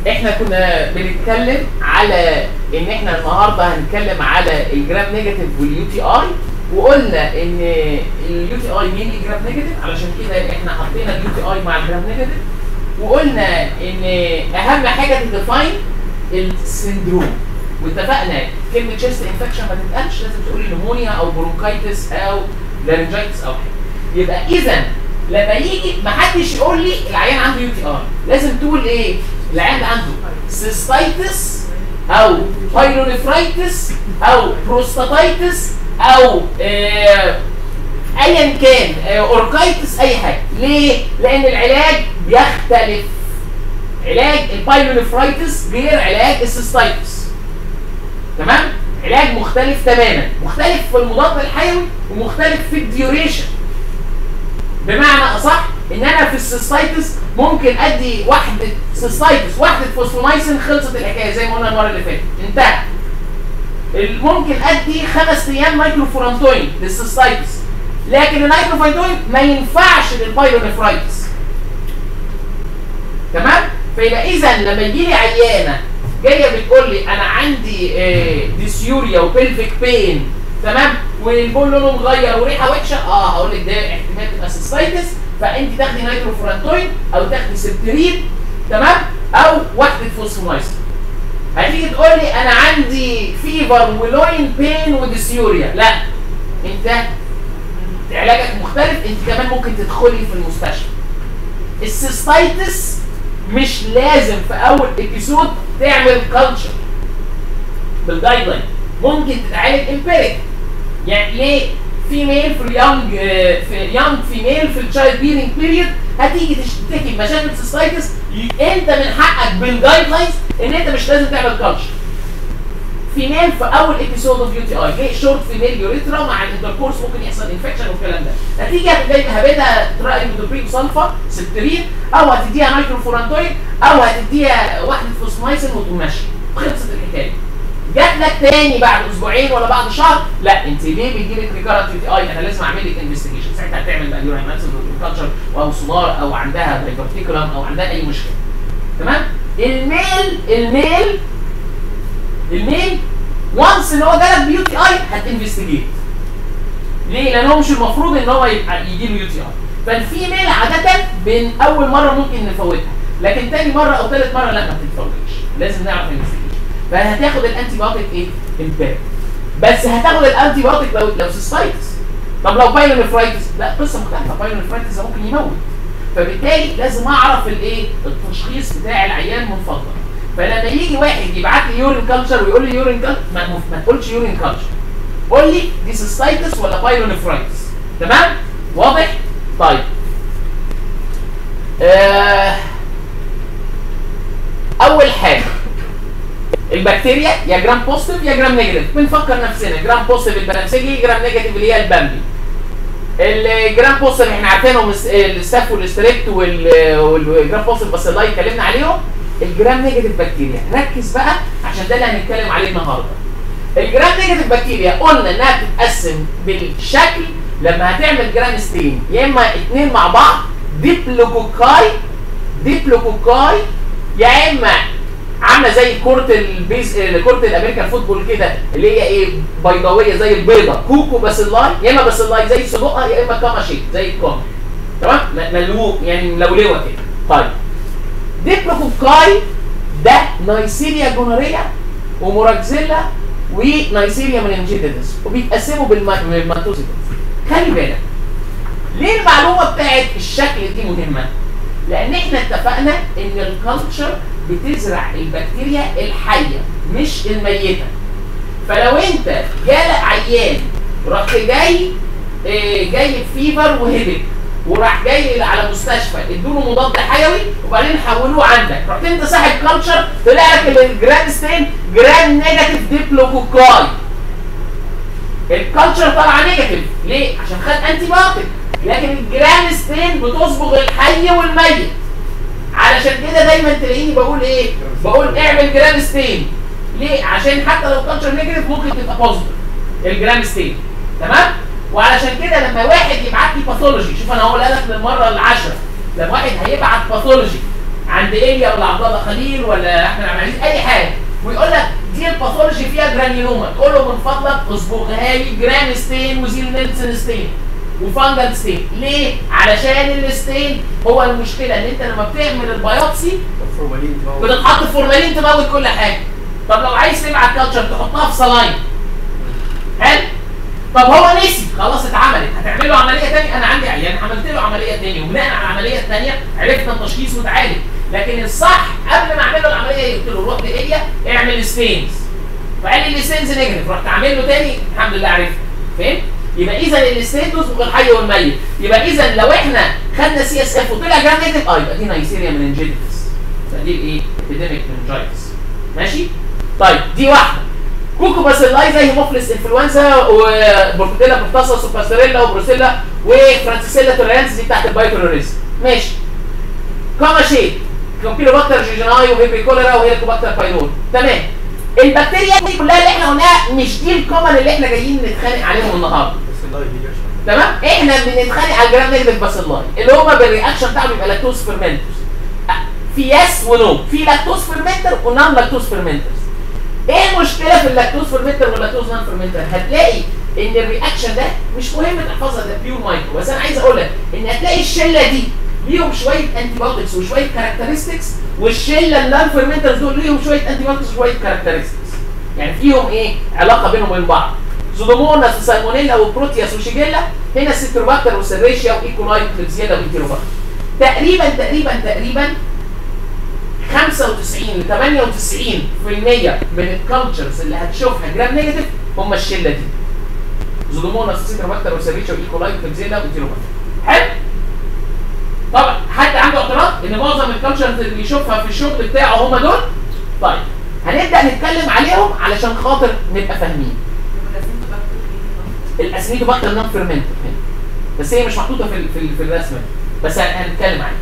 احنا كنا بنتكلم على ان احنا النهارده هنتكلم على الجرام نيجاتيف واليو تي اي وقلنا ان اليو تي اي مين جرام نيجاتيف علشان كده احنا حطينا اليو تي اي مع الجرام نيجاتيف وقلنا ان اهم حاجه تديفاين السندروم واتفقنا كلمه تشيست انفكشن ما تتقالش لازم تقولي نمونيا او برونكايتس او لارنجايتس او حاجه يبقى اذا لما يجي ما حدش يقول لي العيان عنده يو تي ار لازم تقول ايه العيان ده عنده سيستايتس او بايلونيفرايتس او بروستاتايتس او آه ايا كان آه اوركايتس اي حاجه ليه لان العلاج بيختلف علاج البايلونيفرايتس غير علاج السيستايتس تمام علاج مختلف تماما مختلف في المضاد الحيوي ومختلف في الديوريشن بمعنى اصح ان انا في السيستايتس ممكن ادي واحده سيستايتس واحده فوسفومايسين خلصت الحكايه زي ما قلنا المره اللي فاتت انتهى ممكن ادي خمس ايام نايتروفورانتوين للسيستايتس لكن النايتروفورانتوين ما ينفعش للبايلونيفرايتس تمام فيبقى اذا لما يجي لي عيانه جايه بتقول لي انا عندي آه ديسيوريا وبلفيك بين تمام والبول لونه مغير وريحه وحشه اه هقول لك ده احتمال تبقى سيستايتس فانت تاخدي نايتروفورانتوين او تاخدي سبترين تمام او وحده فوسفومايسين هتيجي تقول لي انا عندي فيفر ولوين بين وديسيوريا لا انت علاجك مختلف انت كمان ممكن تدخلي في المستشفى السيستايتس مش لازم في اول ابيسود تعمل كلتشر بالجايد لاين ممكن تتعالج امبيريك يعني ليه فيميل في اليونج في يونج فيميل في التشايلد بيرنج بيريد هتيجي تشتكي بمشاكل سيستايتس انت من حقك بالجايد لاينز ان انت مش لازم تعمل كلتشر فيميل في اول ابيسود اوف يو تي اي جاي شورت فيميل يوريثرا مع الانتركورس ممكن يحصل انفكشن والكلام ده نتيجه هبدها ترايميدوبرين سلفا سبترين او هتديها نايتروفورانتوين او هتديها واحده فوسمايسين وتمشي خلصت الحكايه جات لك تاني بعد اسبوعين ولا بعد شهر لا انت ليه بيجي لك ريكارنت يو تي اي انا لازم اعمل لك انفستيجيشن ساعتها هتعمل بقى يورين ماتسل كلتشر او سونار او عندها دايفرتيكولم او عندها اي مشكله تمام الميل الميل الميل وانس ان هو جالك بيو تي اي هتنفستيجيت ليه؟ لان هو مش المفروض ان هو يبقى يجي له يو تي اي فالفيميل عاده بين اول مره ممكن نفوتها لكن تاني مره او ثالث مره لا ما بتتفوتش لازم نعرف انفستيجيشن فهتاخد الانتي بايوتيك ايه؟ امبيريك بس هتاخد الانتي بايوتيك لو لو سيستايتس طب لو بايلونيفرايتس لا قصه مختلفه بايلونيفرايتس ممكن يموت فبالتالي لازم اعرف الايه؟ التشخيص بتاع العيان من فضلك فلما يجي واحد يبعت لي يورين كلتشر ويقول لي يورين كلتشر ما, ما تقولش يورين كلتشر قول لي دي سيستايتس ولا بايلونيفرايتس تمام؟ واضح؟ طيب آه اول حاجه البكتيريا يا جرام بوزيتيف يا جرام نيجاتيف بنفكر نفسنا جرام بوزيتيف البنفسجي جرام نيجاتيف اللي هي البامبي الجرام بوزيتيف احنا عارفينهم الستاف والستريبت والجرام بوزيتيف بس الله اتكلمنا عليهم الجرام نيجاتيف بكتيريا ركز بقى عشان ده اللي هنتكلم عليه النهارده الجرام نيجاتيف بكتيريا قلنا انها بتتقسم بالشكل لما هتعمل جرام ستين يا اما اثنين مع بعض ديبلوكوكاي ديبلوكوكاي يا اما عامله زي كره البيز كره الامريكان فوتبول كده اللي هي ايه بيضاويه زي البيضه كوكو باسيلاي يا اما باسيلاي زي صدقها يا اما كاماشي زي الكوم تمام ملوك يعني ملولوه كده طيب ديبلوكوكاي ده نايسيريا جونوريا وموراكزيلا ونايسيريا مننجيتس وبيتقسموا بالماتوسيتس خلي بالك ليه المعلومه بتاعت الشكل دي مهمه؟ لان احنا اتفقنا ان الكالتشر بتزرع البكتيريا الحيه مش الميته فلو انت جالك عيان رحت جاي اه جاي فيفر وهبك وراح جاي على مستشفى ادوله مضاد حيوي وبعدين حولوه عندك رحت انت صاحب كلتشر طلع لك الجرام ستين جرام نيجاتيف ديبلوكوكاي الكلتشر طالعه نيجاتيف ليه؟ عشان خد انتي بايوتيك لكن الجرام ستين بتصبغ الحي والميت علشان كده دايما تلاقيني بقول ايه بقول اعمل جرام ستين ليه عشان حتى لو كلتشر نيجاتيف ممكن تبقى بوزيتيف الجرام ستين تمام وعلشان كده لما واحد يبعت لي باثولوجي شوف انا هقولها لك للمره العاشره لما واحد هيبعت باثولوجي عند ايليا ولا عبد الله خليل ولا احمد عبد العزيز اي حاجه ويقول لك دي الباثولوجي فيها جرانيوما تقول له من فضلك اصبغها لي جرام ستين وزيل نيلسون ستين وفانجل ستين ليه؟ علشان الستين هو المشكله ان انت لما بتعمل البيوبسي فورمالين تبقى بتتحط فورمالين تموت كل حاجه طب لو عايز تبعت كالتشر تحطها في صلاين حلو طب هو نسي خلاص اتعملت هتعمل له عمليه ثانيه انا عندي عيان عملت له عمليه ثانيه وبناء على العمليه الثانيه عرفنا التشخيص وتعالج لكن الصح قبل ما اعمل له العمليه قلت له روح لايليا اعمل ستينز فقال لي الستينز نيجاتيف رحت عامل له ثاني الحمد لله عرفت فهمت يبقى اذا الستيتوس الحي والميت يبقى اذا لو احنا خدنا سي اس اف وطلع جرام نيجاتيف اه يبقى دي نيسيريا مننجيتس فدي الايه؟ ابيديميك مننجيتس ماشي؟ طيب دي واحده كوكو باسيلاي زي هيموفيلس انفلونزا وبورتيلا بروتاسا سوباستريلا وبروسيلا وفرانسيسيلا توريانس دي بتاعت البايتوريزم ماشي كاما شيء كومبيلوباكتر جيجيناي وهيبي كوليرا وهيليكوباكتر بايلور تمام البكتيريا دي كلها اللي احنا قلناها مش دي الكومن اللي احنا جايين نتخانق عليهم النهارده بس الله يهديك عشان تمام احنا بنتخانق على الجرام نيجاتيف باسيلاي اللي هما بالرياكشن بتاعهم بيبقى لاكتوز فيرمنترز في يس ونو في لاكتوز فيرمنتر ونون لاكتوز فيرمنترز ايه المشكله في اللاكتوز فيرمنتر واللاكتوز نون فيرمنتر هتلاقي ان الرياكشن ده مش مهم تحفظها ده بيور مايكرو بس انا عايز اقول لك ان هتلاقي الشله دي ليهم شويه انتي بايوتكس وشويه كاركترستكس والشله النون فيرمنترز دول ليهم شويه انتي بايوتكس وشويه كاركترستكس يعني فيهم ايه علاقه بينهم وبين بعض زودوموناس وسالمونيلا وبروتياس وشيجيلا هنا السيتروباكتر والسيريشيا وايكولاي وكليبسيالا وايتيروباكتر تقريبا تقريبا تقريبا 95 ل 98% من الكالتشرز اللي هتشوفها جرام نيجاتيف هم الشله دي زودوموناس سيتروباكتر وسيريشيا وايكولاي وكليبسيلا وايتيروباكتر حلو طبعا حد عنده اعتراض ان معظم الكالتشرز اللي بيشوفها في الشغل بتاعه هم دول طيب هنبدا نتكلم عليهم علشان خاطر نبقى فاهمين الاسميتوباكتر نون فيرمنت بس هي مش محطوطه في ال- في, ال- في الرسمه بس هن- هنتكلم عليها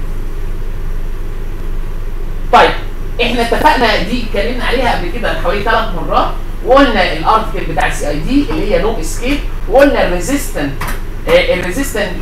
طيب احنا اتفقنا دي اتكلمنا عليها قبل كده حوالي ثلاث مرات وقلنا الارتكل بتاع السي اي دي اللي هي نو اسكيب وقلنا الريزيستنت الريزيستنت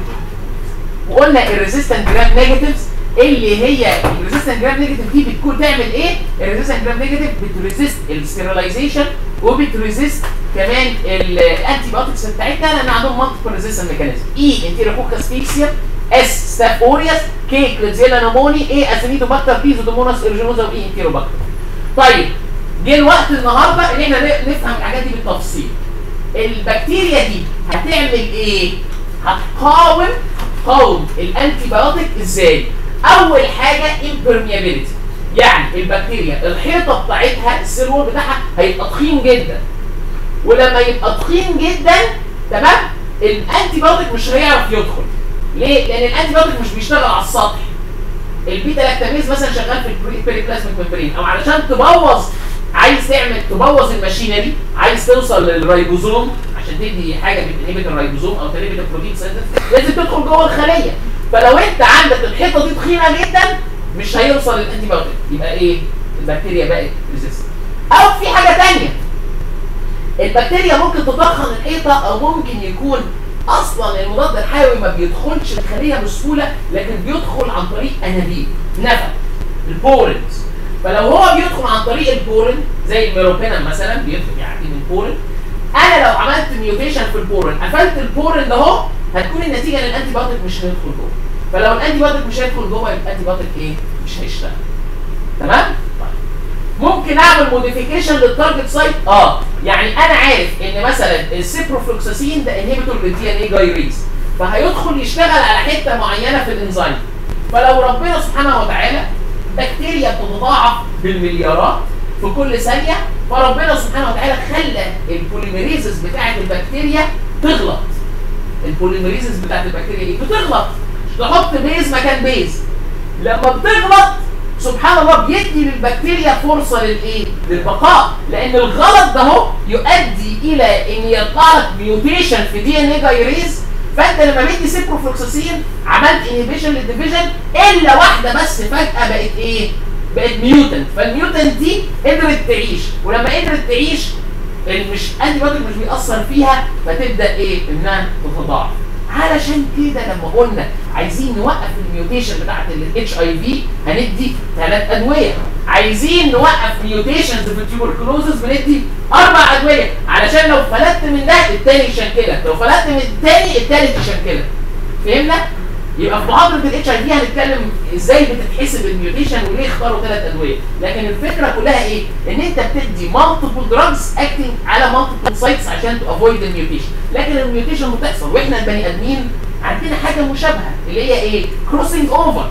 وقلنا الريزيستنت جرام نيجاتيفز اللي هي الريزيستنت جرام نيجاتيف دي بتكون تعمل ايه؟ الريزيستنت جرام نيجاتيف بتريزيست الستيرلايزيشن وبتريزيست كمان الانتي بايوتكس بتاعتنا لان عندهم مالتيبل ريزيستنت ميكانيزم اي انتيروكوكس فيكسيا اس ستاف اوريوس كي كليزيلا ناموني اي اسينيتوباكتر بي زودوموناس ارجينوزا واي انتيروباكتر طيب جه الوقت النهارده ان احنا ن- نفهم الحاجات دي بالتفصيل البكتيريا دي هتعمل ايه؟ هتقاوم هتقاوم الانتي بايوتيك ازاي؟ اول حاجه impermeability يعني البكتيريا الحيطه بتاعتها السيرور بتاعها هيبقى تخين جدا ولما يبقى تخين جدا تمام الانتي بايوتيك مش هيعرف يدخل ليه؟ لان الانتي بايوتيك مش بيشتغل على السطح البيتا لاكتاميز مثلا شغال في البريبلازميك ممبرين او علشان تبوظ عايز تعمل تبوظ الماشينري عايز توصل للريبوزوم عشان تدي حاجه بتنهبت الريبوزوم او تنهبت البروتين سينثيز لازم تدخل جوه الخليه فلو انت عندك الحيطه دي تخينه جدا مش هيوصل للانتي بايوتيك يبقى ايه؟ البكتيريا بقت ريزيست او في حاجه ثانيه البكتيريا ممكن تضخم الحيطه او ممكن يكون اصلا المضاد الحيوي ما بيدخلش الخليه بسهوله لكن بيدخل عن طريق انابيب نفق البورنز فلو هو بيدخل عن طريق البورن زي الميروبينم مثلا بيدخل يعني من البورن انا لو عملت ميوتيشن في البورن قفلت البورن ده اهو هتكون النتيجه ان الانتي بايوتيك مش هيدخل جوه فلو الانتي بايوتيك مش هيدخل جوه يبقى الانتي بايوتيك ايه مش هيشتغل تمام طيب ممكن اعمل موديفيكيشن للتارجت سايت اه يعني انا عارف ان مثلا السيبروفلوكساسين ده انهبيتور للدي ان اي جايريز فهيدخل يشتغل على حته معينه في الانزيم فلو ربنا سبحانه وتعالى بكتيريا بتتضاعف بالمليارات في كل ثانيه فربنا سبحانه وتعالى خلى البوليميريزز بتاعه البكتيريا تغلط البوليميريزز بتاعه البكتيريا ايه بتغلط تحط بيز مكان بيز لما بتغلط سبحان الله بيدي للبكتيريا فرصه للايه؟ للبقاء لان الغلط ده هو يؤدي الى ان يطلع لك ميوتيشن في دي ان اي جايريز فانت لما بدي سيبروفلوكساسين عملت انهبيشن للديفيجن الا واحده بس فجاه بقت ايه؟ بقت ميوتنت فالميوتنت دي قدرت تعيش ولما قدرت تعيش مش انتي بايوتيك مش بيأثر فيها فتبدا ايه؟ انها تتضاعف علشان كده لما قلنا عايزين نوقف الميوتيشن بتاعت الاتش اي في هندي ثلاث ادويه عايزين نوقف ميوتيشنز في التيوبركلوزس بندي اربع ادويه علشان لو فلتت من ده التاني يشنكلك لو فلتت من التاني التالت يشنكلك فهمنا يبقى في محاضره الاتش اي في هنتكلم ازاي بتتحسب الميوتيشن وليه اختاروا ثلاث ادويه لكن الفكره كلها ايه ان انت بتدي مالتيبل دراجز اكتنج على مالتيبل سايتس عشان تو افويد الميوتيشن لكن الميوتيشن بتحصل واحنا البني ادمين عندنا حاجه مشابهه اللي هي ايه كروسنج اوفر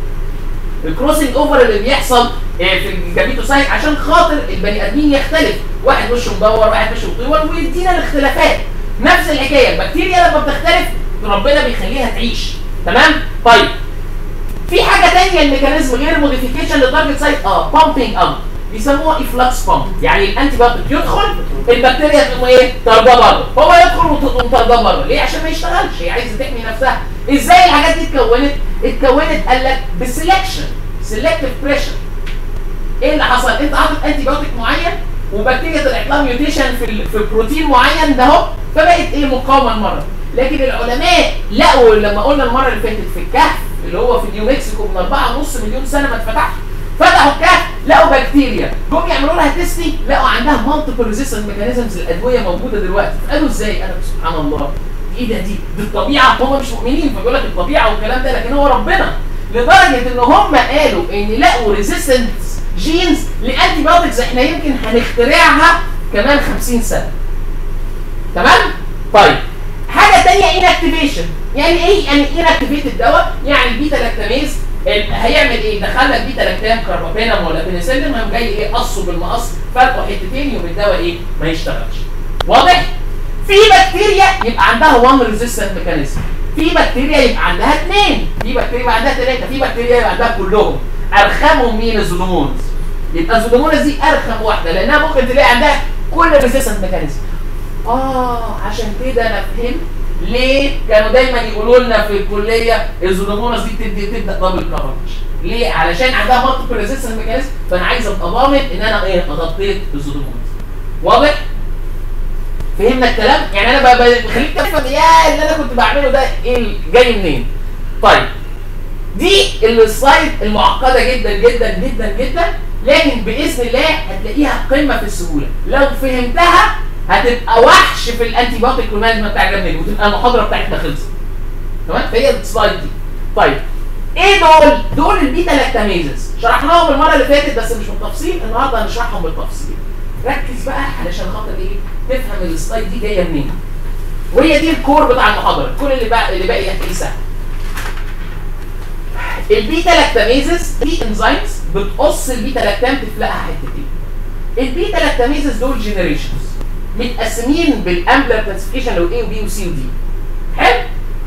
الكروسنج اوفر اللي بيحصل في الجابيتوسايت عشان خاطر البني ادمين يختلف واحد وشه مدور واحد وشه مطول ويدينا الاختلافات نفس الحكايه البكتيريا لما بتختلف ربنا بيخليها تعيش تمام طيب في حاجه ثانيه الميكانيزم غير موديفيكيشن للتارجت سايت اه بامبينج اب بيسموها افلاكس بامب يعني الانتي بايوتيك يدخل البكتيريا تقوم ايه طارده بره هو يدخل وتقوم طارده بره ليه عشان ما يشتغلش هي عايزه تحمي نفسها ازاي الحاجات دي اتكونت اتكونت قال لك بسلكشن سيلكتيف بريشر ايه اللي حصل انت حاطط انتي بايوتيك معين وبكتيريا طلعت لها ميوتيشن في ال- في بروتين معين ده اهو فبقت ايه مقاومه للمرض لكن العلماء لقوا لما قلنا المره اللي فاتت في الكهف اللي هو في نيو مكسيكو من 4.5 مليون سنه ما اتفتحش فتحوا الكهف لقوا بكتيريا جم يعملوا لها تيستي لقوا عندها مالتيبل ريزيستنت ميكانيزمز الادويه موجوده دلوقتي قالوا ازاي انا سبحان الله ايه ده دي دي الطبيعه هم مش مؤمنين فبيقول لك الطبيعه والكلام ده لكن هو ربنا لدرجه ان هم قالوا ان لقوا ريزيستنت جينز لانتي بايوتكس احنا يمكن هنخترعها كمان 50 سنه تمام طيب حاجه ثانيه انكتيفيشن يعني ايه يعني انكتيفيت الدواء يعني البيتا لاكتاميز ال- هيعمل ايه دخلنا البيتا لاكتام كاربابينم ولا بنسلين هيقوم جاي ايه قصه بالمقص فرقه حتتين يوم الدواء ايه ما يشتغلش واضح في بكتيريا يبقى عندها وان ريزيستنت ميكانيزم في بكتيريا يبقى عندها اثنين في بكتيريا يبقى عندها ثلاثه في بكتيريا يبقى عندها كلهم ارخمهم مين الزودومونز يبقى الزودومونز دي ارخم واحده لانها ممكن تلاقي عندها كل الريزيستنت ميكانيزم اه عشان كده انا فهمت ليه كانوا دايما يقولوا لنا في الكليه الزودوموناس دي بتدي تبدا دبل كفرج ليه علشان عندها مالتيبل ريزيستنس ميكانيزم فانا عايز ابقى ضامن ان انا ايه غطيت الزودوموناس واضح فهمنا الكلام يعني انا ب- ب- بخليك تفهم يا اللي انا كنت بعمله ده ايه ال- جاي منين طيب دي السلايد المعقده جدا جدا جدا جدا لكن باذن الله هتلاقيها قمه في السهوله لو فهمتها هتبقى وحش في الانتي بايوتيك مانجمنت بتاع الجبنه وتبقى المحاضره بتاعتنا خلصت تمام فهي السلايد دي طيب ايه دول دول البيتا لاكتاميزز شرحناهم المره اللي فاتت بس مش بالتفصيل النهارده هنشرحهم بالتفصيل ركز بقى علشان خاطر ايه تفهم السلايد دي جايه منين وهي دي الكور بتاع المحاضره كل اللي بقى اللي باقي هتلاقيه سهل البيتا لاكتاميزز دي انزيمز بتقص البيتا لاكتام تفلقها حتتين البيتا لاكتاميزز دول جنريشنز متقسمين بالامبلر كلاسيفيكيشن لو A وبي وسي ودي حلو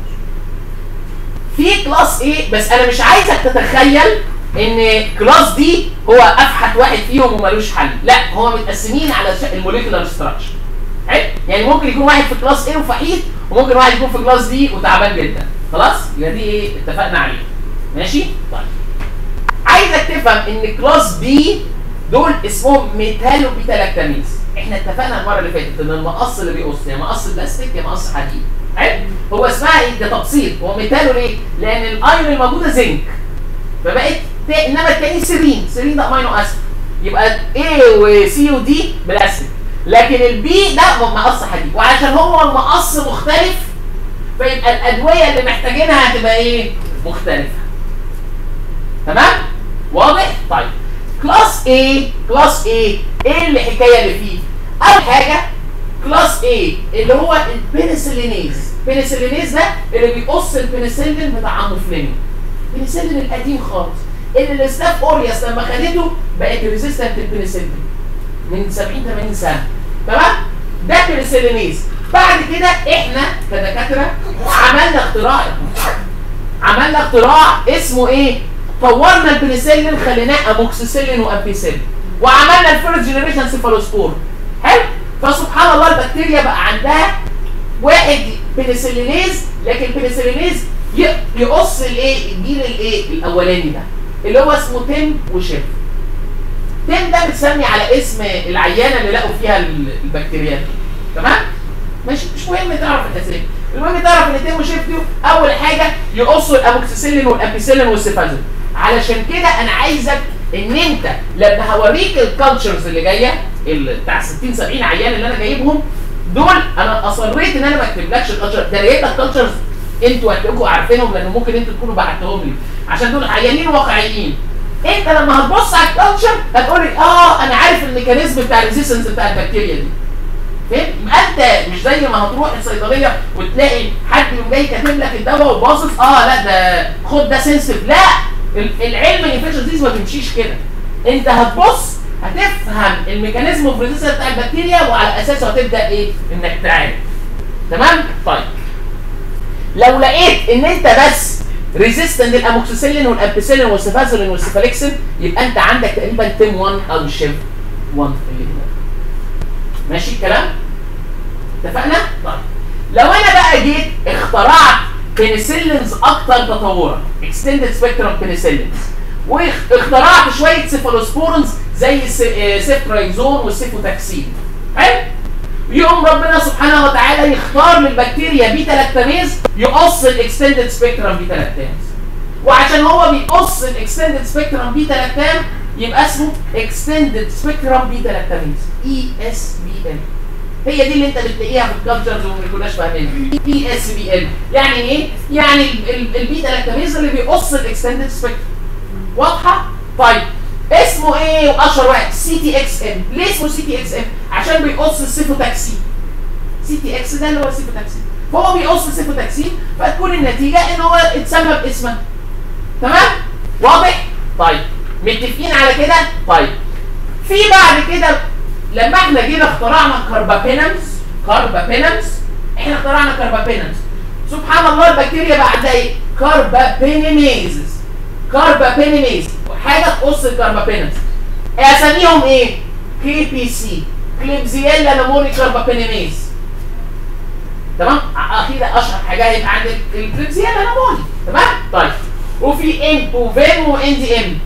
في كلاس A بس انا مش عايزك تتخيل ان كلاس دي هو افحت واحد فيهم ومالوش حل لا هو متقسمين على ش- الموليكولار ستراكشر حلو يعني ممكن يكون واحد في كلاس A وفحيد وممكن واحد يكون في كلاس دي وتعبان جدا خلاص يبقى دي ايه اتفقنا عليه ماشي طيب عايزك تفهم ان كلاس بي دول اسمهم ميتالو بيتا لاكتاميز احنا اتفقنا المره اللي فاتت ان المقص اللي بيقص يا مقص بلاستيك يا مقص حديد حلو هو اسمها ايه ده تبسيط هو ميتالو ليه لان الايون الموجوده زنك فبقت ت... انما التاني سيرين سيرين ده امينو اسيد يبقى A وسي ودي بلاستيك لكن البي ده مقص حديد وعشان هو المقص مختلف فيبقى الادويه اللي محتاجينها هتبقى ايه مختلفه تمام واضح طيب كلاس A كلاس A ايه الحكايه اللي فيه اول حاجه كلاس A اللي هو البنسلينيز البنسلينيز ده اللي بيقص البنسلين بتاع اموفلين البنسلين القديم خالص اللي الاستاف اورياس لما خدته بقت ريزيستنت للبنسلين من 70 80 سنه تمام ده بنسلينيز بعد كده احنا كدكاتره عملنا اختراع عملنا اختراع اسمه ايه طورنا البنسلين خليناه اموكسيسيلين وامبيسيلين وعملنا الفيرست جنريشن سيفالوسبور حلو فسبحان الله البكتيريا بقى عندها واحد بنسلينيز لكن البنسلينيز ي- يقص الايه الجيل الايه الاولاني ده اللي هو اسمه تيم وشيف تيم ده بتسمي على اسم العيانه اللي لقوا فيها ال- البكتيريا دي. تمام مش مش مهم تعرف الاسامي المهم تعرف ان التيمو شيفتيو اول حاجه يقصوا الاموكسيسيلين والامبيسيلين والسيفازين علشان كده انا عايزك ان انت لما هوريك الكالتشرز اللي جايه ال- بتاع 60 70 عيان اللي انا جايبهم دول انا اصريت ان انا ما اكتبلكش الكالتشر ده انا جايب لك كالتشرز انتوا هتبقوا عارفينهم لان ممكن انتوا تكونوا بعتهم لي عشان دول عيانين واقعيين انت لما هتبص على الكالتشر هتقول لي اه انا عارف الميكانيزم بتاع الريزيستنس بتاع البكتيريا دي فاهم؟ يبقى انت مش زي ما هتروح الصيدليه وتلاقي حد يقوم جاي كاتب لك الدواء وباصص اه لا ده خد ده سنسيف لا ال- العلم الانفكشن ديز ما بيمشيش كده انت هتبص هتفهم الميكانيزم اوف ريزيستنس بتاع البكتيريا وعلى اساسه هتبدا ايه؟ انك تعالج تمام؟ طيب لو لقيت ان انت بس ريزيستنت للاموكسيسيلين والامبيسيلين والسيفازولين والسيفاليكسين يبقى انت عندك تقريبا تيم 1 او شيف 1 اللي هنا ماشي الكلام؟ اتفقنا؟ طيب لو انا بقى جيت اخترعت بنسلينز اكتر تطورا اكستندد سبيكترم بنسلينز واخترعت شويه سيفالوسبورنز زي السيفترايزون والسيفوتاكسين حلو؟ يقوم ربنا سبحانه وتعالى يختار للبكتيريا بيتا لاكتاميز يقص الاكستندد سبيكترم بيتا لاكتاميز وعشان هو بيقص الاكستندد سبيكترم بيتا لاكتام يبقى اسمه اكستندد سبيكترم بيتا لاكتاميز اي اس بي ال هي دي اللي انت بتلاقيها في الكالتشرز وما كناش فاهمينها اي اس بي ال يعني ايه؟ يعني ال- ال- البيتا لاكتاميز اللي بيقص الاكستندد سبيكترم واضحه؟ طيب اسمه ايه واشهر واحد سي تي اكس ام ليه اسمه سي تي اكس ام عشان بيقص السيفوتاكسين سي تي اكس ده اللي هو السيفوتاكسين فهو بيقص السيفوتاكسين فتكون النتيجه ان هو اتسمى باسمه تمام واضح طيب متفقين على كده طيب في بعد كده لما احنا جينا اخترعنا كاربابينمز كاربابينمز احنا اخترعنا كاربابينمز سبحان الله البكتيريا بقى عندها ايه كاربابينيميزز كاربابينيميز حاجه تقص الكاربابينمز اساميهم ايه كي بي سي كليبزييلا نموني كاربابينيميز تمام اخيرا اشهر حاجه هيبقى عندك الكليبزييلا نموني تمام طيب وفي امب وفيم وان دي ام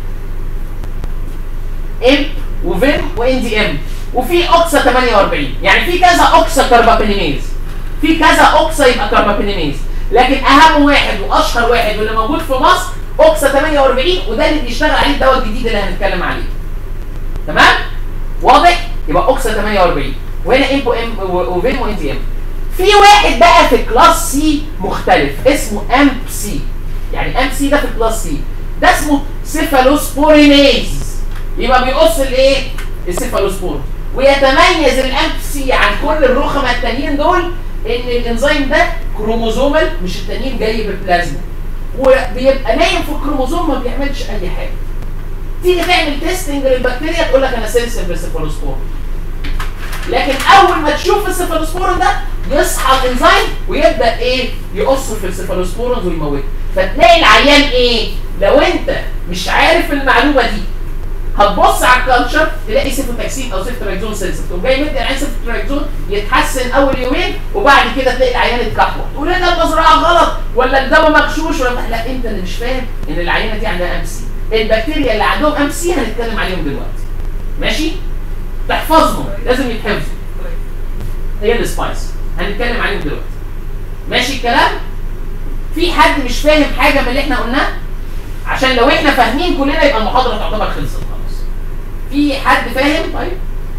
امب وفيم وان دي ام وفي اوكسا 48 يعني في كذا اوكسا كاربابينيميز في كذا اوكسا يبقى كاربابينيميز لكن اهم واحد واشهر واحد واللي موجود في مصر اوكسا 48 وده اللي بيشتغل عليه الدواء الجديد اللي هنتكلم عليه تمام واضح يبقى اوكسا 48 وهنا امبو ام وفين وان دي ام في واحد بقى في كلاس سي مختلف اسمه امب سي يعني امب سي ده في كلاس سي ده اسمه سيفالوسبورينيز يبقى بيقص الايه السيفالوسبور ويتميز الامب سي عن كل الرخمه التانيين دول ان الانزيم ده كروموزومال مش التانيين جاي بالبلازما وبيبقى نايم في الكروموزوم ما بيعملش اي حاجه تيجي تعمل تيستنج للبكتيريا تقول لك انا سنسيف بالسيفالوسبور لكن اول ما تشوف السيفالوسبورون ده يصحى الانزيم ويبدا ايه يقص في السيفالوسبورون ويموته فتلاقي العيان ايه لو انت مش عارف المعلومه دي هتبص على الكالتشر تلاقي سيفوتاكسين او سيفترايزون سنسيف تقوم جاي مدي العيان سيفترايزون يتحسن اول يومين وبعد كده تلاقي العيان اتكحوت تقول لنا المزرعه غلط ولا الدواء مغشوش ولا لا انت اللي مش فاهم ان العينه دي عندها ام سي البكتيريا اللي عندهم ام سي هنتكلم عليهم دلوقتي ماشي تحفظهم لازم يتحفظوا هي السبايس هنتكلم عليهم دلوقتي ماشي الكلام في حد مش فاهم حاجه من اللي احنا قلناه عشان لو احنا فاهمين كلنا يبقى المحاضره تعتبر خلصت خلاص في حد فاهم طيب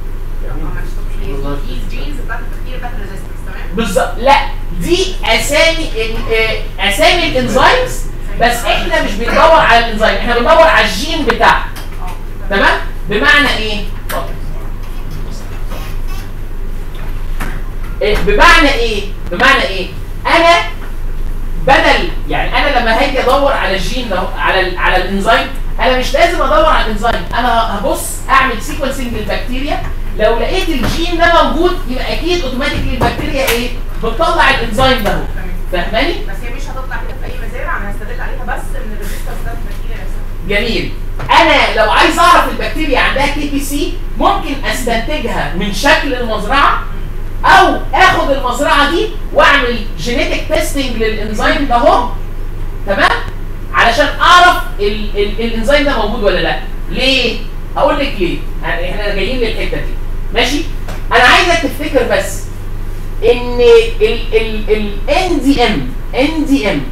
these genes بتاعت البكتيريا بتاعت الريزيستنس تمام؟ بالظبط لا دي اسامي ال- آه، اسامي الانزيمز بس احنا مش بندور على الانزيم احنا بندور على الجين بتاعها اه تمام بمعنى ايه اتفضل. إيه بمعنى ايه بمعنى ايه انا بدل يعني انا لما هاجي ادور على الجين ده على ال على الانزيم انا مش لازم ادور على الانزيم انا هبص اعمل سيكونسنج للبكتيريا لو لقيت الجين ده موجود يبقى اكيد اوتوماتيكلي البكتيريا ايه بتطلع الانزيم ده تمام فاهماني بس هي مش هتطلع كده في اي مزارع انا هستدل عليها بس من الريزيستنس بتاعت البكتيريا نفسها جميل انا لو عايز اعرف البكتيريا عندها كي بي سي ممكن استنتجها من شكل المزرعه او اخد المزرعه دي واعمل جينيتك تيستنج للانزيم ده اهو تمام علشان اعرف ال ال الانزيم ده موجود ولا لا ليه هقول لك ليه يعني احنا جايين للحته دي ماشي انا عايزك تفتكر بس ان ال ان دي ام ان دي ام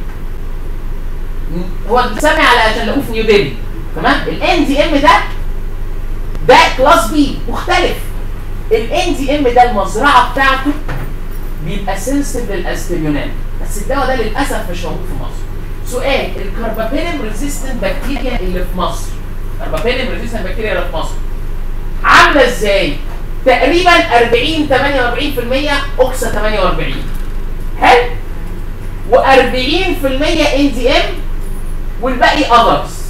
هو سامع على عشان لقوه في نيو ديلي تمام الان دي ام ده ده كلاس بي مختلف الان دي ام ده المزرعه بتاعته بيبقى سنسيتيف للاسبريونات بس الدواء ده للاسف مش موجود في مصر سؤال الكاربابينم ريزيستنت بكتيريا اللي في مصر الكاربابينم ريزيستنت بكتيريا اللي في مصر عامله ازاي تقريبا 40 48% اوكسا 48 حلو و40% ان دي ام والباقي اذرز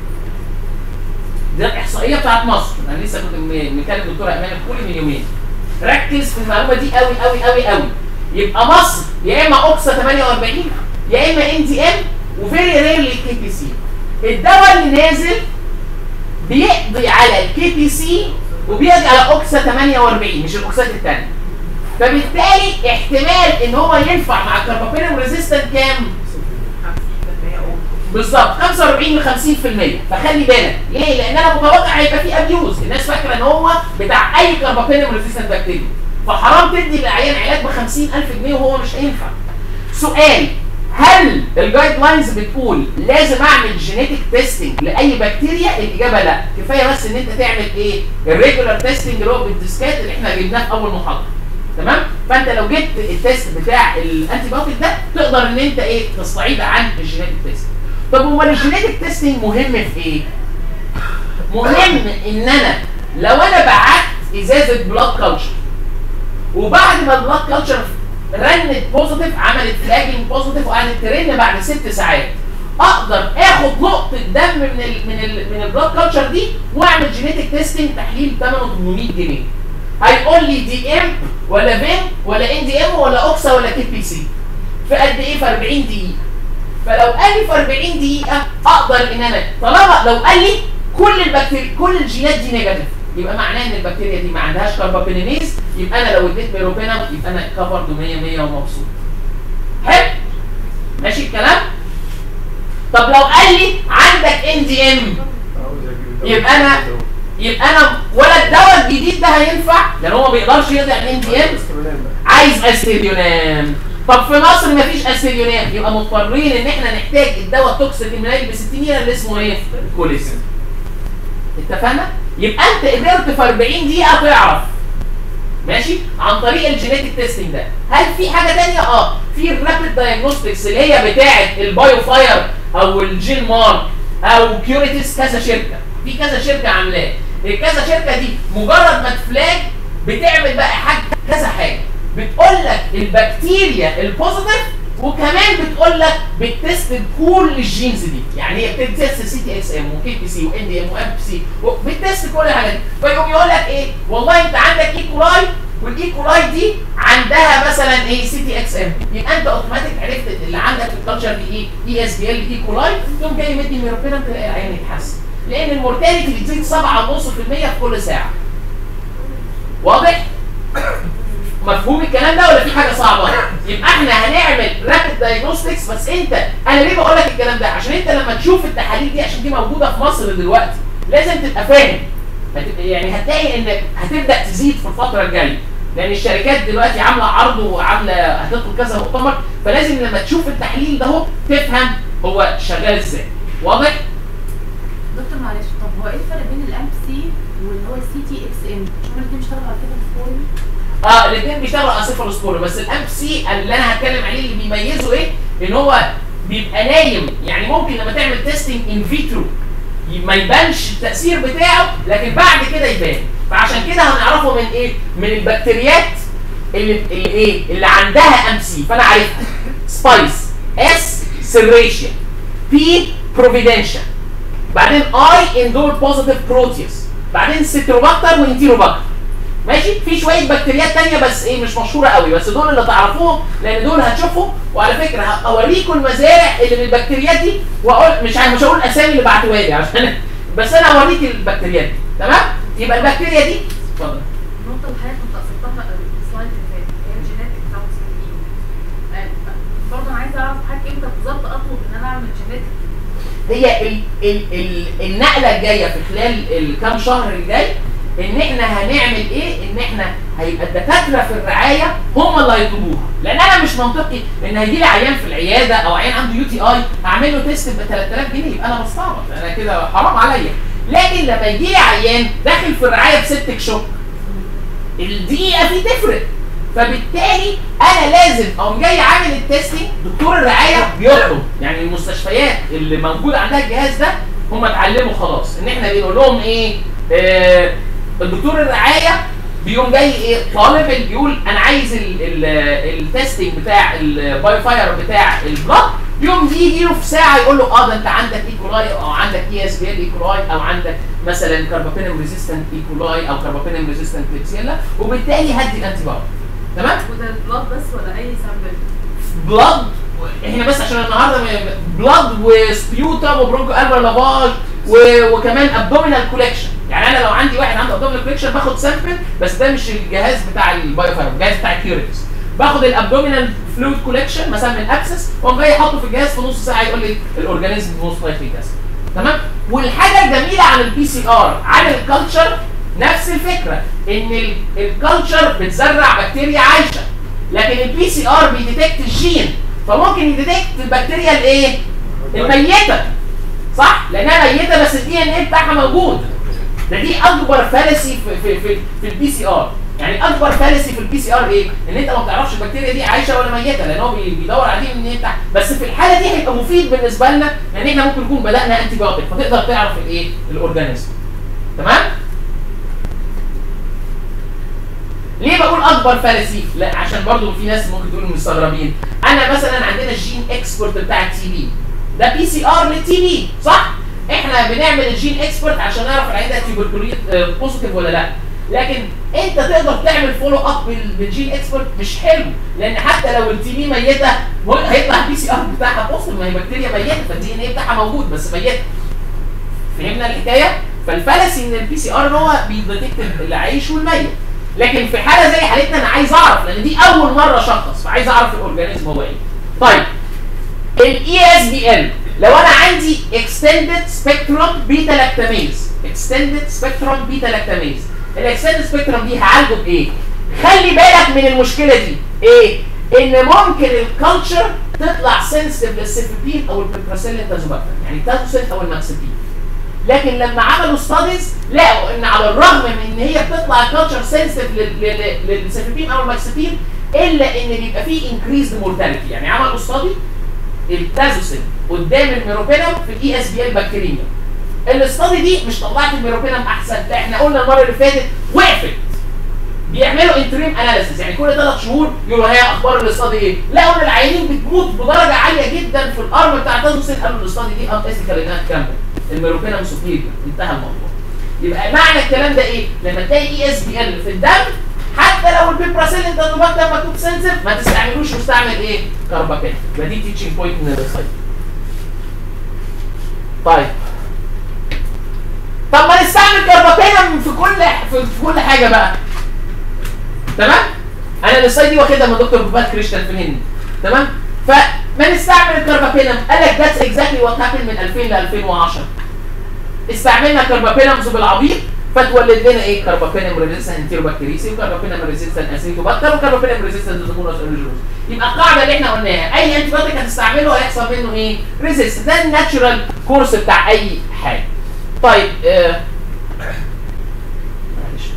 دي الاحصائيه بتاعت مصر انا لسه كنت م- مكلم الدكتوره امان الكولي من يومين ركز في المعلومه دي قوي قوي قوي قوي يبقى مصر يا اما اوكسا 48 يا اما ان دي ام وفيري ريرلي كي بي سي الدواء اللي نازل بيقضي على الكي بي سي وبيقضي على اوكسا 48 مش الاوكسات الثانيه فبالتالي احتمال ان هو ينفع مع الكاربابينم ريزيستنت كام؟ 50% او بالظبط 45 ل 50% فخلي بالك ليه؟ لان انا متوقع هيبقى في ابيوز الناس فاكره ان هو بتاع اي كاربابينم ريزيستنت بكتيريا فحرام تدي للعيان علاج ب 50000 جنيه وهو مش هينفع سؤال هل الجايد لاينز بتقول لازم اعمل جينيتك تيستنج لاي بكتيريا الاجابه لا كفايه بس ان انت تعمل ايه الريجولار تيستنج اللي هو بالديسكات اللي احنا جبناه في اول محاضره تمام فانت لو جبت التيست بتاع الانتي بايوتيك ده تقدر ان انت ايه تستعيد عن الجينيتك تيست طب هو الجينيتك تيستنج مهم في ايه مهم ان انا لو انا بعت ازازه بلاد كلتشر وبعد ما البلاد كلتشر رنت بوزيتيف عملت فلاجنج بوزيتيف وقعدت ترن بعد ست ساعات اقدر اخد نقطه دم من ال من ال من البلاد كلتشر دي واعمل جينيتك تيستنج تحليل ثمنه 800 جنيه هيقول لي دي ام ولا فين ولا ان دي ام ولا اوكسا ولا كي بي سي في قد ايه في 40 دقيقه فلو قال لي في 40 دقيقه اقدر ان انا طالما لو قال لي كل البكتيريا كل الجينات دي نيجاتيف يبقى معناه ان البكتيريا دي ما عندهاش كاربابينينيز يبقى انا لو اديت ميروبينم يبقى انا كفرد 100 100 ومبسوط حلو ماشي الكلام طب لو قال لي عندك ان دي ام يبقى أنا- يبقى انا ولا الدواء الجديد ده هينفع لان هو ما بيقدرش يقضي على الان دي ام عايز استيريونام طب في مصر مفيش استيريونام يبقى مضطرين ان احنا نحتاج الدواء التوكسيك المنايل ب 60 ليره اللي اسمه ايه؟ كوليسترول اتفقنا؟ يبقى انت قدرت في 40 دقيقه تعرف ماشي عن طريق الجينيتك تيستنج ده هل في حاجه تانية اه في الرابيد دايجنوستكس اللي هي بتاعه البايو فاير او الجين مارك او كيوريتيس كذا شركه في كذا شركه عاملاه الكذا شركه دي مجرد ما تفلاج بتعمل بقى حاجه كذا حاجه بتقول لك البكتيريا البوزيتيف وكمان بتقول لك بتست كل الجينز دي يعني هي بتست سي تي اكس ام وكي بي سي وان دي ام وام بي سي بتست كل الحاجات دي فيقوم يقول لك ايه والله انت عندك اي كولاي والاي كولاي دي عندها مثلا ايه سي تي اكس ام يبقى انت اوتوماتيك عرفت اللي عندك في الكالتشر دي ايه اي اس بي ال اي كولاي تقوم جاي مدي ميروبينم تلاقي العين يتحسن لان المورتاليتي بتزيد 7.5% في كل ساعه واضح؟ مفهوم الكلام ده ولا في حاجه صعبه؟ يبقى احنا هنعمل رابid دايجنوستكس بس انت انا ليه بقول لك الكلام ده؟ عشان انت لما تشوف التحاليل دي عشان دي موجوده في مصر دلوقتي لازم تبقى فاهم هت- يعني هتلاقي انك هتبدا تزيد في الفتره الجايه لان الشركات دلوقتي عامله عرض وعامله هتدخل كذا مؤتمر فلازم لما تشوف التحليل ده هو تفهم هو شغال ازاي واضح؟ دكتور معلش طب هو ايه الفرق بين الام سي واللي هو السي تي اكس ام؟ مش هما الاثنين بيشتغلوا على كده في اه الاثنين بيشتغلوا على صفر سكور بس الام سي اللي انا هتكلم عليه اللي بيميزه ايه؟ ان هو بيبقى نايم يعني ممكن لما تعمل تيستنج ان فيترو ما يبانش التاثير بتاعه لكن بعد كده يبان فعشان كده هنعرفه من ايه؟ من البكتيريات اللي اللي ايه؟ اللي عندها ام سي فانا عارفها سبايس اس سيريشيا بي بروفيدنشال بعدين اي اندور بوزيتيف بروتيوس بعدين ستروباكتر وانتيروباكتر ماشي في شويه بكتيريات تانية بس ايه مش مشهوره قوي بس دول اللي تعرفوهم لان دول هتشوفهم وعلى فكره هوريكم المزارع اللي من البكتيريات دي واقول مش عارف- مش هقول الاسامي اللي بعتوها لي عشان بس انا هوريك البكتيريات دي تمام يبقى البكتيريا دي اتفضل النقطة اللي حضرتك كنت قصدتها السلايد اللي فات هي الجيناتيك كونسلنج برضه انا عايزه اعرف حضرتك امتى بالظبط اطلب ان انا اعمل جيناتيك هي ال ال ال النقله الجايه في خلال الكام شهر الجاي ان احنا هنعمل ايه ان احنا هيبقى الدكاتره في الرعايه هم اللي هيطلبوها لان انا مش منطقي ان هيجي لي عيان في العياده او عيان عنده يو تي اي اعمل له تيست ب 3000 جنيه يبقى انا بستعبط انا كده حرام عليا لكن لما يجي لي عيان داخل في الرعايه بسبتك شوك الدقيقه فيه تفرق فبالتالي انا لازم اقوم جاي عامل التستنج دكتور الرعايه بيطلب يعني المستشفيات اللي موجود عندها الجهاز ده هم اتعلموا خلاص ان احنا بنقول لهم ايه آه الدكتور الرعايه بيقوم جاي ايه طالب اللي بيقول انا عايز ال- ال- التستنج بتاع الباي فاير بتاع البلاد يوم دي يجي له في ساعه يقول له اه ده انت عندك ايكولاي او عندك اي اس بي ال ايكولاي او عندك مثلا كاربابينم ريزيستنت ايكولاي او كاربابينم ريزيستنت كليبسيلا وبالتالي هدي الانتي بايوتيك تمام وده البلاد بس ولا اي سامبل؟ بلاد احنا بس عشان النهارده بلاد وسبيوتم وبرونكو البر لافاج و- وكمان ابدومينال كولكشن يعني انا لو عندي واحد عنده ابدومينال كولكشن باخد سامبل بس ده مش الجهاز بتاع البايو فاير الجهاز بتاع الكيوريتس باخد الابدومينال فلويد كولكشن مثلا من ابسس واقوم جاي احطه في الجهاز في نص ساعه يقول لي الاورجانيزم موست لايكلي كذا تمام والحاجه الجميله عن البي سي ار عن الكالتشر نفس الفكره ان الكالتشر بتزرع بكتيريا عايشه لكن البي سي ار بيديتكت الجين فممكن يديتكت البكتيريا الايه؟ الميته صح؟ لانها ميته بس الدي ان ايه بتاعها موجود ده دي اكبر فالسي في في في, في البي سي ار يعني اكبر فالسي في البي سي ار ايه؟ ان انت ما بتعرفش البكتيريا دي عايشه ولا ميته لان هو بي- بيدور على دي ان ايه بتاع بس في الحاله دي هيبقى مفيد بالنسبه لنا لان احنا ممكن نكون بدانا انتي بايوتيك فتقدر تعرف الايه؟ الاورجانيزم تمام؟ ليه بقول اكبر فالسي؟ لا عشان برضو في ناس ممكن تقولوا مستغربين انا مثلا عندنا الجين اكسبورت بتاع التي بي ده بي سي ار للتي بي صح؟ احنا بنعمل الجين اكسبورت عشان نعرف العيان ده تيوبركلوز بوزيتيف ولا لا لكن انت تقدر تعمل فولو اب بال- بالجين اكسبورت مش حلو لان حتى لو التي بي ميته هو هيطلع البي سي ار بتاعها بوزيتيف ما هي بكتيريا ميته فالدي ان ايه بتاعها موجود بس ميته فهمنا الحكايه؟ فالفلسي ان البي سي ار هو بيديتكت العيش والميت لكن في حاله زي حالتنا انا عايز اعرف لان دي اول مره اشخص فعايز اعرف الاورجانيزم هو ايه طيب الاي اس بي ال لو انا عندي اكستندد سبيكترم بيتا لاكتاميز اكستندد سبيكترم بيتا لاكتاميز الاكستندد سبيكترم دي هعالجه بايه خلي بالك من المشكله دي ايه ان ممكن الكالتشر تطلع سنسيتيف للسيفيبين او البيبراسيلين تازوباكتر يعني التازوسيل او الماكسيبين لكن لما عملوا ستاديز لقوا ان على الرغم من ان هي بتطلع كالتشر سنسيتيف للسيفيبين او الماكسيبين الا ان بيبقى فيه انكريزد مورتاليتي يعني عملوا ستادي التازوسين قدام الميروبينم في الاي اس بي ال بكتيريا الاستادي دي مش طلعت الميروبينم احسن لا احنا قلنا المره اللي فاتت وقفت بيعملوا انتريم اناليسيس يعني كل ثلاث شهور يقولوا هي اخبار الاستادي ايه لقوا ان العيانين بتموت بدرجه عاليه جدا في الارم بتاع التازوسين قالوا الاستادي دي انتيسيكال انها تكمل الميروبينم سوبيريور انتهى الموضوع يبقى معنى الكلام ده ايه لما تلاقي اي اس بي ال في الدم حتى لو البيبراسيلين ده ده مكتوب سنسيف ما تستعملوش واستعمل ايه كارباكين يبقى دي تيتشنج بوينت من الريسايت طيب طب ما نستعمل كارباكين في كل في, في كل حاجه بقى تمام انا الريسايت دي واخدها من دكتور بوبات كريستال في الهند تمام فما نستعمل الكاربابينم قال لك ذاتس اكزاكتلي وات هابن من 2000 ل 2010 استعملنا كاربابينمز بالعبيط فتولد لنا ايه كاربابينم ريزيستنت انتيروبكتيريسي وكاربابينم ريزيستنت اسيتوباكتر وكاربابينم ريزيستنت زيتونوس اوريجينوس يبقى القاعده اللي احنا قلناها اي انتي بايوتيك هتستعمله هيحصل منه ايه ريزيست ده الناتشورال كورس بتاع اي حاجه طيب آه معلش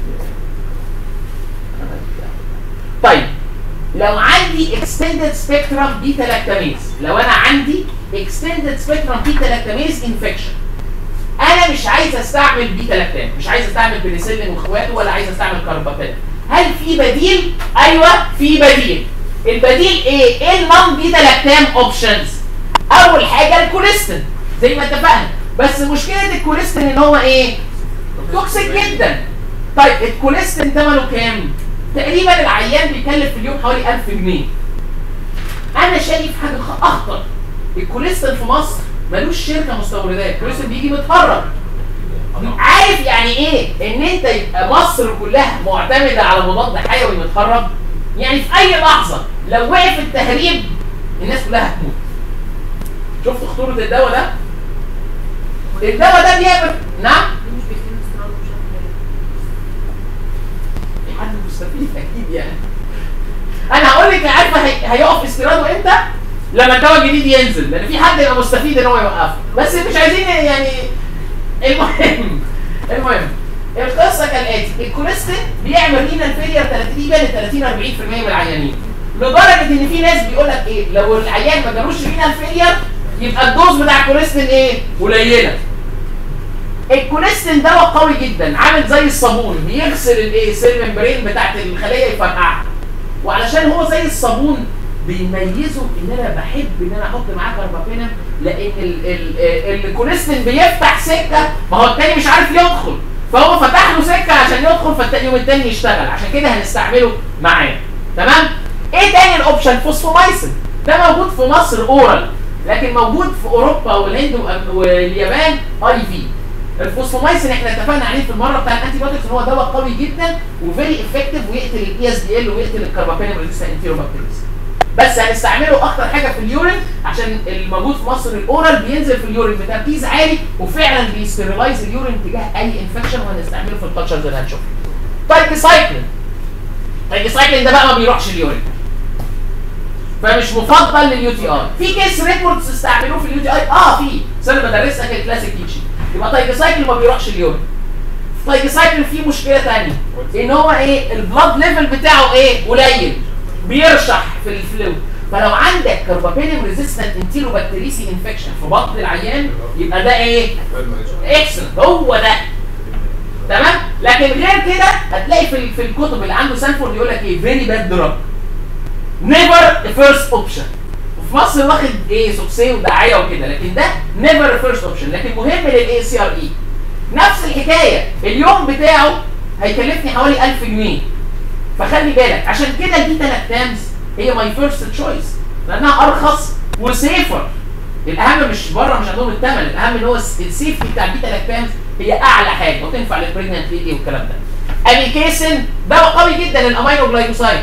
طيب لو عندي extended spectrum beta lactamase لو انا عندي extended spectrum beta lactamase infection انا مش عايز استعمل بيتا لاكتام مش عايز استعمل بنسلين واخواته ولا عايز استعمل كاربابين هل في بديل ايوه في بديل البديل ايه ايه النون بيتا لاكتام اوبشنز اول حاجه الكوليستين زي ما اتفقنا بس مشكله الكوليستين ان هو ايه توكسيك جدا طيب الكوليستين ثمنه كام تقريبا العيان بيكلف في اليوم حوالي 1000 جنيه انا شايف حاجه خ- اخطر الكوليستين في مصر ملوش شركه مستورداه الكوليستين بيجي متهرب عارف يعني ايه ان انت يبقى مصر كلها معتمده على مضاد حيوي متهرب يعني في اي لحظه لو وقف التهريب الناس كلها هتموت شفت خطوره الدواء ده الدواء ده بيعمل نعم مش بيتم استيراد ومش عارف اكيد يعني انا هقول لك عارفه هي- هيقف استيراده امتى لما الدواء الجديد ينزل لان في حد يبقى مستفيد ان هو يوقفه بس مش عايزين يعني المهم المهم القصه كالاتي الكوليستين بيعمل رينال فيلير تقريبا 30 40% من العيانين لدرجه ان في ناس بيقول لك ايه لو العيان ما جالوش رينال فيلير يبقى الدوز بتاع الكوليستين ايه قليله الكوليستين دواء قوي جدا عامل زي الصابون بيغسل الايه السيل ممبرين بتاعت الخليه يفرقعها وعلشان هو زي الصابون بيميزه ان انا بحب ان انا احط معاه كاربابينم لان ال- ال- ال- الكوليستين بيفتح سكه ما هو التاني مش عارف يدخل فهو فتح له سكه عشان يدخل فالتاني والتاني يشتغل عشان كده هنستعمله معاه تمام ايه تاني الاوبشن فوسفومايسين ده موجود في مصر اورال لكن موجود في اوروبا والهند وأم- واليابان اي في الفوسفومايسين احنا اتفقنا عليه في المره بتاع الانتي بايوتكس ان هو دواء قوي جدا وفيري افكتيف ويقتل الاي اس دي ال ويقتل الكربابينم ريزيستنت انتيروبكتيريز بس هنستعمله اكتر حاجه في اليورين عشان الموجود في مصر الاورال بينزل في اليورين بتركيز عالي وفعلا بيستيرلايز اليورين تجاه اي انفكشن وهنستعمله في الكالتشرز اللي هنشوفها. تايكسايكلين تايكسايكلين ده بقى ما بيروحش اليورين فمش مفضل لليو تي اي في كيس ريكوردز استعملوه في اليو تي اي اه في بس انا بدرسها كالكلاسيك تيتشنج يبقى تايكسايكلين ما بيروحش اليورين تايكسايكلين فيه مشكله ثانيه ان هو ايه البلاد ليفل بتاعه ايه قليل بيرشح في الفلويد فلو عندك كربابينيوم ريزيستنت انتيروبكتيريسي انفكشن في بطن العيان يبقى ده ايه اكسلنت هو ده تمام لكن غير كده هتلاقي في في الكتب اللي عنده سانفورد يقول لك ايه فيري باد دراج نيفر فيرست اوبشن وفي مصر واخد ايه سوكسي ودعايه وكده لكن ده نيفر فيرست اوبشن لكن مهم للاي سي ار اي نفس الحكايه اليوم بتاعه هيكلفني حوالي 1000 جنيه فخلي بالك عشان كده البيتا لاكتامز هي ماي فيرست تشويس لانها ارخص وسيفر الاهم مش بره مش عندهم الثمن الاهم ان هو الس- السيفتي بتاع البيتا لاكتامز هي اعلى حاجه وتنفع للبريجننت ليدي والكلام ده اميكيسن دواء قوي جدا للامينو جلايكوسايد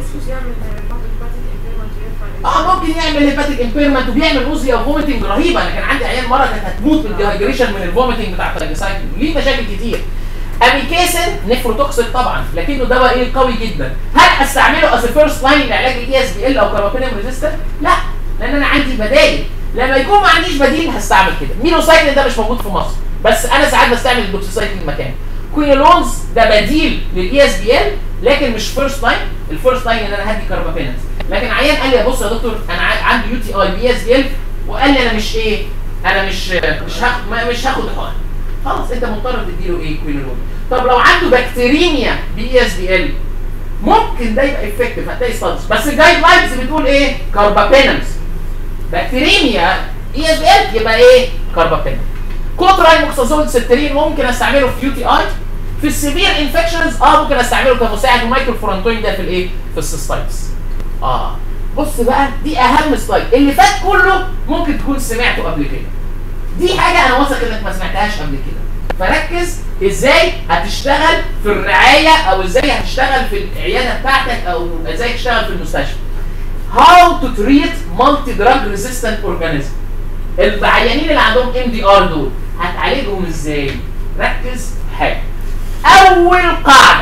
اه ممكن يعمل هيباتيك امبيرمنت وبيعمل اوزيا وفوميتنج رهيبه انا كان عندي عيال مره كانت هتموت من الديهايدريشن من الفوميتنج بتاع التراجيسايكل ليه مشاكل كتير اميكيسن نيفروتوكسيك طبعا لكنه دواء ايه قوي جدا هل استعمله از فيرست لاين لعلاج الاي اس بي ال او كاربابينيوم ريزيستنت لا لان انا عندي بدايل لما يكون ما عنديش بديل هستعمل كده مينوسايكلين ده مش موجود في مصر بس انا ساعات بستعمل الدوكسيسايكلين مكانه كوينولونز ده بديل للاي اس بي ال لكن مش فيرست لاين الفيرست لاين ان انا هدي كاربابينس لكن عيان قال لي يا بص يا دكتور انا ع- عندي يو تي اي بي اس بي ال وقال لي انا مش ايه انا مش مش هاخد ما- مش هاخد حقن خلاص انت مضطر تديله ايه كوينولون طب لو عنده بكتيريميا بي اس بي ال ممكن ده يبقى افكتيف هتلاقي ستادز بس الجايد لاينز بتقول ايه كاربابينمز بكتيريميا اي اس بي ال يبقى ايه كاربابينم كوتراي موكسازول سترين ممكن استعمله في يو تي اي في السيفير انفكشنز اه ممكن استعمله كمساعد ومايكرو فرونتوين ده في الايه في السيستايتس اه بص بقى دي اهم سلايد اللي فات كله ممكن تكون سمعته قبل كده دي حاجه انا واثق انك ما سمعتهاش قبل كده فركز ازاي هتشتغل في الرعايه او ازاي هتشتغل في العياده بتاعتك او ازاي تشتغل في المستشفى how to treat multi drug resistant organism العيانين اللي عندهم ام دي ار دول هتعالجهم ازاي ركز في حاجه اول قاعده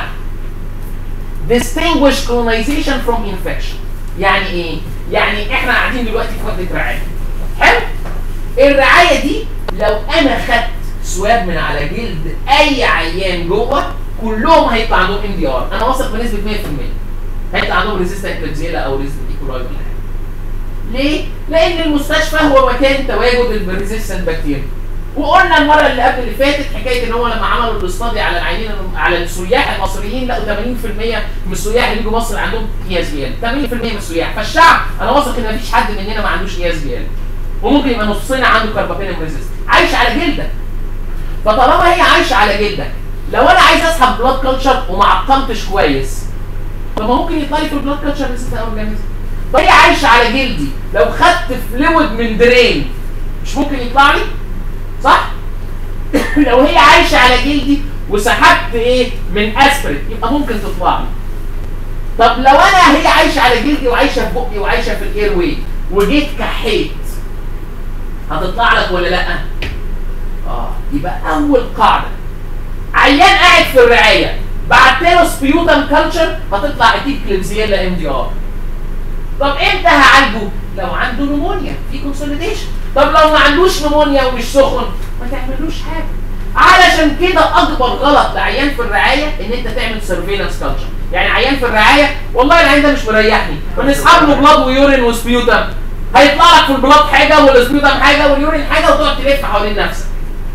distinguish colonization from infection يعني ايه يعني احنا قاعدين دلوقتي في وحده رعايه حلو الرعايه دي لو انا خدت سواب من على جلد اي عيان جوه كلهم هيطلع عندهم ام دي ار انا واثق بنسبه 100% هيطلع عندهم ريزيستنت كلزيلا او ريزيستنت ايكولاي ولا حاجه ليه؟ لان المستشفى هو مكان تواجد الريزيستنت بكتيريا وقلنا المره اللي قبل اللي فاتت حكايه ان هو لما عملوا الاستادي على العينين على السياح المصريين لقوا 80% من السياح اللي بيجوا مصر عندهم اي اس بي ال 80% من السياح فالشعب انا واثق ان مفيش حد مننا ما عندوش اي اس بي ال وممكن يبقى نصنا عنده كاربابينم ريزيست عايش على جلدك فطالما هي عايشه على جلدك لو انا عايز اسحب بلاد كلتشر وما عقمتش كويس طب ما ممكن يطلع لي في البلاد كلتشر ريزيست اورجانيزم وهي عايشه على جلدي لو خدت فلويد من درين مش ممكن يطلع لي صح لو هي عايشه على جلدي وسحبت ايه من اسبرين يبقى ممكن تطلع لي طب لو انا هي عايشه على جلدي وعايشه في بقي وعايشه في الاير واي وجيت كحيت هتطلع لك ولا لا اه يبقى اول قاعده عيان قاعد في الرعايه بعت له سبيوتم كلتشر هتطلع اكيد كليبسيلا ام دي ار طب امتى هعالجه؟ لو عنده نمونيا في كونسوليديشن طب لو ما عندوش نمونيا ومش سخن ما تعملوش حاجه علشان كده اكبر غلط لعيان في الرعايه ان انت تعمل سيرفيلانس كلتشر يعني عيان في الرعايه والله العيان ده مش مريحني ونسحب له بلاد ويورين وسبيوتم هيطلع لك في البلاد حاجه والسبيوتم حاجه واليورين حاجه وتقعد تلف حوالين نفسك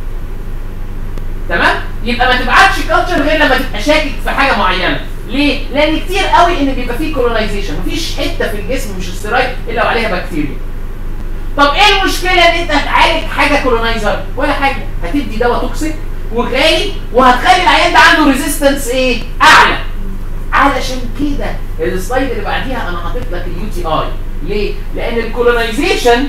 تمام يبقى ما تبعتش كلتشر غير لما تبقى شاكك في حاجه معينه ليه لان كتير قوي ان بيبقى فيه كولونايزيشن مفيش حته في الجسم مش استرايك الا وعليها بكتيريا طب ايه المشكله ان انت هتعالج حاجه كولونايزر ولا حاجه هتدي دواء توكسيك وغالي وهتخلي العيان ده عنده ريزيستنس ايه اعلى علشان كده السلايد اللي بعديها انا حاطط لك اليو تي اي ليه لان الكولونايزيشن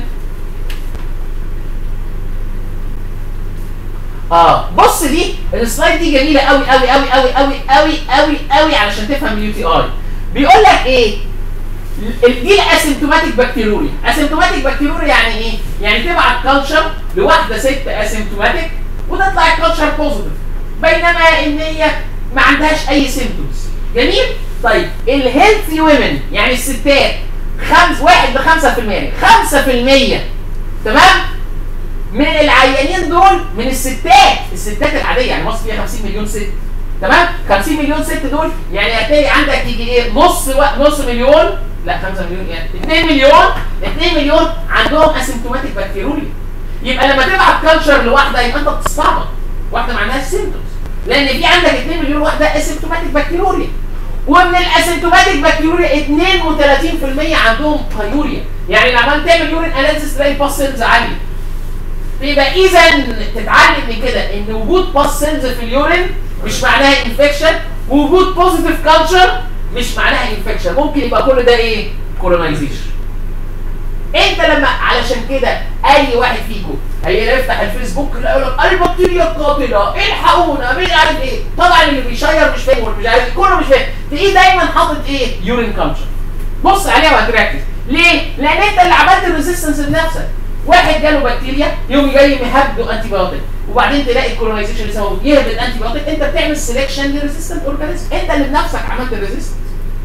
اه بص دي السلايد دي جميله قوي قوي قوي قوي قوي قوي قوي قوي علشان تفهم اليو تي اي بيقول لك ايه ال- دي الاسيمتوماتيك بكتيروريا اسيمتوماتيك بكتيروريا يعني ايه يعني تبعت كلتشر لواحده ست اسيمتوماتيك وتطلع الكلتشر بوزيتيف بينما ان هي ما عندهاش اي سيمتومز جميل طيب الهيلثي ويمن يعني الستات خمس واحد ل 5% 5% تمام من العيانين دول من الستات الستات العاديه يعني مصر فيها 50 مليون ست تمام 50 مليون ست دول يعني هتلاقي عندك يجي ايه نص و... نص مليون لا 5 مليون يعني 2 مليون 2 مليون عندهم اسيمتوماتيك بكتيروريا يبقى لما تبعت كلتشر لواحده يبقى انت بتستعبط واحده ما عندهاش سيمتومز لان في عندك 2 مليون واحده اسيمتوماتيك بكتيروريا ومن الاسيمتوماتيك بكتيروريا 32% عندهم بايوريا يعني لما تعمل يورين اناليسيس تلاقي باس سيلز عاليه يبقى اذا تتعلم من كده ان وجود باس سيلز في اليورين مش معناها انفكشن ووجود بوزيتيف كلتشر مش معناها انفكشن ممكن يبقى كل ده ايه كولونايزيشن انت لما علشان كده اي واحد فيكم هي يفتح الفيسبوك يلاقي يقول لك البكتيريا القاتله الحقونا مش عارف ايه طبعا اللي بيشير مش فاهم واللي مش عارف إيه، كله مش فاهم تلاقيه دايما حاطط ايه يورين كلتشر بص عليها وهتركز ليه؟ لان انت اللي عملت الريزيستنس لنفسك واحد جاله بكتيريا يوم جاي مهبده انتي بايوتيك وبعدين تلاقي الكولونايزيشن اللي سببه يهبط انتي بايوتيك انت بتعمل سelection لريزيستنت اورجانيزم انت اللي بنفسك عملت الريزيستنس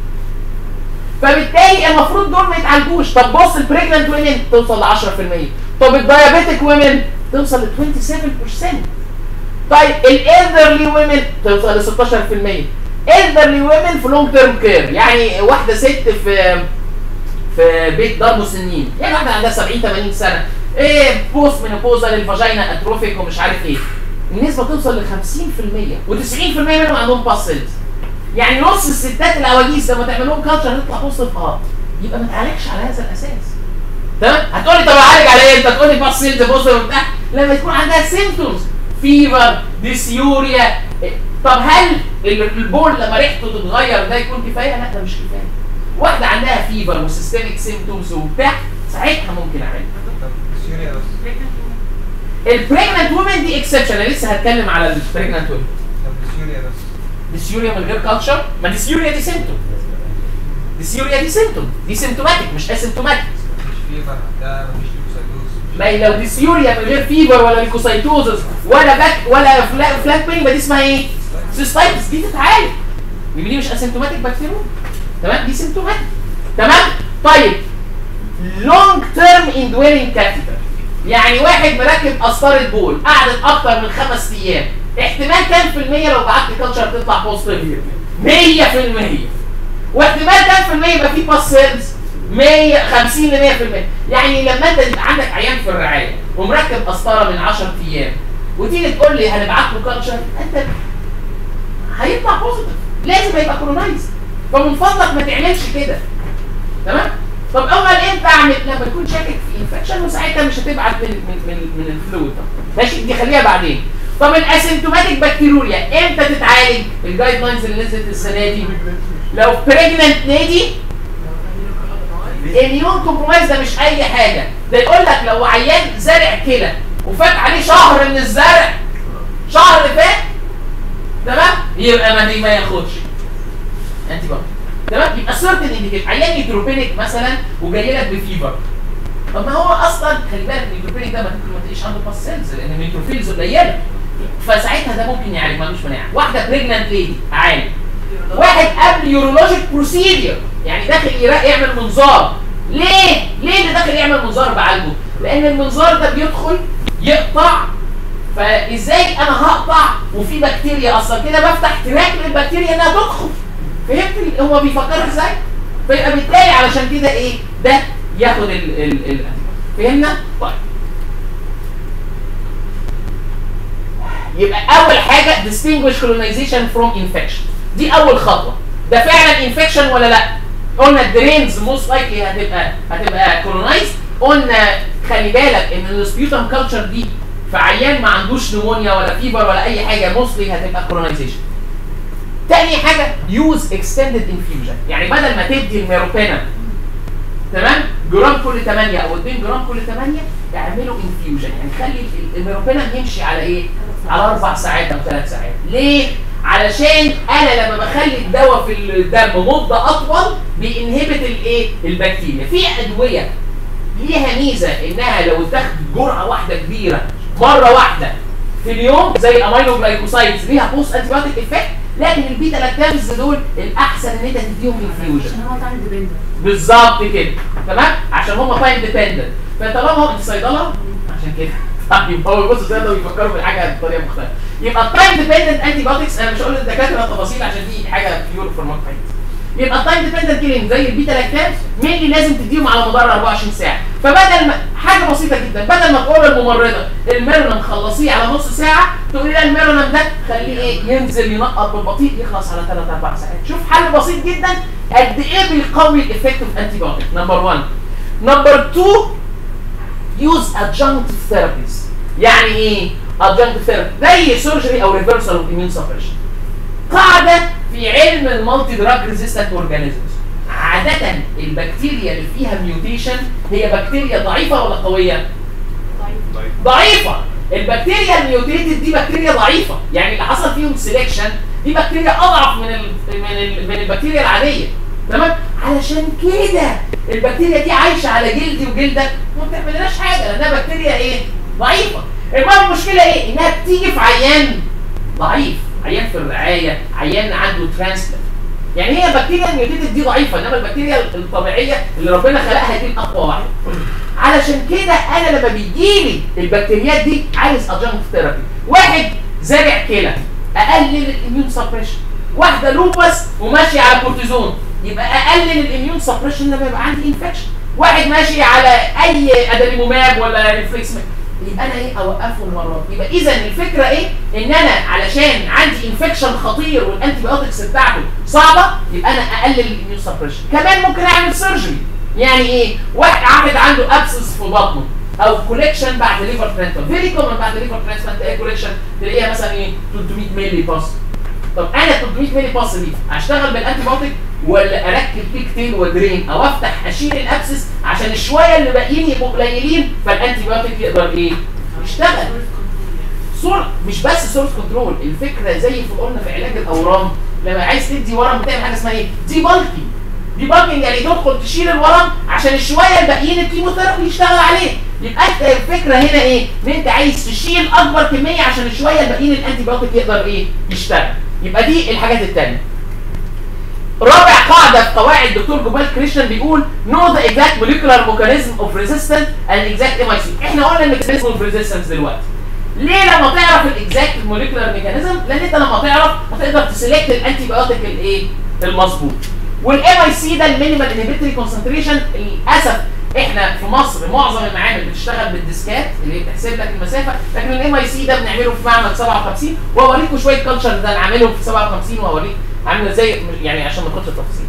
فبالتالي المفروض دول ما يتعالجوش طب بص البريجننت ويمن توصل ل 10% طب الدايابيتك ويمن توصل ل 27% طيب الالدرلي ويمن توصل ل 16% الدرلي ويمن في لونج تيرم كير يعني واحده ست في في بيت دار مسنين يعني واحده عندها 70 80 سنه ايه بوست مينوبوزا للفاجينا اتروفيك ومش عارف ايه النسبه توصل ل 50% و90% منهم عندهم باسلز يعني نص الستات العواجيز لما تعمل لهم كالتشر هتطلع بوزيتيف اه يبقى ما تعالجش على هذا الاساس تمام هتقولي طب اعالج على ايه انت تقولي باسلز بوزيتيف وبتاع لما يكون عندها سيمتومز فيفر ديسيوريا إيه، طب هل ال- البول لما ريحته تتغير ده يكون كفايه؟ لا ده مش كفايه. واحده عندها فيفر وسيستميك سيمتومز وبتاع ساعتها ممكن اعالج. طب سوريا بس البريجننت وومن دي اكسبشن انا لسه هتكلم على البريجننت وومن. طب سوريا بس ديسيوريا من غير كالتشر ما ديسيوريا دي سيمتوم. ديسيوريا دي سيمتوم دي سيمتوماتيك مش اسيمتوماتيك. مفيش فيفر ده مفيش ليوكوسايتوز ما هي لو ديسيوريا من غير فيفر ولا ليكوسايتوزس ولا باك ولا فلا- فلاك بين يبقى دي اسمها ايه؟ سيستايتس دي تتعالج يبقى دي مش اسيمتوماتيك بكتيريا تمام دي سيمتوماتيك تمام طيب لونج تيرم اندويرنج كاثيتر يعني واحد مركب قسطره بول قعدت اكتر من خمس ايام احتمال كام في المية لو بعت كلتشر تطلع بوزيتيف 100% واحتمال كام في المية يبقى فيه باس سيلز 100 50 ل 100% يعني لما انت يبقى عندك عيان في الرعايه ومركب قسطره من 10 ايام وتيجي تقول لي هنبعت له كلتشر انت هيطلع بوزيتيف لازم يبقى كولونايز فمن فضلك ما تعملش كده تمام طب اول امتى اعمل لما يكون شاكك في انفكشن وساعتها مش هتبعت من من من, من الفلويد ماشي دي خليها بعدين طب الاسيمتوماتيك بكتيروريا امتى تتعالج الجايد لاينز اللي نزلت السنه دي لو بريجننت ليدي الاميون كومبرومايز ده مش اي حاجه ده يقول لك لو عيان زارع كلى وفات عليه شهر من الزرع شهر اللي فات تمام يبقى ما ما ياخدش انت بقى تمام يبقى صورة الانديكيشن عيان نيتروبينيك مثلا وجاي لك بفيفر طب ما هو اصلا خلي بالك النيتروبينيك ده ما ممكن ما تلاقيش عنده باس سيلز لان النيتروفيلز قليله فساعتها ده ممكن يعالج ملوش مناعه واحده بريجننت ليدي عالج واحد قبل يورولوجيك بروسيدير يعني داخل يرا- يعمل منظار ليه؟ ليه اللي داخل يعمل منظار بعالجه؟ لان المنظار ده بيدخل يقطع فازاي انا هقطع وفي بكتيريا اصلا كده بفتح تراك للبكتيريا انها تدخل فهمت ال- هو بيفكر ازاي؟ فيبقى بالتالي علشان كده ايه؟ ده ياخد ال ال ال فهمنا؟ طيب يبقى اول حاجه distinguish colonization from infection دي اول خطوه ده فعلا infection ولا لا قلنا الدرينز موست لايكلي هتبقى هتبقى colonized قلنا خلي بالك ان السبيوتم كلتشر دي في عيان ما عندوش نمونيا ولا فيبر ولا اي حاجه موستلي هتبقى colonization تاني حاجه use extended infusion يعني بدل ما تدي الميروبينا تمام جرام كل 8 او 2 جرام كل 8 اعملوا انفيوجن يعني خلي ال- الميروبينا يمشي على ايه؟ على اربع ساعات او ثلاث ساعات ليه؟ علشان انا لما بخلي الدواء في الدم مده اطول بينهبت الايه؟ البكتيريا في ادويه ليها ميزه انها لو اتاخد جرعه واحده كبيره مره واحده في اليوم زي الامينو جلايكوسايدز ليها بوست انتي بايوتيك افكت لكن البيتا لاكتامز دول الاحسن ان انت تديهم انفيوجن عشان هو تايم ديبندنت بالظبط كده تمام عشان هم تايم ديبندنت فطالما هو انت صيدله عشان كده طيب هو بص الصيدله بيفكروا في الحاجه بطريقه مختلفه يبقى التايم ديبندنت انتي بايوتكس انا مش هقول للدكاتره التفاصيل عشان دي حاجه بيور فورمات يبقى التايم ديبندنت كيلينج زي البيتا لاكتام مين لازم تديهم على مدار 24 ساعه فبدل ما حاجه بسيطه جدا بدل ما تقول للممرضه الميرونم خلصيه على نص ساعه تقولي لها الميرونم ده خليه ايه ينزل ينقط بالبطيء يخلص على 3 4 ساعات شوف حل بسيط جدا قد ايه بيقوي الافكتيف انتي بايوتيك نمبر 1 نمبر 2 يوز adjunctive therapies يعني ايه adjunctive therapy زي سيرجري او ريفرسال اوف immune suppression قاعده في علم المالتي دراج ريزيستنت اورجانيزمز عاده البكتيريا اللي فيها ميوتيشن هي بكتيريا ضعيفه ولا قويه ضعيفه البكتيريا الميوتيتد دي بكتيريا ضعيفه يعني اللي حصل فيهم سيلكشن دي بكتيريا اضعف من ال من ال من البكتيريا العاديه تمام علشان كده البكتيريا دي عايشه على جلدي وجلدك وما بتعملناش حاجه لانها بكتيريا ايه ضعيفه المهم المشكله ايه انها بتيجي في عيان ضعيف عيان في الرعايه عيان عنده ترانسبلانت يعني هي البكتيريا الميوتيتد دي ضعيفه انما البكتيريا الطبيعيه اللي ربنا خلقها دي الاقوى واحده علشان كده انا لما بيجيلي البكتيريات دي عايز ادجنكت ثيرابي واحد زارع كلى اقلل الاميون سبريشن واحده لوبس وماشيه على كورتيزون يبقى اقلل الاميون سبريشن لما يبقى عندي انفكشن واحد ماشي على اي ادريموماب ولا ريفلكس يبقى انا ايه اوقفه المرات يبقى اذا الفكره ايه ان انا علشان عندي انفكشن خطير والانتي بايوتكس بتاعته صعبه يبقى انا اقلل الاميون سبريشن كمان ممكن اعمل سيرجري يعني ايه واحد عامل عنده ابسس في بطنه او كوليكشن بعد ليفر ترانسبلانت فيري كومن بعد ليفر ترانسبلانت تلاقي كوليكشن تلاقيها مثلا ايه 300 مللي باس طب انا 300 مللي باس دي اشتغل بالانتي بايوتيك ولا اركب بيك تيل ودرين او افتح اشيل الابسس عشان الشويه اللي باقيين يبقوا قليلين فالانتي بايوتيك يقدر ايه يشتغل صور مش بس سورس كنترول الفكره زي في قلنا في علاج الاورام لما عايز تدي ورم بتعمل حاجه اسمها ايه دي بالكي دي بالكينج يعني تدخل تشيل الورم عشان الشويه الباقيين الكيموثيرابي يشتغل عليه يبقى انت الفكره هنا ايه ان انت عايز تشيل اكبر كميه عشان الشويه الباقيين الانتي بايوتيك يقدر ايه يشتغل يبقى دي الحاجات الثانيه رابع قاعدة في قواعد دكتور جوبال كريشنان بيقول know the exact molecular mechanism of resistance and exact MIC احنا قلنا الميكانيزم اوف ريزيستنس دلوقتي ليه لما تعرف الاكزاكت موليكولار ميكانيزم لان انت لما تعرف هتقدر تسلكت الانتي بايوتيك الايه المظبوط والام اي سي ده المينيمال انهبيتوري كونسنتريشن للاسف احنا في مصر معظم المعامل بتشتغل بالديسكات اللي بتحسب لك المسافه لكن الام اي سي ده بنعمله في معمل 57 واوريكم شويه كلتشر ده انا عاملهم في 57 واوريك عامله ازاي يعني عشان ما ندخلش التفاصيل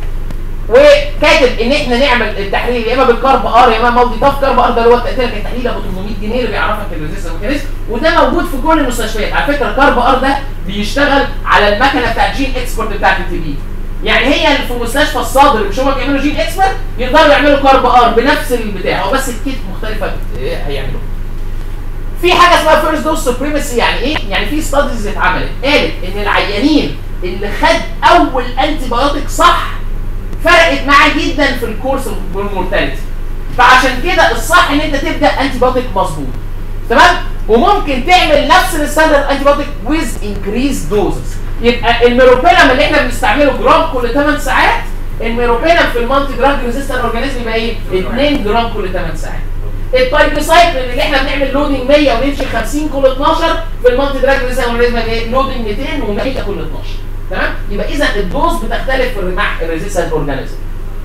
وكاتب ان احنا نعمل التحليل يا اما بالكارب ار يا اما مالتي تاف كارب ار ده اللي هو التقدير التحليل ابو 800 جنيه اللي بيعرفك الريزيستنس ميكانيزم وده موجود في كل المستشفيات على فكره الكارب ار ده بيشتغل على المكنه بتاعت جين اكسبورت بتاعت التي بي يعني هي في مستشفى الصدر مش هم بيعملوا جين اكسبورت يقدروا يعملوا كارب ار بنفس البتاع هو بس الكيت مختلفه إيه هيعملوها في حاجه اسمها فيرست دوز سوبريمسي يعني ايه؟ يعني في ستاديز اتعملت قالت ان العيانين اللي خد اول انتي بايوتيك صح فرقت معاه جدا في الكورس والمورتاليتي فعشان كده الصح ان انت تبدا انتي بايوتيك مظبوط تمام وممكن تعمل نفس الستاندرد انتي بايوتيك ويز انكريز دوزز يبقى الميروبينم اللي احنا بنستعمله جرام كل 8 ساعات الميروبينم في المالتي دراج ريزيستنت اورجانيزم يبقى ايه 2 جرام كل 8 ساعات التايبسايكلين اللي احنا بنعمل لودنج 100 ونمشي 50 كل 12 في المالتي دراج ريزيستنت اورجانيزم ايه لودنج 200 و100 كل 12 تمام يبقى اذا الدوز بتختلف في مع الريزيستنت اورجانيزم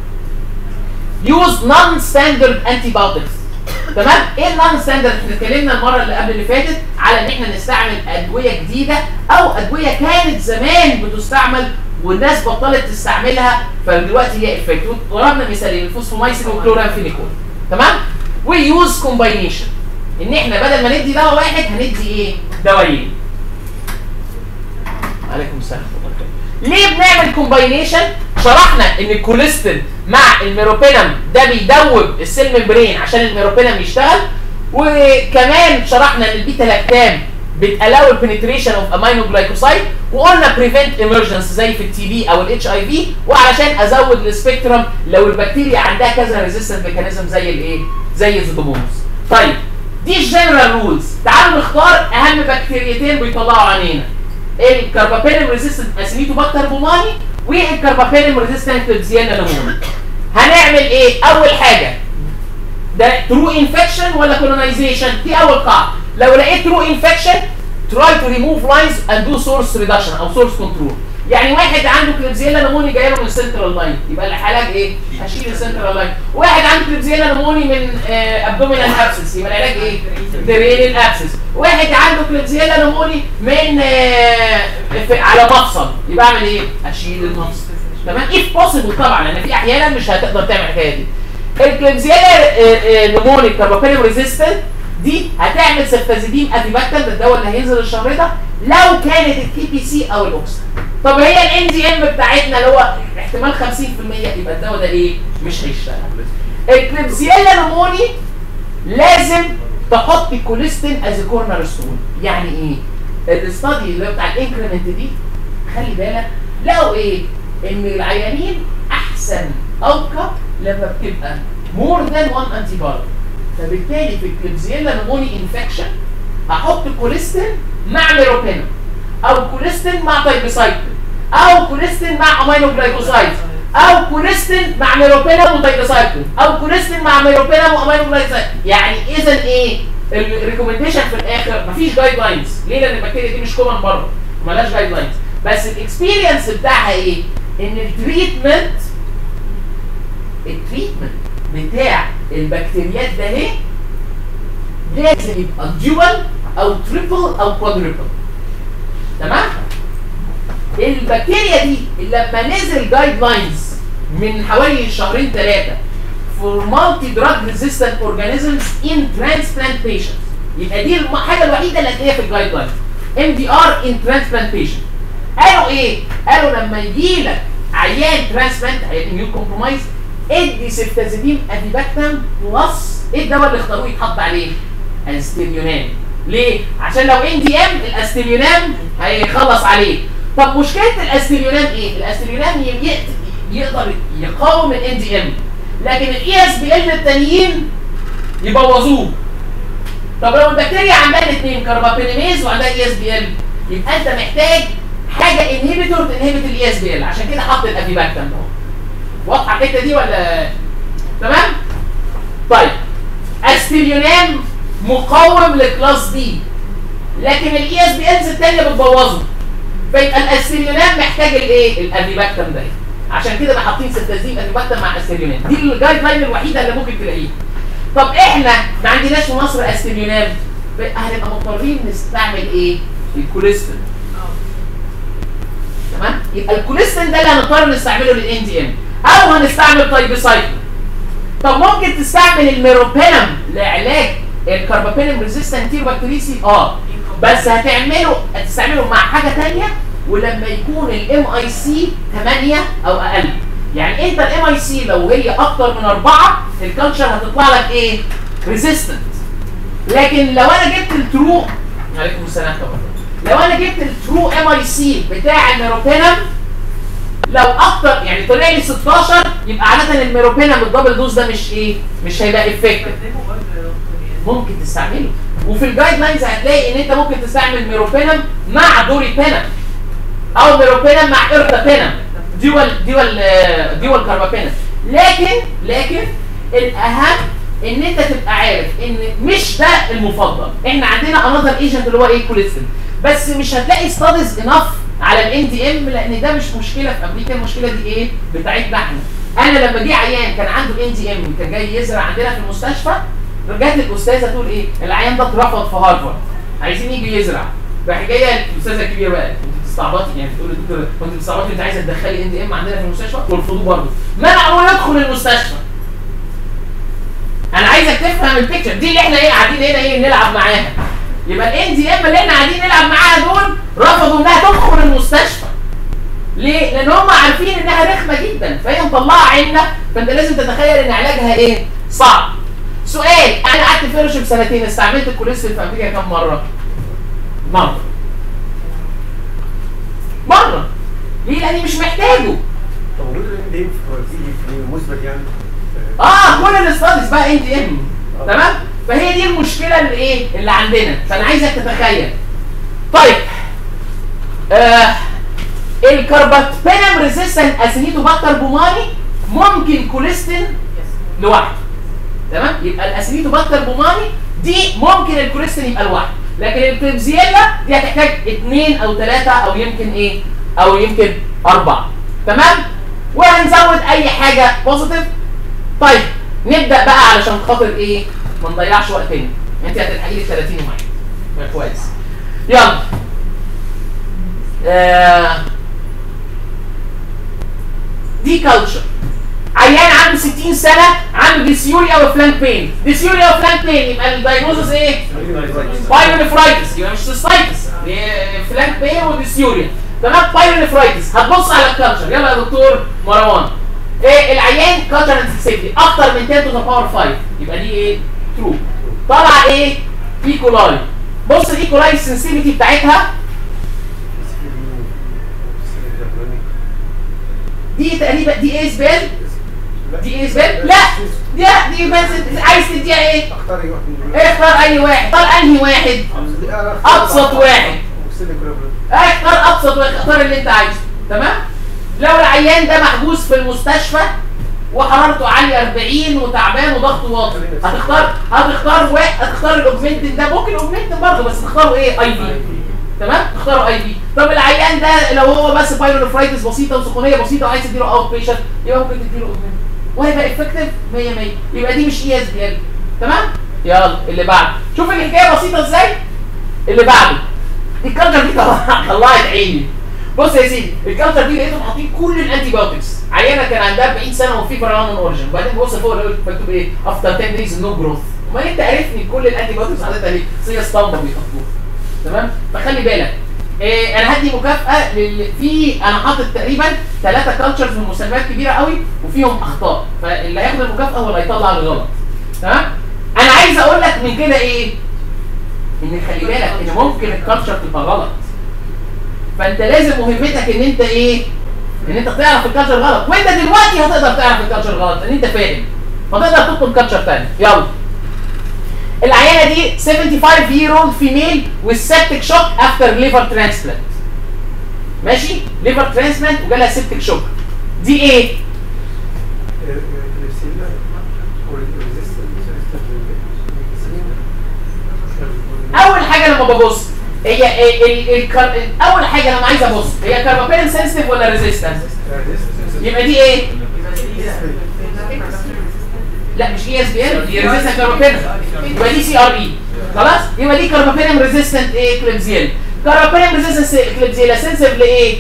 يوز نون ستاندرد انتي بايوتكس تمام ايه النون ستاندرد احنا اتكلمنا المره اللي قبل اللي فاتت على ان احنا نستعمل ادويه جديده او ادويه كانت زمان بتستعمل والناس بطلت تستعملها فدلوقتي هي افكت ضربنا مثالين الفوسفومايسين والكلورامفينيكول تمام ويوز كومباينيشن ان احنا بدل ما ندي دواء واحد هندي ايه دوايين عليكم السلام ورحمة الله وبركاته. ليه بنعمل كومباينيشن شرحنا ان الكوليستين مع الميروبينم ده بيدوب السيل ممبرين عشان الميروبينم يشتغل وكمان شرحنا ان البيتا لاكتام بتالاو البنتريشن اوف امينو جلايكوسايد وقلنا بريفنت ايمرجنس زي في التي بي او الاتش اي في وعلشان ازود السبيكترم لو البكتيريا عندها كذا ريزيستنت ميكانيزم زي الايه زي الزيتومونز طيب دي الجنرال رولز تعالوا نختار اهم بكتيريتين بيطلعوا عينينا الكربابينم ريزيستنت اسيميتوباكتر بوماني والكربابينم ريزيستنت كليبسيانا ليموني هنعمل ايه اول حاجه ده ترو انفكشن ولا كولونايزيشن دي اول قاعده لو لقيت ترو انفكشن تراي تو ريموف لاينز اند دو سورس ريدكشن او سورس كنترول يعني واحد عنده كليبسيلا نموني جاي له من السنترال لاين يبقى العلاج ايه؟ هشيل السنترال لاين واحد عنده كليبسيلا نموني من ابدومينال ابسس يبقى العلاج ايه؟ درينال ابسس واحد عنده كليبسيلا نموني من آه، في- على مفصل يبقى اعمل ايه؟ اشيل المفصل تمام؟ اف بوسيبل طبعا لان في احيانا مش هتقدر تعمل الحكايه دي الكليبسيلا نموني كاربابينم ريزيستنت دي هتعمل سيفتازيدين افيباكتر ده الدواء اللي هينزل الشهر ده لو كانت الكي بي سي او الاوكسا طب هي الان دي ام بتاعتنا اللي هو احتمال 50% يبقى الدواء ده ايه مش هيشتغل الكليبسيلا نموني لازم تحط الكوليستين از كورنر ستون يعني ايه الاستادي اللي هو بتاع الانكريمنت دي خلي بالك لقوا ايه ان العيانين احسن اوقع لما بتبقى مور ذان وان انتي بارد فبالتالي في الكليبسيلا نموني انفكشن هحط كوليستين مع ميروبينم او كوليستين مع تايبسايكلين او كوليستين مع امينو جلايكوسايد او كوليستين مع ميروبينم وتايبسايكلين او كوليستين مع ميروبينم وامينو جلايكوسايد يعني اذا ايه الريكومنديشن في الاخر مفيش جايد لاينز ليه لان البكتيريا دي مش كومن بره ملهاش جايد لاينز بس الاكسبيرينس بتاعها ايه ان التريتمنت التريتمنت بتاع البكتيريات ده ايه لازم يبقى ديوال او تريبل او كوادريبل تمام البكتيريا دي لما نزل جايد لاينز من حوالي شهرين ثلاثه for multi drug resistant organisms in transplant patients يبقى دي الحاجه الوحيده اللي هتلاقيها في الجايد لاين ام دي ار ان ترانسبلانت بيشنت قالوا ايه؟ قالوا لما يجي لك عيان ترانسبلانت عيان اميون كومبرومايز ادي سيفتازيدين افيباكتام بلس ايه الدواء اللي اختاروه يتحط عليه؟ استيريونام ليه؟ عشان لو ان دي ام الاستيريونام هيخلص عليه طب مشكله الاستيريونام ايه؟ الاستيريونام ي- ي- يقدر يقاوم الان دي ام لكن الاي اس بي ال التانيين يبوظوه طب لو البكتيريا عندها الاثنين كاربابينيميز وعندها اي اس بي ال يبقى انت محتاج حاجه انهبيتور تنهبت الاي اس بي ال عشان كده حط الافيباكتام ده واضحه الحته دي ولا تمام طيب استيريونام مقاوم لكلاس بي لكن الاي اس بي الز الثانيه بتبوظه فيبقى الاستيريونام محتاج الايه الافيباكتام ده عشان كده بقى حاطين ستازين افيباكتام مع استيريونام دي الجايد لاين الوحيده اللي ممكن تلاقيها طب احنا ما عندناش في مصر استيريونام هنبقى مضطرين نستعمل ايه الكوليستين تمام يبقى الكوليستين ده اللي هنضطر نستعمله للان دي ام او هنستعمل تايبسايكلين طب ممكن تستعمل الميروبينم لعلاج الكربابينم ريزيستنت بكتيريسي اه بس هتعمله هتستعمله مع حاجه ثانيه ولما يكون الام اي سي 8 او اقل يعني انت الام اي سي لو هي اكتر من اربعه الكالتشر هتطلع لك ايه؟ ريزيستنت لكن لو انا جبت الترو عليكم السلام طبعا لو انا جبت الترو ام اي سي بتاع الميروبينم لو اكتر يعني طلع لي 16 يبقى عاده الميروبينم الدبل دوز ده مش ايه؟ مش هيبقى افكتيف ممكن تستعمله وفي الجايد لاينز هتلاقي ان انت ممكن تستعمل ميروبينم مع دوريبينم او ميروبينم مع ارتابينم دول دول آه، دول كاربابينم لكن لكن الاهم ان انت تبقى عارف ان مش ده المفضل احنا عندنا انذر ايجنت اللي هو ايه كوليستين بس مش هتلاقي ستاديز انف على الان دي ام لان ده مش مشكله في امريكا المشكله دي ايه بتاعتنا احنا انا لما جه عيان كان عنده ان دي ام كان جاي يزرع عندنا في المستشفى رجعت الاستاذه تقول ايه العيان ده اترفض في هارفارد عايزين يجي يزرع راح جايه الاستاذه الكبيره بقى انت بتستعبطي يعني بتقول للدكتور كنت بتستعبطي انت عايزه تدخلي ان دي ام عندنا في المستشفى ترفضوه برضه منعوا يدخل المستشفى انا عايزك تفهم البيكتشر دي اللي احنا ايه قاعدين هنا ايه نلعب معاها يبقى الان دي ام اللي احنا قاعدين نلعب معاها دول رفضوا انها تدخل المستشفى ليه؟ لان هم عارفين انها رخمه جدا فهي مطلعه عيننا فانت لازم تتخيل ان علاجها ايه؟ صعب. سؤال انا قعدت فيلوشيب سنتين استعملت الكوليسترول في امريكا كام مره؟ مره. مره. ليه؟ لاني مش محتاجه. طب وجود الام دي في في المثبت يعني اه كل الاستاديز بقى ان دي ام تمام فهي دي المشكله اللي ايه اللي عندنا فانا عايزك تتخيل طيب آه الكرباتبينم ريزيستنت اسينيتوباكتر بوماني ممكن كوليستين لوحده تمام يبقى الاسينيتوباكتر بوماني دي ممكن الكوليستين يبقى لوحده لكن الكليبزيلا دي هتحتاج اثنين او ثلاثه او يمكن ايه او يمكن اربعه تمام وهنزود اي حاجه بوزيتيف طيب نبدا بقى علشان خاطر ايه ما نضيعش وقتنا انت هتلحقي لي 30 واحد يبقى كويس يلا آه. دي كلتشر عيان عنده 60 سنه عنده ديسيوريا وفلانك بين ديسيوريا وفلانك بين يبقى الدايجنوزس ايه بايونيفرايتس يبقى مش سيستايتس فلانك بين وديسيوريا تمام بايونيفرايتس هتبص على الكلتشر يلا يا دكتور مروان ايه العيان كلتشر سيفتي اكتر من 10 تو ذا باور 5 يبقى دي ايه ترو طالعه ايه ايكولاي بص الايكولاي السنسيتيفيتي بتاعتها دي تقريبا دي ايه سبيل دي ايه سبيل لا دي دي بس عايز تديها ايه اختار اي واحد من اختار اي واحد اختار انهي واحد دول. ابسط واحد وسيلي كرابل. اختار ابسط واحد اختار اللي انت عايزه تمام لو العيان ده محجوز في المستشفى وحرارته عاليه 40 وتعبان وضغطه واطي هتختار هتختار واحد هتختار الاوجمنتد ده ممكن الاوجمنتد برضه بس تختاروا ايه اي في تمام تختاروا اي في طب العيان ده لو هو بس بايلونفرايتس بسيطه وسخونيه بسيطه وعايز تديله اوت بيشنت يبقى ممكن تديله اوجمنتد وهيبقى افكتيف 100 100 يبقى دي مش اي اس بي ال تمام يلا اللي بعد شوف الحكايه بسيطه ازاي اللي بعده دي الكالتشر دي طلع- طلعت عيني بص يا سيدي الكالتشر دي لقيتهم حاطين كل الانتي بايوتكس عيانه كان عندها 40 سنه وفي فرعون اوريجن وبعدين بص فوق لقيت مكتوب ايه افتر 10 دايز نو جروث امال انت عرفني كل الانتي بايوتكس حاططها ليه؟ بس هي اسطمبه بيحطوها تمام فخلي بالك إيه انا هدي مكافاه لل... في انا حاطط تقريبا ثلاثه كالتشرز من مسميات كبيره قوي وفيهم اخطاء فاللي هياخد المكافاه هو اللي هيطلع الغلط تمام انا عايز اقول لك من كده ايه ان خلي بالك ان ممكن الكالتشر تبقى غلط فانت لازم مهمتك ان انت ايه ان انت تعرف الكالتشر غلط وانت دلوقتي هتقدر تعرف الكالتشر غلط لان انت فاهم فتقدر تطلب كالتشر تاني يلا العيانه دي 75 year old female with septic shock after liver transplant ماشي liver transplant وجالها septic shock دي ايه الرسيلة والريزيستنس اول حاجه لما ببص هي ال ال ال اول حاجه لما عايز ابص هي كاربابين سنسيتيف ولا ريزيستنس يبقى دي ايه لا مش اي اس بي ال دي ريزيستنت كاربابين يبقى دي سي ار اي خلاص يبقى دي كاربابين ريزيستنت ايه كليبزيل كاربابين ريزيستنت كليبزيلا سنسيتيف لايه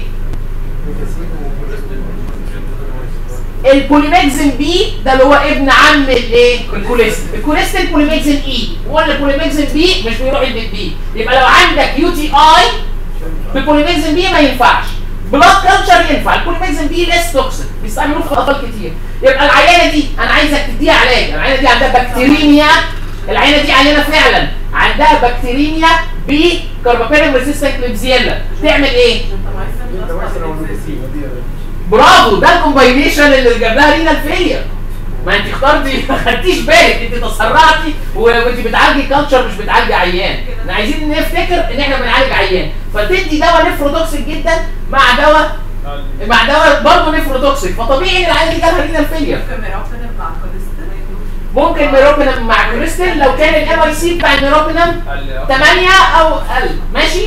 البوليميكزين بي ده اللي هو ابن عم الايه الكوليستين الكوليستين بوليميكزين اي ولا البوليميكزين بي مش بيروح البيت بي يبقى لو عندك يو تي اي بالبوليميكزين بي ما ينفعش بلاد كلتشر ينفع البوليميكزين بي ليس توكسيك بيستعملوه في اطفال كتير يبقى العيانه دي انا عايزك تديها علاج العيانه دي عندها بكتيريميا العيانه دي عيانه فعلا عندها بكتيريميا بكربابينم ريزيستنت كليبزيلا تعمل ايه برافو ده الكومباينيشن اللي جاب لها رينا الفيلير ما انت اخترتي ما خدتيش بالك انت تسرعتي و- وانت بتعالجي كالتشر مش بتعالجي عيان احنا عايزين نفتكر ان احنا بنعالج عيان فتدي دواء نفروتوكسيك جدا مع دواء مع دواء برضه نفروتوكسيك فطبيعي ان العيان دي جالها رينال فيلير ممكن ميروبينم مع كوليسترول ممكن ميروبينم مع كوليستين لو كان الام اي سي بتاع الميروبينم 8 او اقل ماشي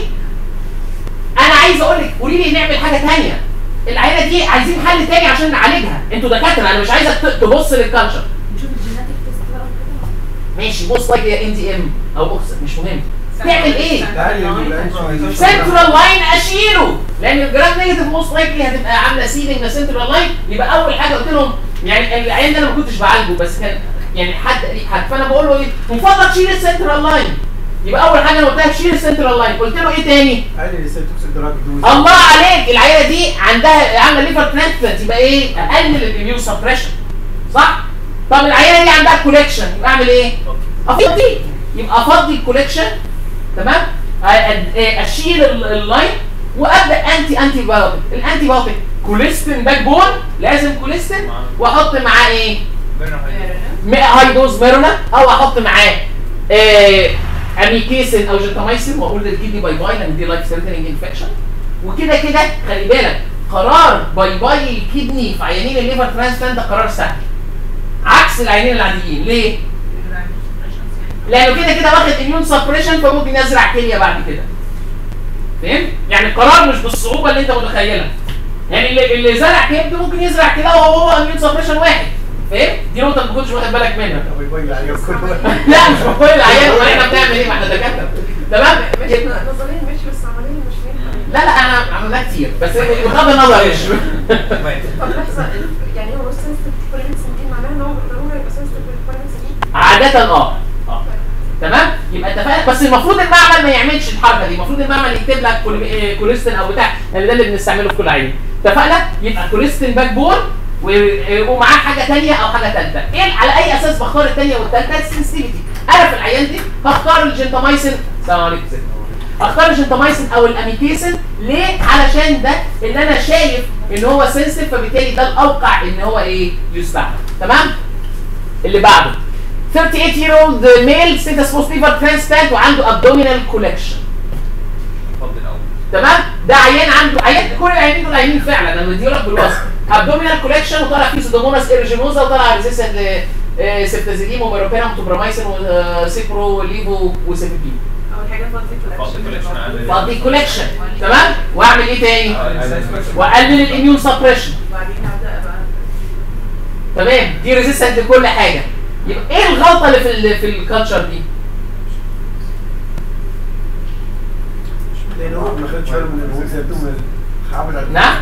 انا عايز اقول لك قولي لي نعمل حاجه ثانيه العيله دي عايزين حل تاني عشان نعالجها انتوا دكاتره انا مش عايزك ت- تبص للكالتشر نشوف الجيناتيك تيست بقى وكده ماشي بص لايك يا ان دي ام او اوكسيد مش مهم تعمل ايه تعالي يبقى سنترال لاين اشيله لان الجرام نيجاتيف موست لايكلي هتبقى عامله سيلينج سنترال لاين يبقى اول حاجه قلت لهم يعني العيان ده انا ما كنتش بعالجه بس كان يعني حد قال لي حد فانا بقول له ايه من فضلك شيل السنترال لاين يبقى اول حاجه انا قلتها شيل السنترال لاين قلت له ايه تاني قال لي سيتوكسيك دراج دوز الله عليك العيله دي عندها عامله ليفر ترانسبلانت يبقى ايه اقلل الاميون سبريشن صح طب العيله دي عندها كوليكشن يبقى اعمل ايه افضي يبقى افضي الكوليكشن تمام أ- أ- اشيل ال- اللاين وابدا انتي انتي بايوتيك الانتي بايوتيك كوليستين باك بون لازم كوليستين واحط معاه ايه م- هاي دوز ميرونا او احط معاه آه اميكيسين او جنتاميسين واقول للكدني باي باي لان دي لايف ثريتنينج انفكشن وكده كده خلي بالك قرار باي باي الكدني في عيانين الليفر ترانسبلانت ده قرار سهل عكس العيانين العاديين ليه؟ لانه كده كده واخد اميون سبريشن فممكن يزرع كليه بعد كده فهمت؟ يعني القرار مش بالصعوبه اللي انت متخيلها يعني اللي, اللي زرع كبد ممكن يزرع كده وهو هو اميون سبريشن واحد فهمت؟ دي نقطه ما كنتش واخد بالك منها باي باي العيال كله لا مش بقول العيان امال احنا بنعمل ايه ما احنا دكاتره تمام نظريا ماشي بس عمليا مش فاهم لا لا انا عملناها كتير بس بغض النظر ايش طب لحظه يعني هو سنسيتيف كولينكسين دي معناها ان هو بالضروره يبقى سنسيتيف كولينكسين عاده اه اه تمام يبقى اتفقنا بس المفروض المعمل ما يعملش الحركه دي المفروض المعمل يكتب لك كول- إيه، كوليستين او بتاع لان ده اللي بنستعمله في كل عين اتفقنا يبقى كوليستين باك بون و- ومعاه حاجه ثانيه او حاجه ثالثه ايه على اي اساس بختار الثانيه والثالثه السنسيتيفيتي انا في العيان دي هختار الجنتامايسين السلام عليكم سيدي. اختار الجنتامايسين او الاميكيسين ليه علشان ده ان انا شايف ان هو سنسيتيف فبالتالي ده الاوقع ان هو ايه يستعمل تمام اللي بعده 38 year old male status post liver transplant وعنده abdominal collection تمام ده عيان عنده عيان كل العيانين دول عيانين فعلا انا بديه لك بالوصف abdominal collection وطالع فيه سودوموناس ايرجينوزا وطالع ريزيستنت سيبتازيديم وميروبينم وتوبرامايسين وسيبرو وليفو وسيفيبين اول حاجه فاضي كولكشن فاضي كولكشن تمام واعمل ايه تاني واقلل الاميون سبريشن وبعدين هبدا بقى تمام دي ريزيستنت لكل حاجه يبقى ايه الغلطه اللي في ال في الكالتشر دي لان هو ما خدش باله من الوزن يدوم عامل على نعم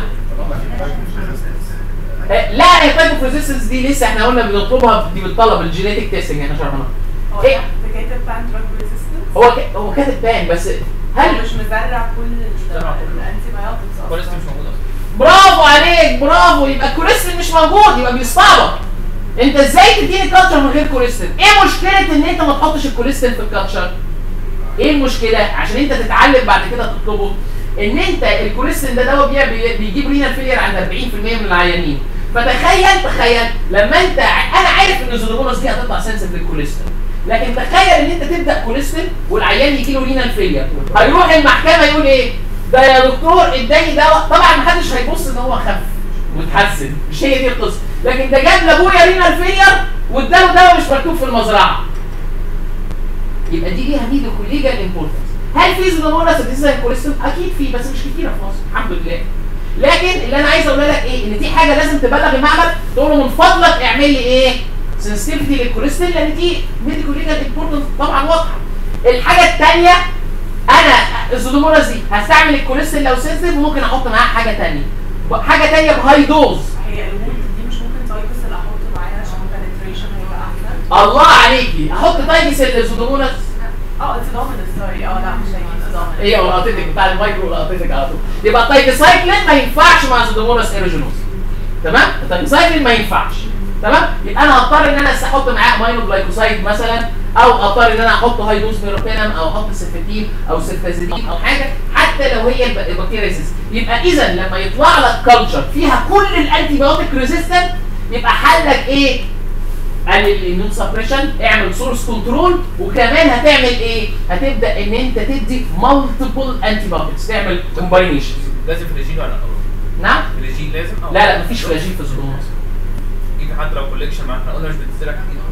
آه، لا التايب اوف ريزيستنس دي لسه احنا قلنا بنطلبها دي بالطلب الجينيتك تيستنج احنا شرحناها هو إيه؟ حكايه البان دراج ريزيستنس هو ك... هو كاتب بان بس هل هل مش مزرع كل الانتي بايوتكس كوليستين مش موجود اصلا برافو عليك برافو يبقى الكوليسترول مش موجود يبقى بيصطادك انت ازاي تديني كالتشر من غير كوليسترول ايه مشكله ان انت ما تحطش الكوليسترول في الكالتشر ايه المشكله عشان انت تتعلم بعد كده تطلبه ان انت الكوليسترول ده دواء بي- بي- بيجيب رينال فيلير عند 40% من العيانين فتخيل تخيل لما انت ع- انا عارف ان الزودوموناس دي هتطلع سنسيتيف للكوليسترول لكن تخيل ان انت تبدا كوليسترول والعيان يجي له رينال فيلير هيروح المحكمه يقول ايه ده يا دكتور اداني دواء طبعا ما حدش هيبص ان هو خف واتحسن مش هي دي القصه لكن ده جاب لابويا رينال فيلير واداله دواء مش مكتوب في المزرعه يبقى دي ليها ميدو ليجال امبورتنس هل في زودوموناس ريزيستنت كوليسترول اكيد في بس مش كتيره في مصر الحمد لله لكن اللي انا عايز اقول لك ايه ان دي حاجه لازم تبلغ المعمل تقول له من فضلك اعمل لي ايه سنسيتيفيتي للكوليسترول لان دي ميديكو ليجال امبورتنس طبعا واضحه الحاجه الثانيه انا الزودوموناس دي هستعمل الكوليسترول لو سنسيتيف وممكن احط معاها حاجه ثانيه حاجه ثانيه بهاي دوز هي الوود دي مش ممكن تايبس اللي احطه معايا عشان penetration هيبقى احسن الله عليكي احط تايبس الزودوموناس اه انت دومينس سوري اه لا مش هيجي دومينس هي ولقطتك بتاع المايكرو ولقطتك على طول يبقى التايكسايكلين ما ينفعش مع زودوموناس ايروجينوس تمام التايكسايكلين ما ينفعش تمام يبقى انا هضطر ان انا احط معاه ماينو جلايكوسايد مثلا او اضطر ان انا احط هاي دوز ميروبينم او احط سيفتين او سيفتازيدين او حاجه حتى لو هي الب- البكتيريا ريزيست يبقى اذا لما يطلع لك كلتشر فيها كل الانتي بايوتيك ريزيستنت يبقى حلك ايه قلل الاميون سبريشن اعمل سورس كنترول وكمان هتعمل ايه هتبدا ان انت تدي مالتيبل انتي بوديز تعمل كومباينيشن لازم فلاجين ولا لا؟ نعم فلاجين لازم أو لا لا مفيش فلاجين في الزوموناس يجي حتى لو كوليكشن ما احنا قلنا مش بتنزلك كتير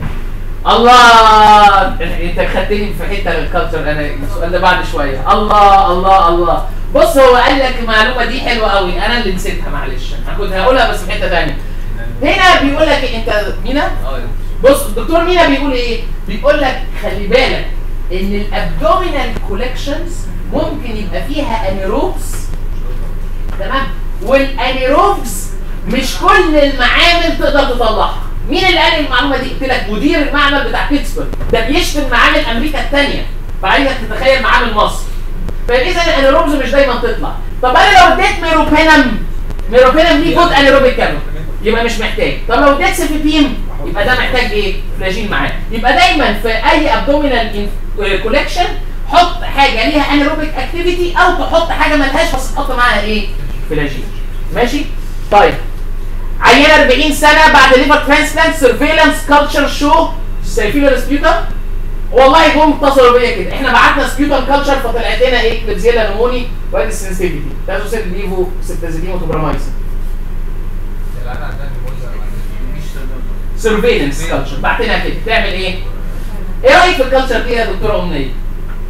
الله انت خدتني في حته الكالتشر انا السؤال ده بعد شويه الله الله الله بص هو قال لك المعلومه دي حلوه قوي انا اللي نسيتها معلش انا كنت هقولها بس في حته ثانيه هنا بيقول لك إيه؟ انت مينا اه بص الدكتور مينا بيقول ايه بيقول لك خلي بالك ان الابدومينال كولكشنز ممكن يبقى فيها انيروبس تمام والانيروبس مش كل المعامل تقدر تطلعها مين اللي قال المعلومه دي قلت لك مدير المعمل بتاع بيتسبرج ده بيشتم معامل امريكا الثانيه فعايزك تتخيل معامل مصر فاذا الانيروبس مش دايما تطلع طب انا لو اديت ميروبينم ميروبينم ليه جود انيروبيك كامل يبقى مش محتاج طب لو اديت سيفيتيم يبقى ده محتاج ايه فلاجين معاه يبقى دايما في اي ابدومينال كولكشن حط حاجه ليها انيروبيك اكتيفيتي او تحط حاجه ملهاش بس تحط معاها ايه فلاجين ماشي طيب عينه 40 سنه بعد ليفر ترانسبلانت سيرفيلانس كلتشر شو شايفين السبيوتا والله جم اتصلوا بيا كده احنا بعتنا سبيوتال كلتشر فطلعت لنا ايه كليبزيلا نموني وادي السنسيتيفيتي تازوسيل ليفو سبتازيديم وتوبرامايسين العيال عندها نيمونيا ولا عندها- مفيش سيرفيلانس كلتشر بعتنا كده تعمل ايه؟ ايه رايك في الكلتشر دي يا دكتوره امنيه؟ يعني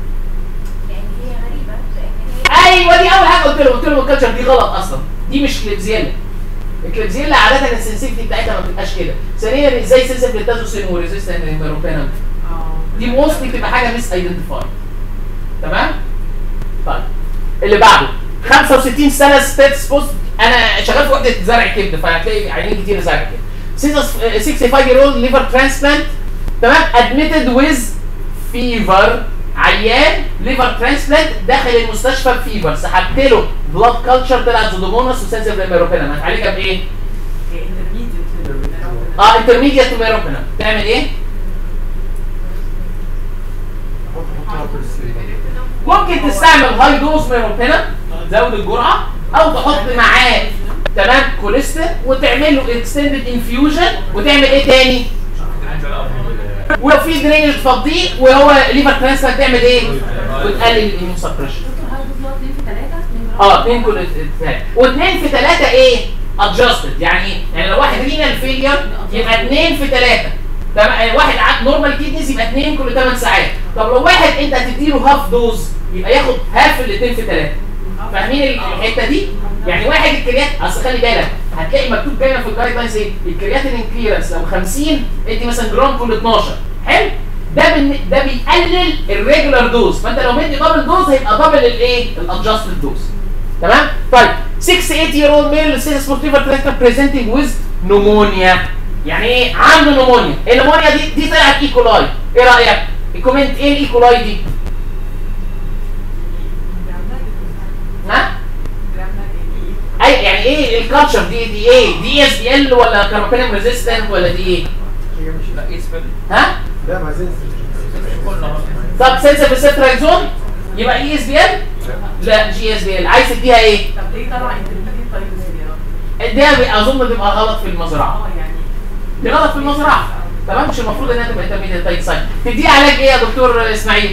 هي غريبة لأن هي ايوه دي اول حاجه قلت لهم قلت لهم الكلتشر دي غلط اصلا دي مش كليبزيلا الكليبزيلا عاده السنسيتيفيتي بتاعتها ما بتبقاش كده ثانيا ازاي سنسيتيف للتازوسين وريزيستنت للميروبينم دي موستلي بتبقى حاجه مس ايدنتيفاي تمام طيب اللي بعده 65 سنه ستاتس بوست انا شغال في وحده زرع كبد فهتلاقي عيانين كتير زرع كبد 65 year old liver transplant تمام admitted with fever عيان ليفر ترانسبلانت داخل المستشفى بفيفر سحبت له بلاد كلتشر طلعت زودوموناس وسنسيف للميروبينم هتعالجها بايه؟ اه انترميديت ميروبينم تعمل ايه؟ حط حطها في السرير ممكن تستعمل هاي دوز ميروبينم تزود الجرعه او تحط معاه تمام كوليستر وتعمل له اكستندد انفيوجن وتعمل ايه تاني؟ ولو في درينج تفضيه وهو ليفر ترانسفير تعمل ايه؟ وتقلل الاميون سبريشن دكتور حضرتك بتقول 2 في 3 اه اثنين كل واثنين في ثلاثه ايه؟ ادجستد يعني ايه؟ يعني لو واحد رينال فيلير يبقى اثنين في ثلاثه تمام واحد عاد نورمال كيدنيز يبقى اثنين كل 8 ساعات طب لو واحد انت هتديله هاف دوز يبقى ياخد هاف الاثنين في ثلاثه فاهمين الحته دي؟ يعني واحد الكريات اصل خلي بالك هتلاقي مكتوب دايما في الجايد لاينز ايه؟ الكرياتين كليرنس لو 50 ادي مثلا جرام كل 12 حلو؟ ده بن... ده بيقلل الريجولار دوز فانت لو مدي دبل دوز هيبقى دبل الايه؟ الادجستد دوز تمام؟ طيب 6 8 year old male status sportiva transplant presenting with pneumonia يعني ايه؟ عنده نمونيا النمونيا دي دي طلعت ايكولاي ايه رايك؟ الكومنت ايه الايكولاي دي؟ ها؟ اي يعني ايه الكالتشر دي دي ايه؟ دي اس بي ال ولا كاربينم ريزيستنت ولا دي ايه؟ هي مش لا ايه سبيل ها؟ لا ما زلت قلنا طب سنسر بالسيترايزون يبقى اي اس بي ال؟ لا جي اس بي ال عايز تديها ايه؟ طب ليه طلع انترميديت طيب زي ده بي- اظن بيبقى غلط في المزرعه اه يعني دي غلط في المزرعه تمام مش المفروض انها تبقى انترميديت تايب ساين تديها علاج ايه يا دكتور اسماعيل؟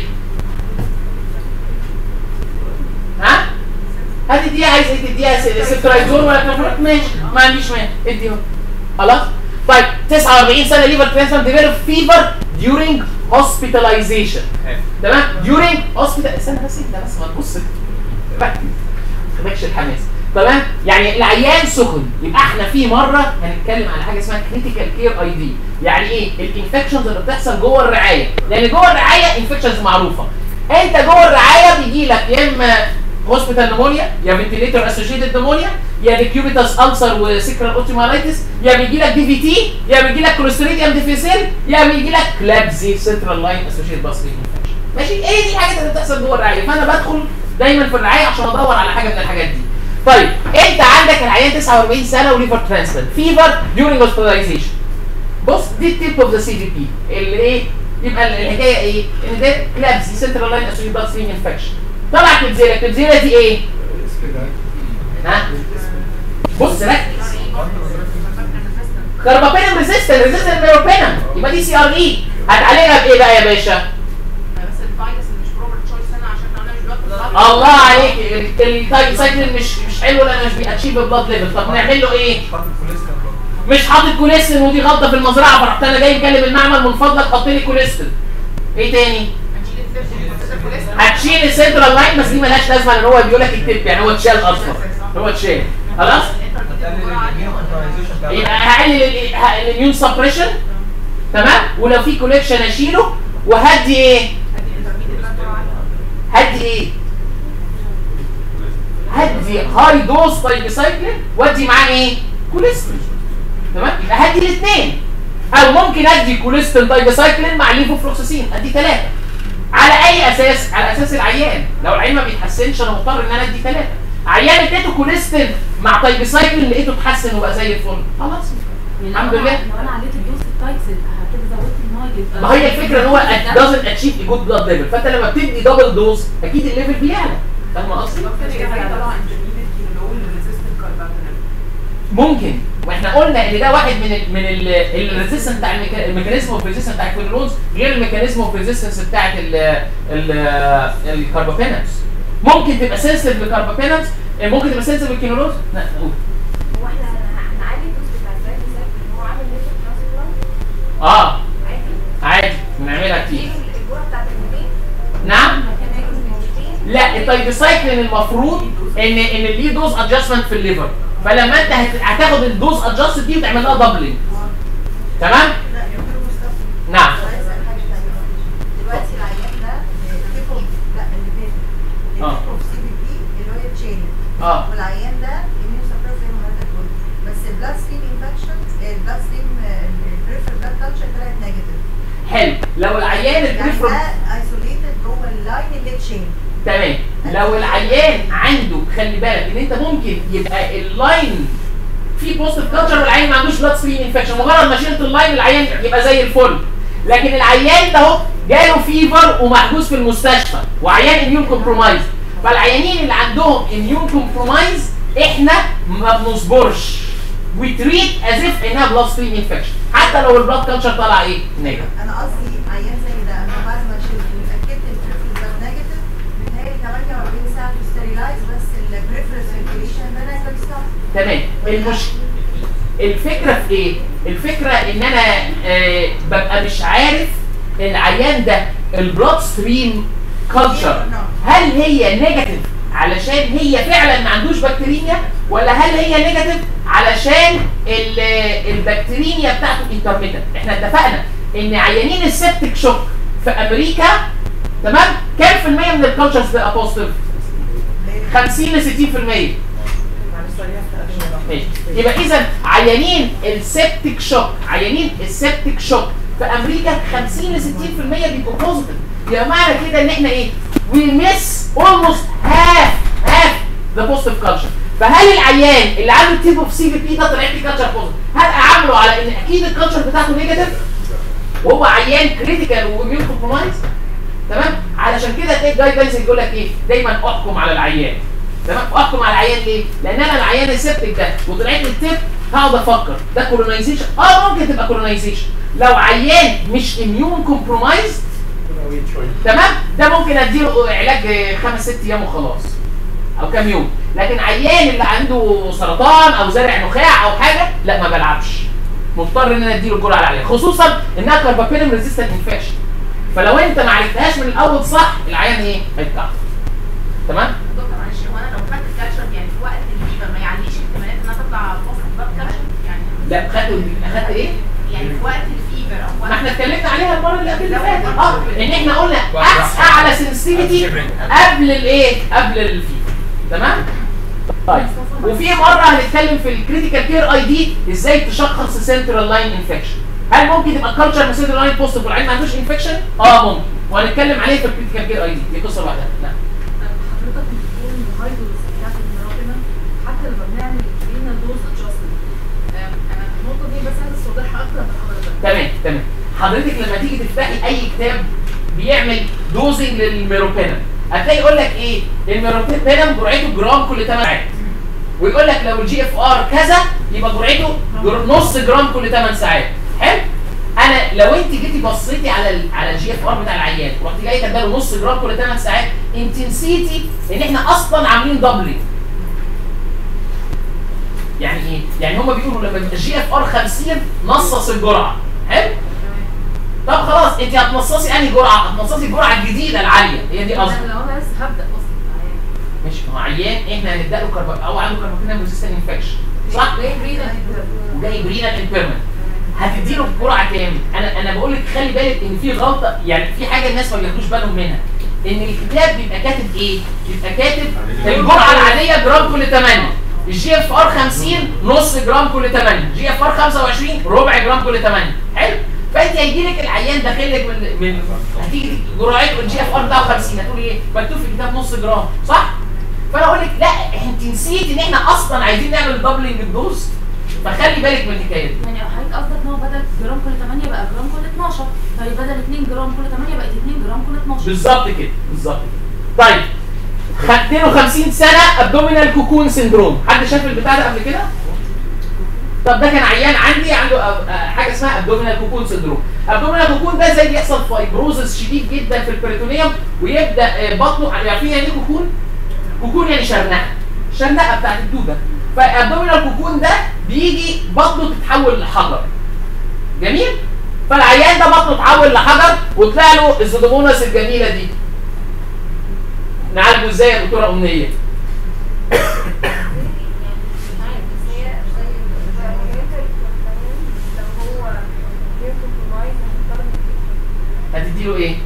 ها؟ هتديها عايز ايه تديها س- سيترايزون ولا كنافورت ماشي ما عنديش مانع اديهم خلاص طيب 49 سنه ليفر ترانسبلانت ديفلوب فيفر during hospitalization تمام during hospital استنى بس انت بس ما تبص ركز ما تخليكش الحماس تمام يعني العيان سخن يبقى احنا في مره هنتكلم على حاجه اسمها كريتيكال كير اي دي يعني ايه الانفكشنز اللي بتحصل جوه الرعايه لان جوه الرعايه انفكشنز معروفه انت جوه الرعايه بيجي لك يا اما هوسبيتال نمونيا يا فنتيليتور اسوشيتد نمونيا يا ديكيوبيتاس السر وسكرال اوتيمالايتس يا بيجي لك دي في تي يا بيجي لك كوليستريديوم ديفيسيل يا بيجي لك كلابزي سنترال لاين اسوشيتد باسكيت انفكشن ماشي ايه دي الحاجات اللي بتحصل جوه الرعايه فانا بدخل دايما في الرعايه عشان ادور على حاجه من الحاجات دي طيب انت عندك العيان 49 سنه وليفر ترانسبلانت فيفر ديورنج هوسبيتاليزيشن بص دي التيب اوف ذا سي في بي اللي ايه يبقى الحكايه ايه ان ده كلابزي سنترال لاين اسوشيتد باسكيت انفكشن طلع كلبزيلا كلبزيلا دي ايه ها بص ركز كاربابينم ريزيستنت ريزيستنت ميروبينم يبقى دي سي ار اي هتعالجها بايه بقى يا باشا بس الفايروس مش بروبر تشويس هنا عشان انا مش دلوقتي الله عليك التايب سايكل مش مش حلو لان مش بياتشيف البلاد ليفل طب نعمل له ايه حاطط كوليسترول برضه مش حاطط كوليستين ودي غلطه في المزرعه فرحت انا جاي مكلم المعمل من فضلك حط لي كوليستين ايه تاني هنشيل الفلفل وحطيت الكوليسترول هتشيل السنترال لاين بس دي ملهاش لازمه لان هو بيقول لك اكتب يعني هو اتشال اصلا هو اتشال خلاص هتقلل الاميون كونترايزيشن بتاع يبقى هقلل ال- ه- الاميون سبريشن تمام ولو في كوليكشن اشيله وهدي ايه هدي ايه هدي هاي دوز تايبسايكلين وادي معاه ايه كوليسترول تمام يبقى هدي الاثنين او ممكن ادي كوليسترول تايبسايكلين مع ليفوفلوكساسين ادي ثلاثه على اي اساس على اساس العيان لو العيان ما بيتحسنش انا مضطر ان انا ادي ثلاثه عيان اديته كوليستين مع تايبسايكلين لقيته اتحسن وبقى زي الفل خلاص الحمد لله لو انا عليت الدوز التايكسد كده زودت ان هو يبقى ما هي الفكره ان هو it doesn't achieve a good blood level فانت لما بتدي دبل دوز اكيد الليفل بيعلى فاهم قصدي؟ ممكن واحنا قلنا ان ده واحد من ال من الريزيستنس بتاع الميكا- الميكانيزم اوف ريزيستنس بتاع الكوليرونز غير الميكانيزم اوف ريزيستنس بتاعت ال ال الكاربابينمز ممكن تبقى سنسيتيف للكاربابينمز ممكن تبقى سنسيتيف للكينولوز لا قول. هو احنا هنعلي الدوز بتاع الفايت ان هو عامل نيفل ترانسبلانت اه عادي عادي بنعملها كتير دي الجرعه بتاعت الميتين نعم كان هياخد الميتين لا التايبسايكلين المفروض ان ان ليه دوز ادجستمنت في الليفر فلما انت هت- هتاخد الدوز ادجست دي وتعمل لها دبلنج تمام نعم عايز اسال حاجه ثانيه دلوقتي العيان ده تيبو لا اللي فات آه. التيبو سي بي بي اللي هو تشينج اه والعيان ده اميون سبريس زي ما حضرتك قلت بس البلاد ستريم انفكشن البلاد ستريم البريفر بلاد كلتشر طلعت نيجاتيف حلو لو العيان يعني البريفرال ده ايسوليتد جوه اللاين اللي تشينج تمام لو العيان عنده خلي بالك ان انت ممكن يبقى اللاين في بوست كلتشر والعيان ما عندوش بلاد ستريم انفكشن مجرد ما شلت اللاين العيان يبقى زي الفل لكن العيان ده اهو جاله فيفر ومحجوز في المستشفى وعيان اميون كومبرومايز فالعيانين اللي عندهم اميون كومبرومايز احنا ما بنصبرش وي تريت از اف انها بلاد ستريم انفكشن حتى لو البلاد كلتشر طلع ايه نيجاتيف انا قصدي عيان زي ده انا بعد ما شلت اتاكدت ان البريفرال بلاد نيجاتيف بتهيألي 48 ساعه تو ستيريلايز بس البريفرال سيركيليشن ده نيجاتيف ستاف تمام المش... الفكره في ايه الفكره ان انا آه ببقى مش عارف العيان ده البلاد ستريم كلتشر هل هي نيجاتيف علشان هي فعلا ما عندوش بكتيريا ولا هل هي نيجاتيف علشان ال- البكتيريا بتاعته انترميتنت احنا اتفقنا ان عيانين السبتك شوك في امريكا تمام كام في المية من الكالتشرز بتبقى بوزيتيف 50 ل 60% ماشي يبقى اذا عيانين السبتك شوك عيانين السبتك شوك في امريكا 50 ل 60% بيبقوا بوزيتيف يبقى معنى كده ان احنا ايه وي ميس اولموست هاف هاف ذا بوزيتيف كلتشر فهل العيان اللي عنده تيب اوف سي في بي ده طلع لي كلتشر بوزيتيف هل اعامله على ان اكيد الكلتشر بتاعته نيجاتيف وهو عيان كريتيكال واميون كومبرومايز تمام علشان كده تلاقي الجايد لاينز يقول لك ايه دايما احكم على العيان تمام احكم على العيان ليه لان انا العيان السبتك ده وطلعت لي التيب هقعد افكر ده كولونايزيشن اه ممكن تبقى كولونايزيشن لو عيان مش اميون كومبرومايز تمام ده ممكن اديله علاج آه، خمس ست ايام وخلاص او كام يوم لكن عيان اللي عنده سرطان او زرع نخاع او حاجه لا ما بلعبش مضطر ان انا اديله الجرعه العاليه خصوصا انها كاربابينم ريزيستنت انفكشن فلو انت ما عرفتهاش من الاول صح العيان ايه هيتكعب تمام دكتور معلش هو انا لو خدت الكالشر يعني في وقت الفيفر ما يعليش احتمالات انها تطلع بوست بلاد كالشر يعني لا خدت اخدت ايه؟ يعني في وقت الفيفر او ما وقت احنا اتكلمنا عليها المره اللي قبل اللي فاتت اه ان احنا قلنا أحس اعلى سنسيتيفيتي قبل الايه؟ قبل الفيفر تمام؟ طيب وفي مره هنتكلم في الكريتيكال كير اي دي ازاي تشخص سنترال لاين انفكشن هل ممكن تبقى كلتشر سنترال لاين بوزيتيف والعيان ما عندوش انفكشن؟ اه ممكن وهنتكلم عليه في الكريتيكال كير اي دي دي قصه لوحدها لا حضرتك بتقول ان هاي دوز بتاعت المراقبه حتى لما بنعمل لينا دوز ادجستمنت انا النقطه دي بس عايز اوضحها اكتر لحضرتك تمام تمام حضرتك لما تيجي تفتحي اي كتاب بيعمل دوزنج للميروبينم هتلاقي يقول لك ايه الميروبينم جرعته جرام كل 8 ساعات ويقول لك لو الجي اف ار كذا يبقى جرعته جر- نص جرام كل 8 ساعات حلو انا لو انت جيتي بصيتي على ال على الجي اف ار بتاع العيان ورحت جاي كاتبه له نص جرام كل 8 ساعات انت نسيتي ان احنا اصلا عاملين دبلنج يعني ايه؟ يعني هما بيقولوا لما يبقى الجي اف ار 50 نصص الجرعه حلو؟ طب خلاص انت هتنصصي انهي جرعه؟ هتنصصي الجرعه الجديده العاليه هي دي قصدي لو انا لسه هبدا اصلا مش ما هو عيان احنا هنبدا له كربون او عنده كربون ريزيستنت انفكشن صح؟ جاي بريدة وجاي برينال امبيرمنت هتديله الجرعه كام؟ انا انا بقول لك خلي بالك ان في غلطه يعني في حاجه الناس ما بياخدوش بالهم منها ان الكتاب بيبقى كاتب ايه؟ بيبقى كاتب الجرعه العاديه جرام كل 8 الجي اف ار 50 نص جرام كل 8 جي اف ار 25 ربع جرام كل 8 حلو؟ فانت هيجي لك العيان داخل لك من من هتيجي جرعته الجي اف ار بتاعه 50 هتقول ايه؟ مكتوب في الكتاب نص جرام صح؟ فانا اقول لك لا انت نسيت ان احنا اصلا عايزين نعمل دبلنج الدوز فخلي بالك من الحكايه دي يعني حضرتك قصدك ان هو بدل جرام كل 8 بقى جرام كل 12 طيب بدل 2 جرام كل 8 بقت 2 جرام كل 12 بالظبط كده بالظبط كده طيب خ- 52 سنه ابدومينال كوكون سيندروم حد شاف البتاع ده قبل كده طب ده كان عيان عندي عنده أب- آه، حاجه اسمها ابدومينال كوكون سيندروم ابدومينال كوكون ده زي بيحصل فايبروزس شديد جدا في البريتونيوم ويبدا آه، بطنه عارفين يعني ايه كوكون كوكون يعني شرنقه الشرنقه بتاعت الدوده فالابدومينال كوكون ده بيجي بطنه تتحول لحجر جميل فالعيان ده بطنه اتحول لحجر وطلع له الزودوموناس الجميله دي نعالجه ازاي يا دكتوره امنيه هتديله ايه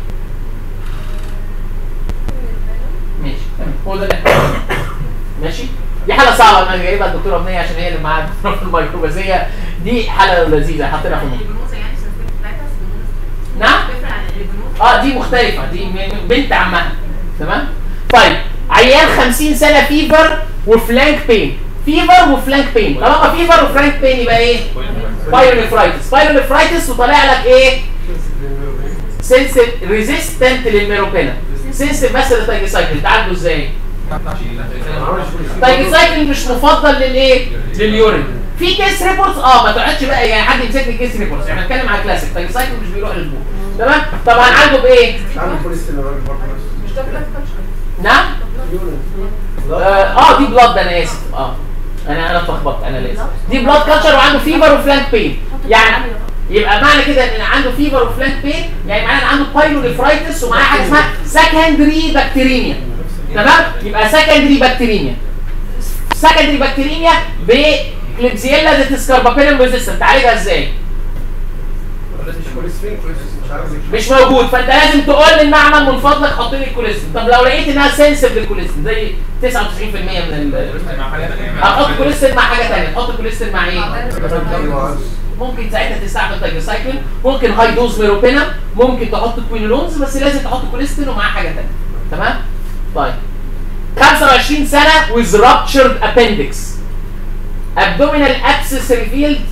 ماشي تمام هو ده اللي إحنا- ماشي دي حاله صعبه انا جايبها الدكتوره امنيه عشان هي اللي معاها دكتوره في الميكروبازيه دي حاله لذيذه حاطينها في النص البنوسه يعني السنسيتيف بتاعتها البنوسة. نعم بتفرق عن البنوسه اه دي مختلفة دي م- بنت عمها تمام طيب عيان 50 سنة فيفر وفلانك بين فيفر وفلانك بين طالما فيفر وفلانك بين يبقى ايه؟ بايرونيفرايتس بايرونيفرايتس وطالع لك ايه؟ سنسيف ريزيستنت للميروبينا سنسيف بس للتايجيسايكل تعالجوا ازاي؟ التايجيسايكل مش مفضل للايه؟ لليورين في كيس ريبورتس اه ما تقعدش بقى يعني حد يمسك لي كيس ريبورتس احنا بنتكلم على كلاسيك التايجيسايكل مش بيروح للبول تمام؟ طب هنعالجه بايه؟ عامل كوليسترول برضه نفسه مش ده بلاك كلتشر نعم؟ يورين اه آه، دي بلاد ده انا اسف اه انا انا اتلخبطت انا اسف دي بلاد كاتشر وعنده فيفر وفلانك بين يعني يبقى معنى كده ان عنده فيفر وفلانك بين يعني معناه ان عنده بايلونيفرايتس ومعاه حاجه اسمها سكندري بكتيريميا تمام يبقى سكندري بكتيريميا سكندري بكتيريميا بكليبسيلا ديتسكاربابينم ريزيستنت تعالجها ازاي؟ كوليسترول مش عارف إيه. مش موجود فانت لازم تقول للمعمل من فضلك حط لي الكوليسترول طب لو لقيت انها سنسيف للكوليسترول زي 99% من ال مع حاجه ثانيه هتحط كوليسترول مع حاجه ثانيه تحط كوليسترول مع ايه؟ الله عز. ممكن ساعتها تستعمل تايجوسايكلين ممكن هاي دوز ميروبينم ممكن تحط كوينولونز بس لازم تحط كوليسترول ومعاه حاجه ثانيه تمام؟ طيب 25 سنه with ruptured appendix abdominal abscess revealed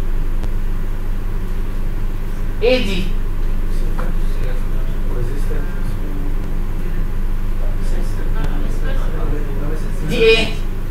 ايه دي؟ دي ايه؟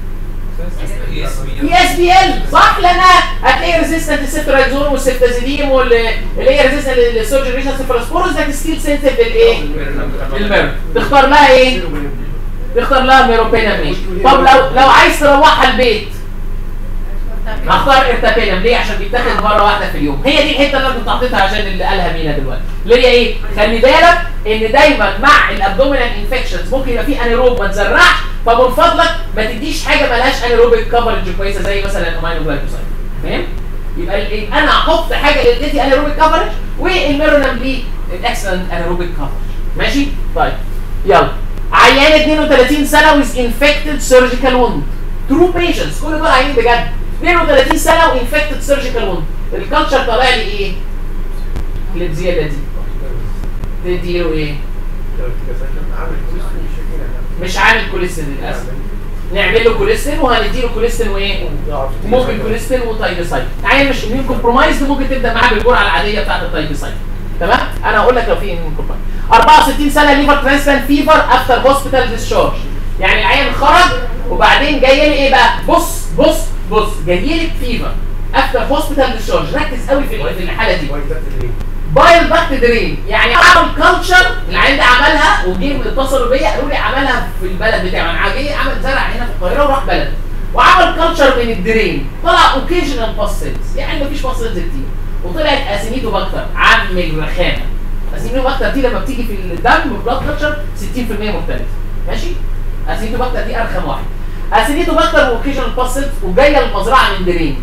دي اس بي ال صح لانها هتلاقي ريزيستنت للسيفترايزون والسيفتازيديم واللي هي ريزيستنت للسوجريشن سيفروسبورس ده ستيل سنسيتيف للايه؟ للميرو تختار لها ايه؟ تختار لها ميروبينم ماشي طب لو لو عايز تروحها البيت هختار ارتابينم ليه؟ عشان بيتاخد مره واحده في اليوم هي دي الحته اللي انا كنت حاططها عشان اللي قالها مينا دلوقتي اللي هي ايه؟ خلي بالك ان دايما مع الابدومينال انفكشنز ممكن يبقى في انيروب ما تزرعش فمن فضلك ما تديش حاجه مالهاش انيروبيك كفرج كويسه زي مثلا الامينو جلايكوسايد فاهم؟ يبقى ال- يبقى انا احط حاجه اللي تدي انيروبيك كفرج والميرونام ليه الاكسلنت انيروبيك كفرج ماشي؟ طيب يلا عيان 32 سنه with infected surgical wound true patients كل دول عيانين بجد 32 سنه وانفكتد سيرجيكال ووند الكالتشر طالع لي ايه؟ الزياده دي تديله ايه؟ عامل كوليسترول مش شايفين مش عامل كوليستين للاسف نعمل له كوليستين وهنديله كوليستين وايه؟ ممكن كوليستين وتايبسايد عيان مش اميون كومبرومايز ممكن تبدا معاه بالجرعه العاديه بتاعت التايبسايد تمام؟ انا هقول لك لو في اميون كومبرومايز 64 سنه ليفر ترانسبلانت فيفر افتر هوسبيتال ديسشارج يعني العيان خرج وبعدين جاي لي ايه بقى؟ بص بص بص جاي لك فيفر افتر هوسبيتال ديسشارج ركز قوي في في الحاله دي وايت داكت درين بايل باكت درين يعني عمل كلتشر العيان ده عملها وجه اتصلوا بيا قالوا لي عملها في البلد بتاعه انا جاي عمل زرع هنا في القاهره وراح بلد وعمل كلتشر من الدرين طلع اوكيجنال باسلز يعني مفيش باسلز كتير وطلعت اسينيتو باكتر عم الرخامه اسينيتو باكتر دي لما بتيجي في الدم بلاد كلتشر 60% مختلف ماشي اسينيتو باكتر دي ارخم واحد اسينيتو باكتر واوكيجنال باسلز وجايه المزرعه من درين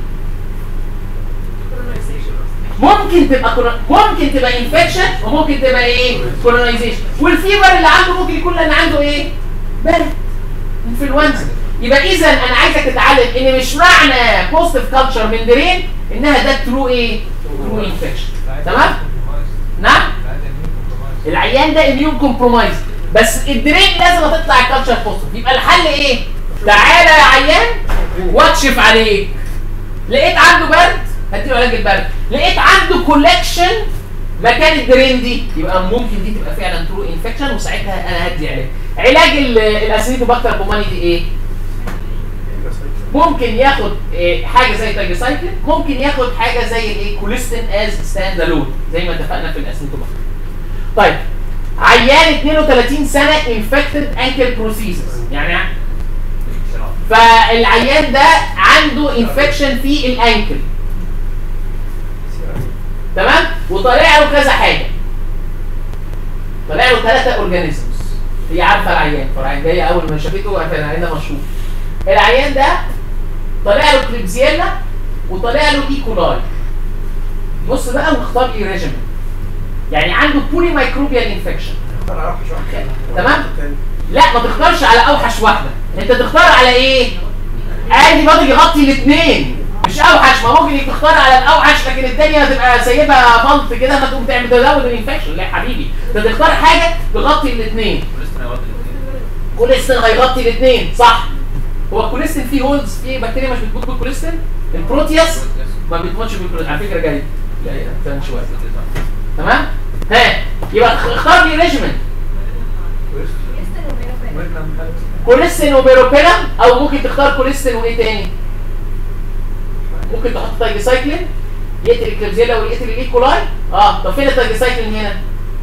ممكن تبقى كونا- ممكن تبقى انفكشن وممكن تبقى ايه كولونايزيشن والفيبر اللي عنده ممكن يكون لان عنده ايه برد انفلونزا يبقى اذا انا عايزك تتعلم ان مش معنى بوزيتيف كلتشر من درين انها ده ترو ايه ترو انفكشن تمام نعم العيان ده اميون كومبرومايز بس الدرين لازم هتطلع الكالتشر بوزيتيف يبقى الحل ايه تعالى يا عيان واكشف عليك لقيت عنده برد هديله علاج البرد لقيت عنده كولكشن مكان الدرين دي يبقى ممكن دي تبقى فعلا ترو انفكشن وساعتها انا هدي علاج علاج الاسيتوباكتر بوماني دي ايه ممكن ياخد إيه حاجه زي تاجيسايكلين ممكن ياخد حاجه زي الايه كوليستين از ستاند الون زي ما اتفقنا في الاسيتوباكتر طيب عيان 32 سنه انفكتد انكل بروسيسز يعني فالعيان ده عنده انفكشن في الانكل تمام وطالع له كذا حاجه طالع له ثلاثه اورجانيزمز هي عارفه العيان فالعيان جايه اول ما شافته عارفه العيان ده مشهور العيان ده طالع له كليبزيلا وطالع له ايكولاي بص بقى واختار ايه ريجيمنت يعني عنده بولي مايكروبيال انفكشن انا اعرف شو احكي تمام؟ لا ما تختارش على اوحش واحده انت تختار على ايه عادي برضه يغطي الاثنين مش اوحش ما ممكن تختار على الاوحش لكن الثانيه هتبقى سايبها فلط كده ما تقوم تعمل تزود الانفكشن لا يا حبيبي انت تختار حاجه تغطي الاثنين كوليستين هيغطي الاثنين صح هو الكوليستين فيه هولز فيه بكتيريا مش بتموت بالكوليستين البروتياس ما بتموتش بالكوليستين على فكره جاي لا لا استنى شويه تمام ها يبقى اختار لي ريجيمنت كوليستين وبيروبينم او ممكن تختار كوليستين وايه تاني ممكن تحط تايجيسايكلين يقتل الكليبزيلا ويقتل الايكولاي اه طب فين التايجيسايكلين هنا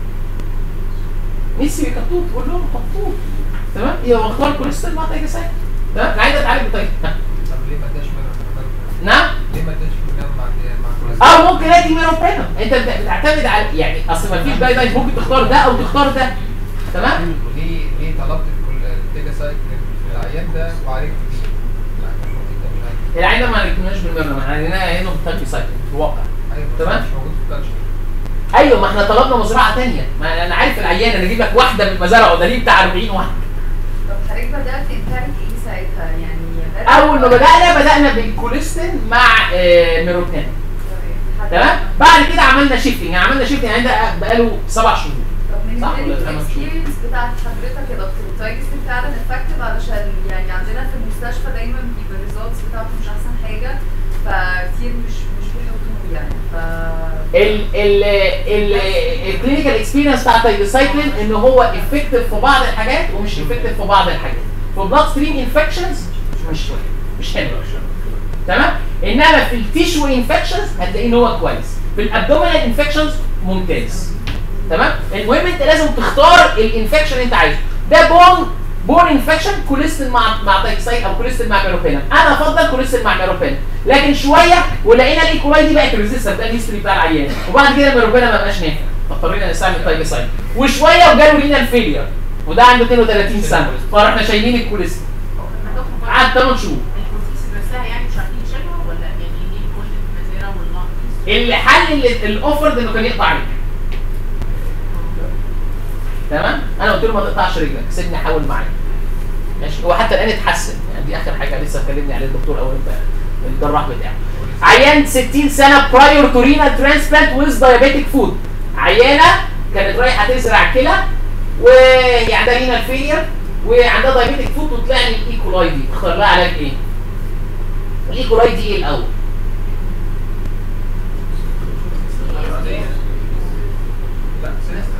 نسي كتوت قول لهم كتوت تمام يبقى اختار كوليستين مع تايجيسايكلين تمام انا عايز اتعالج بتايجي طب ليه ما اداش منهم نعم ليه ما اداش منهم مع مع او ممكن ادي ميروبينم انت بت- بتعتمد على يعني اصل ما فيش جايد لاينز ممكن تختار ده او تختار ده تمام ليه ليه طلبت كل التيجا سايكل في العيان ده وعالجت بيه؟ لا، كان ممكن تعمل عادي. العين ده ما عرفناش بالميروبينم احنا عرفناها هنا في التايجيسايكلين في الواقع ايوه بس تمام. مش موجود في الكالتشر ايوه ما احنا طلبنا مزرعه ثانيه ما انا عارف العيان انا اجيب لك واحده من المزارع وده ليه بتاع 40 واحده طب حضرتك بدأت انتاج ايه ساعتها يعني بدأت- اول ما بدانا بدانا بالكوليستين مع آه، ميروبينم تمام بعد كده عملنا شيفتنج يعني عملنا شيفتنج يعني ده بقاله سبع شهور طب من صح ولا خمس شهور؟ الاكسبيرينس بتاعت حضرتك يا دكتور التايجست فعلا افكتيف علشان يعني عندنا في المستشفى دايما بيبقى الريزلتس بتاعته مش احسن حاجه فكتير مش مش بيحطوه يعني ف ال ال ال الكلينيكال اكسبيرينس بتاع التايجيسايكلين ان هو افكتيف في بعض الحاجات ومش افكتيف في بعض الحاجات في بلاد ستريم انفكشنز مش مش حلو تمام انما في التيشو انفكشنز هتلاقيه ان هو كويس في الابدومينال انفكشنز ممتاز تمام المهم انت لازم تختار الانفكشن اللي انت عايزه ده بون بون انفكشن كوليستين مع مع تايكسايد او كوليستين مع ميروبينم انا افضل كوليستين مع ميروبينم لكن شويه ولقينا الايكولاي دي بقت ريزيستنت ده الهيستوري بتاع العيان وبعد كده الميروبينم ما بقاش نافع فاضطرينا نستعمل تايكسايد وشويه وجاله لينا الفيلير وده عنده 32 سنه فرحنا شايلين الكوليستين قعد 8 شهور البروتيس نفسها يعني مش عارفين يشيلها ولا يعني ليه كل المزارع والنقص اللي حل اللي- الاوفر انه كان يقطع رجلك تمام انا قلت له ما تقطعش رجلك سيبني احاول معاك ماشي هو حتى الان اتحسن يعني دي اخر حاجه لسه كلمني عليه الدكتور اول امبارح الجراح بتاعه عيان 60 سنه برايور تو رينال ترانسبلانت ويز دايابيتك فود عيانه كانت رايحه تزرع كلى وهي عندها رينال فيلير وعندها دايابيتك فود وطلع لي الايكولاي دي اختار لها علاج ايه؟ الايكولاي دي ايه الاول؟ لا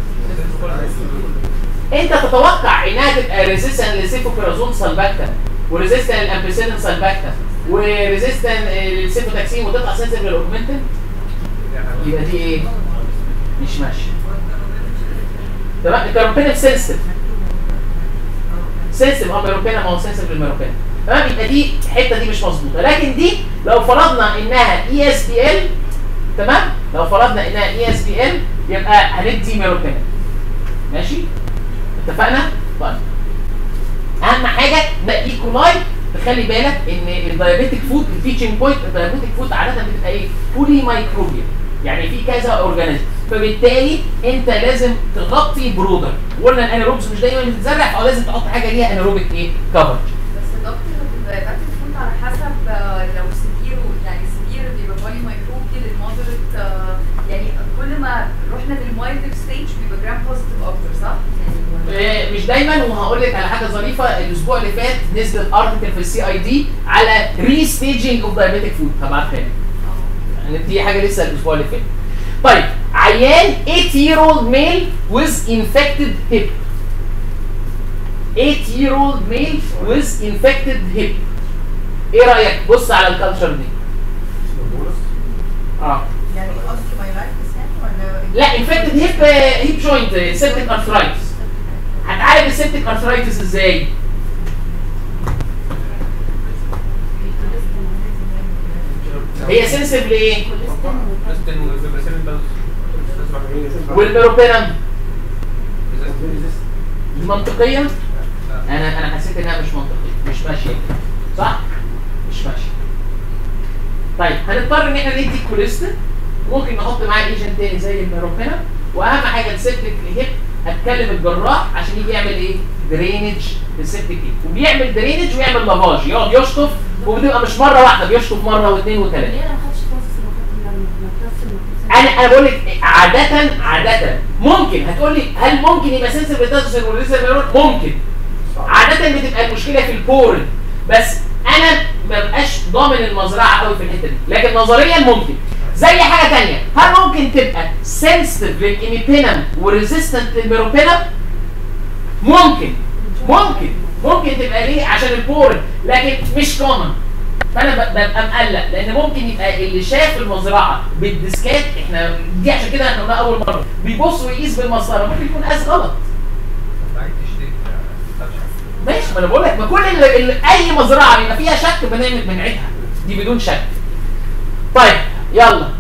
سيستم انت تتوقع انها تبقى ريزيستنت لسيفوبرازون سالباكتا وريزيستنت للامبيسيلين سالباكتا وريزيستنت للسيفوتاكسين وتطلع سنسيف للاوجمنتين يبقى دي ايه؟ مش ماشيه تمام الكاروبينم سنسيف سنسيف اه ميروبينم ما هو سنسيف للميروبينم تمام يبقى دي الحته دي مش مظبوطه لكن دي لو فرضنا انها اي اس بي ال تمام لو فرضنا انها اي اس بي ال يبقى هندي ميروبينم ماشي اتفقنا طيب اهم حاجه ده ايكولاي تخلي بالك ان الدايابيتك فود التيتشنج بوينت الدايابيتك فود عاده بتبقى ايه بولي مايكروبيا يعني في كذا اورجانيزم فبالتالي انت لازم تغطي برودر قلنا الانيروبس مش دايما بتتزرع فهو لازم تحط حاجه ليها انيروبيك ايه كفرج بس الدكتور الدايبات الفود على حسب آه، لو سيفير يعني سيفير بيبقى بولي مايكروبي للمودريت يعني كل ما رحنا للمايلد ستيج بيبقى جرام بوزيتيف اكتر صح؟ يعني آه، مش دايما وهقول لك على حاجه ظريفه الاسبوع اللي فات نزل ارتكل في السي اي دي على ري ستيجنج اوف دايابيتك فود هبعتها لك يعني دي حاجه لسه الاسبوع اللي فات طيب عيان 8 year old male with infected hip 8 year old male with infected hip ايه رايك بص على الكالتشر دي اه يعني اوستيومايلايتس يعني ولا لا انفكتد هيب هيب جوينت سيبتيك ارثرايتس هتعالج السيبتيك ارثرايتس ازاي؟ هي سنسيف لايه؟ كوليستين وفيبرسين بس والميروبينم دي منطقيه؟ انا انا حسيت انها مش منطقيه مش ماشيه صح؟ مش ماشيه طيب هنضطر ان احنا ندي كوليستين ممكن نحط معاه ايجنت تاني زي الميروبينم واهم حاجه السيبتيك هيب هتكلم الجراح عشان يجي يعمل ايه؟ درينج للسيبتيك هيب وبيعمل درينج ويعمل لافاج يقعد يشطف وبتبقى مش مره واحده بيشطف مره واثنين وثلاثه ليه انا ما خدتش كورس لما انا انا بقول لك عاده عاده ممكن هتقول لي هل ممكن يبقى سنسيف للتاسوسين والريزر ممكن عاده بتبقى المشكله في البورن بس انا ما بقاش ضامن المزرعه قوي في الحته دي لكن نظريا ممكن زي حاجه تانية هل ممكن تبقى سنسيتيف للايميبينم وريزيستنت للميروبينم ممكن ممكن ممكن تبقى ليه عشان البورن لكن مش كومن فانا ب- ببقى مقلق لان ممكن يبقى اللي شاف المزرعه بالديسكات احنا دي عشان كده احنا قلنا اول مره بيبص ويقيس بالمسطره ممكن يكون قاس غلط عايز تشتري ماشي ما انا بقول لك ما كل اللي اللي اي مزرعه بيبقى فيها شك بنعمل بنعيدها دي بدون شك طيب يلا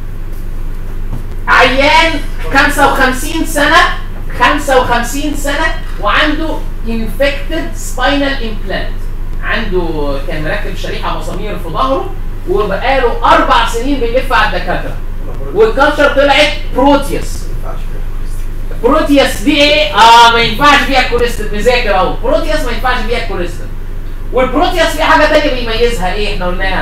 عيان 55 سنه 55 سنه وعنده infected spinal implant عنده كان مركب شريحه مسامير في ظهره وبقاله اربع سنين بيلف على الدكاتره والكالتشر طلعت بروتيوس بروتيوس دي ايه؟ اه ما ينفعش فيها الكوليسترول نذاكر اهو بروتيوس ما ينفعش فيها الكوليسترول والبروتيوس في حاجه ثانيه بيميزها ايه احنا قلناها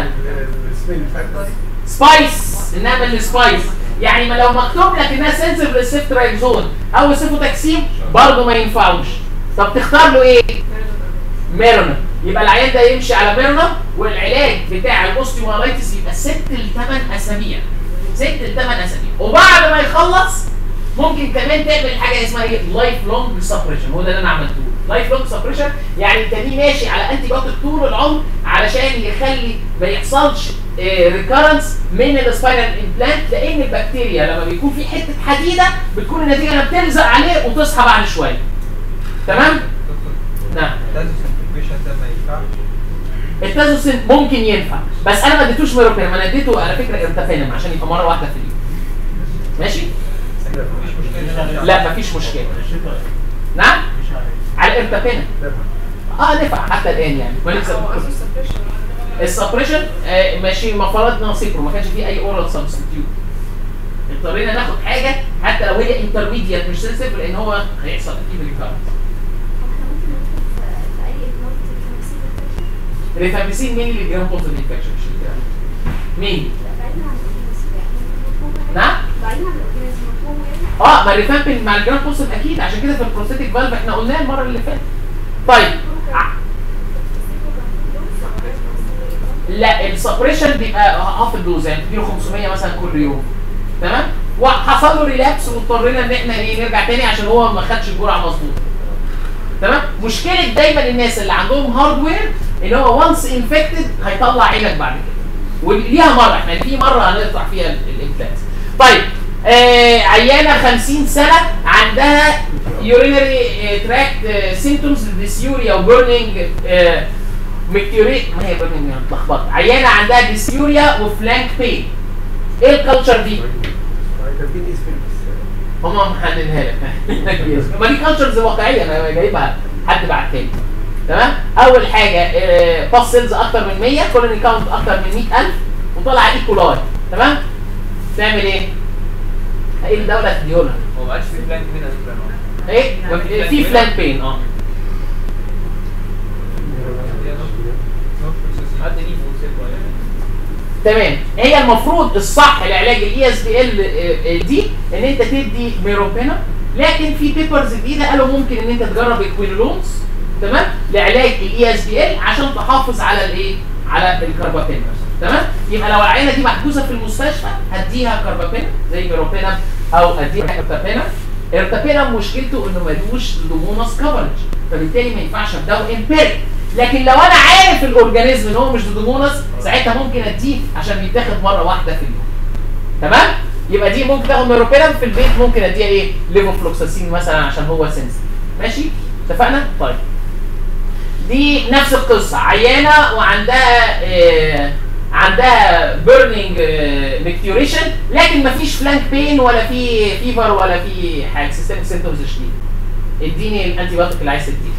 سبايس انها من السبايس يعني ما لو مكتوب لك انها سنسيف للسيفترايزون او السيفوتاكسيم برضه ما ينفعوش طب تختار له ايه؟ ميرنا يبقى العيان ده يمشي على ميرنا والعلاج بتاع الاوستيومالايتس يبقى 6 ل 8 اسابيع 6 ل 8 اسابيع وبعد ما يخلص ممكن كمان تعمل حاجه اسمها ايه لايف لونج سبريشن هو ده اللي انا عملته لايف لونج سبريشن يعني انت دي ماشي على انتي بايوتيك طول العمر علشان يخلي ما يحصلش ريكارنس من السباينال امبلانت لان البكتيريا لما بيكون في حته حديده بتكون النتيجه انها بتلزق عليه وتصحى بعد شويه تمام نعم لازم البيشنت ده ما ينفعش التازوسين ممكن ينفع بس انا ما اديتوش ميروبينم انا اديته على فكره ارتفينم عشان يبقى مره واحده في اليوم ماشي مفيش مشكله لا مفيش مشكله نعم على الارتفينم اه نفع حتى الان يعني ما نكسب هو اسمه سبريشن السبريشن آه ماشي ما فرضنا صفر ما كانش فيه اي اورال سبستيوت اضطرينا ناخد حاجه حتى لو هي انترميديت مش سنسيف لان هو هيحصل اكيد ريكارنس ريفامبيسين مين اللي جرام بوزيتيف انفكشن مش الجرام مين نعم اه ما الريفامبين مع الجرام بوزيتيف اكيد عشان كده في البروستاتيك فالف احنا قلناه المره اللي فاتت طيب ع- لا السبريشن بيبقى هاف الدوز يعني بتديله 500 مثلا كل يوم تمام وحصل له ريلابس واضطرينا ان احنا ايه نرجع تاني عشان هو ما خدش الجرعه مظبوطه تمام مشكله دايما الناس اللي عندهم هاردوير ان هو وانس انفكتد هيطلع عينك بعد كده وليها مره احنا في مره هنقطع فيها الامبلانت طيب آه عيانه 50 سنه عندها يورينري تراكت سيمتومز ديسيوريا وبرنينج ميكتوري ما هي برنينج اتلخبطت عيانه عندها ديسيوريا وفلانك بين ايه الكالتشر دي؟ كاتبين اسم بس هم محددينها لك ما دي كالتشرز واقعيه انا جايبها حد بعتها لي تمام اول حاجه باس سيلز اكتر من 100 كولوني كاونت اكتر من 100000 وطلع ايكولاي تمام تعمل ايه؟ ايه الدوله تديولها هو ما بقاش في بلان هنا دكتور ايه في فلان بين اه حد ليه فوسيل ولا تمام هي المفروض الصح لعلاج الاي اس بي ال دي ان انت تدي ميروبينا لكن في بيبرز جديده قالوا ممكن ان انت تجرب الكوينولونز تمام لعلاج الاي اس بي ال عشان تحافظ على الايه على الكربابين تمام يبقى لو العينه دي محجوزه في المستشفى هديها كربابين زي ميروبينا او اديها ارتابينا ارتابينا مشكلته انه ملوش دومونس كفرج فبالتالي ما ينفعش ابداه امبيريك لكن لو انا عارف الاورجانيزم ان هو مش دودومونس ساعتها ممكن اديه عشان بيتاخد مره واحده في اليوم تمام يبقى دي ممكن تاخد ميروبينم في البيت ممكن اديها ايه ليفوفلوكساسين مثلا عشان هو سنسيتيف ماشي اتفقنا طيب دي نفس القصه عيانه وعندها آه عندها بيرنينج ميكتوريشن لكن مفيش فلانك بين ولا في فيفر ولا في حاجه سيستمك سيمتومز شديد اديني الانتي بايوتيك اللي عايز تديه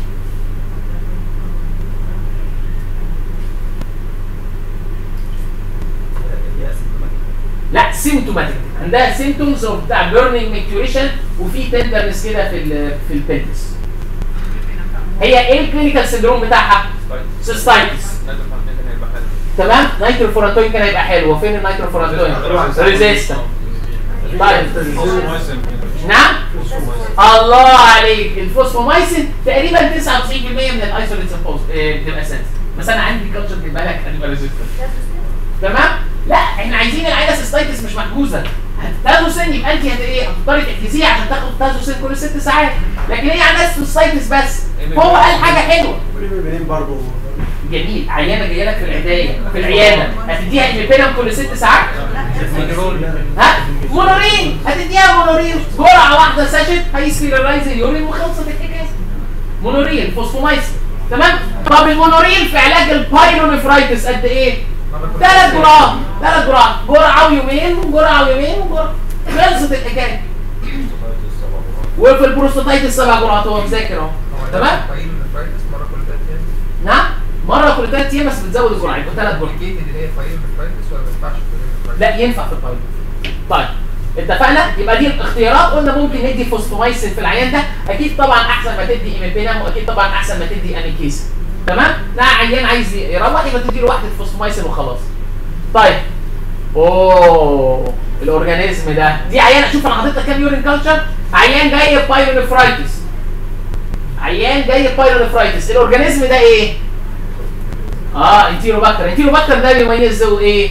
لا سيمتوماتيك عندها سيمتومز اوف بتاع بيرنينج ميكتوريشن وفي تندرنس كده في ال في البنتس هي ايه الكلينيكال سندروم بتاعها؟ سيستايتس تمام نيتروفورانتوين كان هيبقى حلو وفين النيتروفورانتوين؟ ريزيستنت طيب نعم الله عليك الفوسفومايسين تقريبا 99% من الايسوليت بتبقى سنس بس انا عندي كالتشر بيبقى لك هتبقى ريزيستنت تمام لا احنا عايزين العيله سيستايتس مش محجوزه تازوسين يبقى انت هت ايه هتضطري تحجزيه عشان تاخد تازوسين كل ست ساعات لكن هي عندها سيستايتس بس هو قال حاجه حلوه منين برضه جميل عيانه جايه لك في العياده في العياده هتديها ايميبينم كل ست ساعات ها مونورين هتديها مونورين جرعه واحده ساشت هيسبيرالايز اليورين وخلصت الحكايه مونورين فوسفومايسين تمام طب المونورين في علاج البايلونيفرايتس قد ايه ثلاث جرعات ثلاث جرعات جرعه ويومين وجرعه ويومين وجرعه خلصت الحكايه وفي البروستاتايتس سبع جرعات هو مذاكر اهو تمام فايل نفرايتس مره كل ثلاث ايام نعم مره كل ثلاث ايام بس بتزود الجرعه يبقى ثلاث جرعات الجيت اللي هي فايل نفرايتس ولا ما ينفعش فايل نفرايتس؟ لا ينفع في البايلوت طيب اتفقنا يبقى دي الاختيارات قلنا ممكن ندي فوسفومايسين في العيان ده اكيد طبعا احسن ما تدي ايميبينام واكيد طبعا احسن ما تدي اميكيس تمام لا عيان عايز يروح يبقى تدي له واحده فوسفومايسين وخلاص طيب اوه الاورجانيزم ده دي عيان شوف انا حاطط لك كام يورين كلتشر عيان جاي بايلونيفرايتس عيان جاي بايلونيفرايتس الاورجانيزم ده ايه اه انتيروباكتر انتيروباكتر ده بيميزه ايه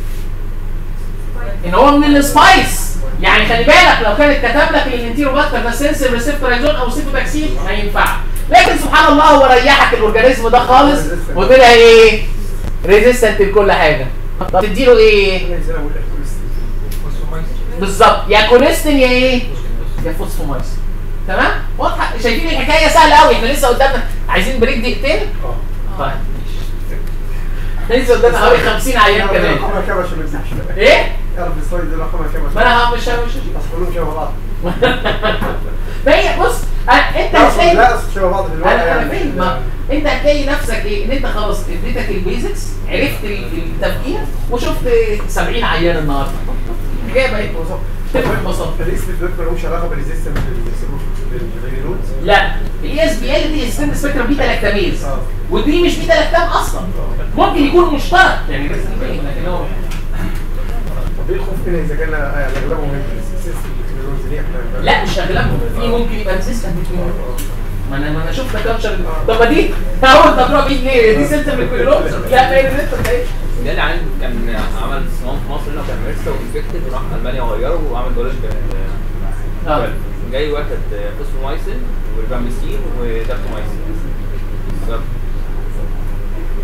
ان هو من السبايس يعني خلي بالك لو كانت كتب لك الانتيروباكتر ده سنسيف ريسبتورايزون او سيتوباكسين ما ينفعش لكن سبحان الله هو ريحك الاورجانيزم ده خالص وطلع ايه ريزيستنت لكل حاجه طب تديله ايه انا ازاي اقول لك فوسفومايسين بالظبط يا كونستين يا ايه يا فوسفومايسين تمام واضحه شايفين الحكايه سهله قوي احنا لسه قدامنا عايزين بريك دقيقتين اه طيب لسه قدامنا حوالي 50 عيان كمان رقمها كام عشان ما نكذبش ايه اعرف السلايد ده رقمها كام ما عشان انا مش مش بس كلهم شبه بعض فهي بص أ- انت لا أصل- هتلاقي لا اصل شبه بعض في الورقه انا انا يعني فاهم ما انت هتلاقي نفسك ايه ان انت خلاص اديتك البيزكس عرفت ال- التفكير وشفت 70 عيان النهارده الحكايه بقت ببساطه تفرق ببساطه الاسم الدكتور ملوش علاقه بالريزيستنس بالريلود لا الاي اس بي ال دي اسمها سبيكترم بيتا لاكتاميز اه ودي مش بيتا لاكتام اصلا ممكن يكون مشترك يعني لازم يبين لكن هو طب ايه الخوف هنا اذا كان اغلبهم من السيستم بالريلود دي احنا لا مش اغلبهم في ممكن يبقى ريزيستنت ما انا ما انا شفت كابتشر طب ما دي اهو انت هتروح بيه ليه دي سنتر بالكلوروز لا ما هي ريزيستنت اهي ده اللي عامل كان عمل صمام في مصر هنا وكان ميرسا وانفكتد وراح المانيا وغيره وعمل دولاج اه جاي واخد فوسفومايسين وريباميسين ودابتومايسين بالظبط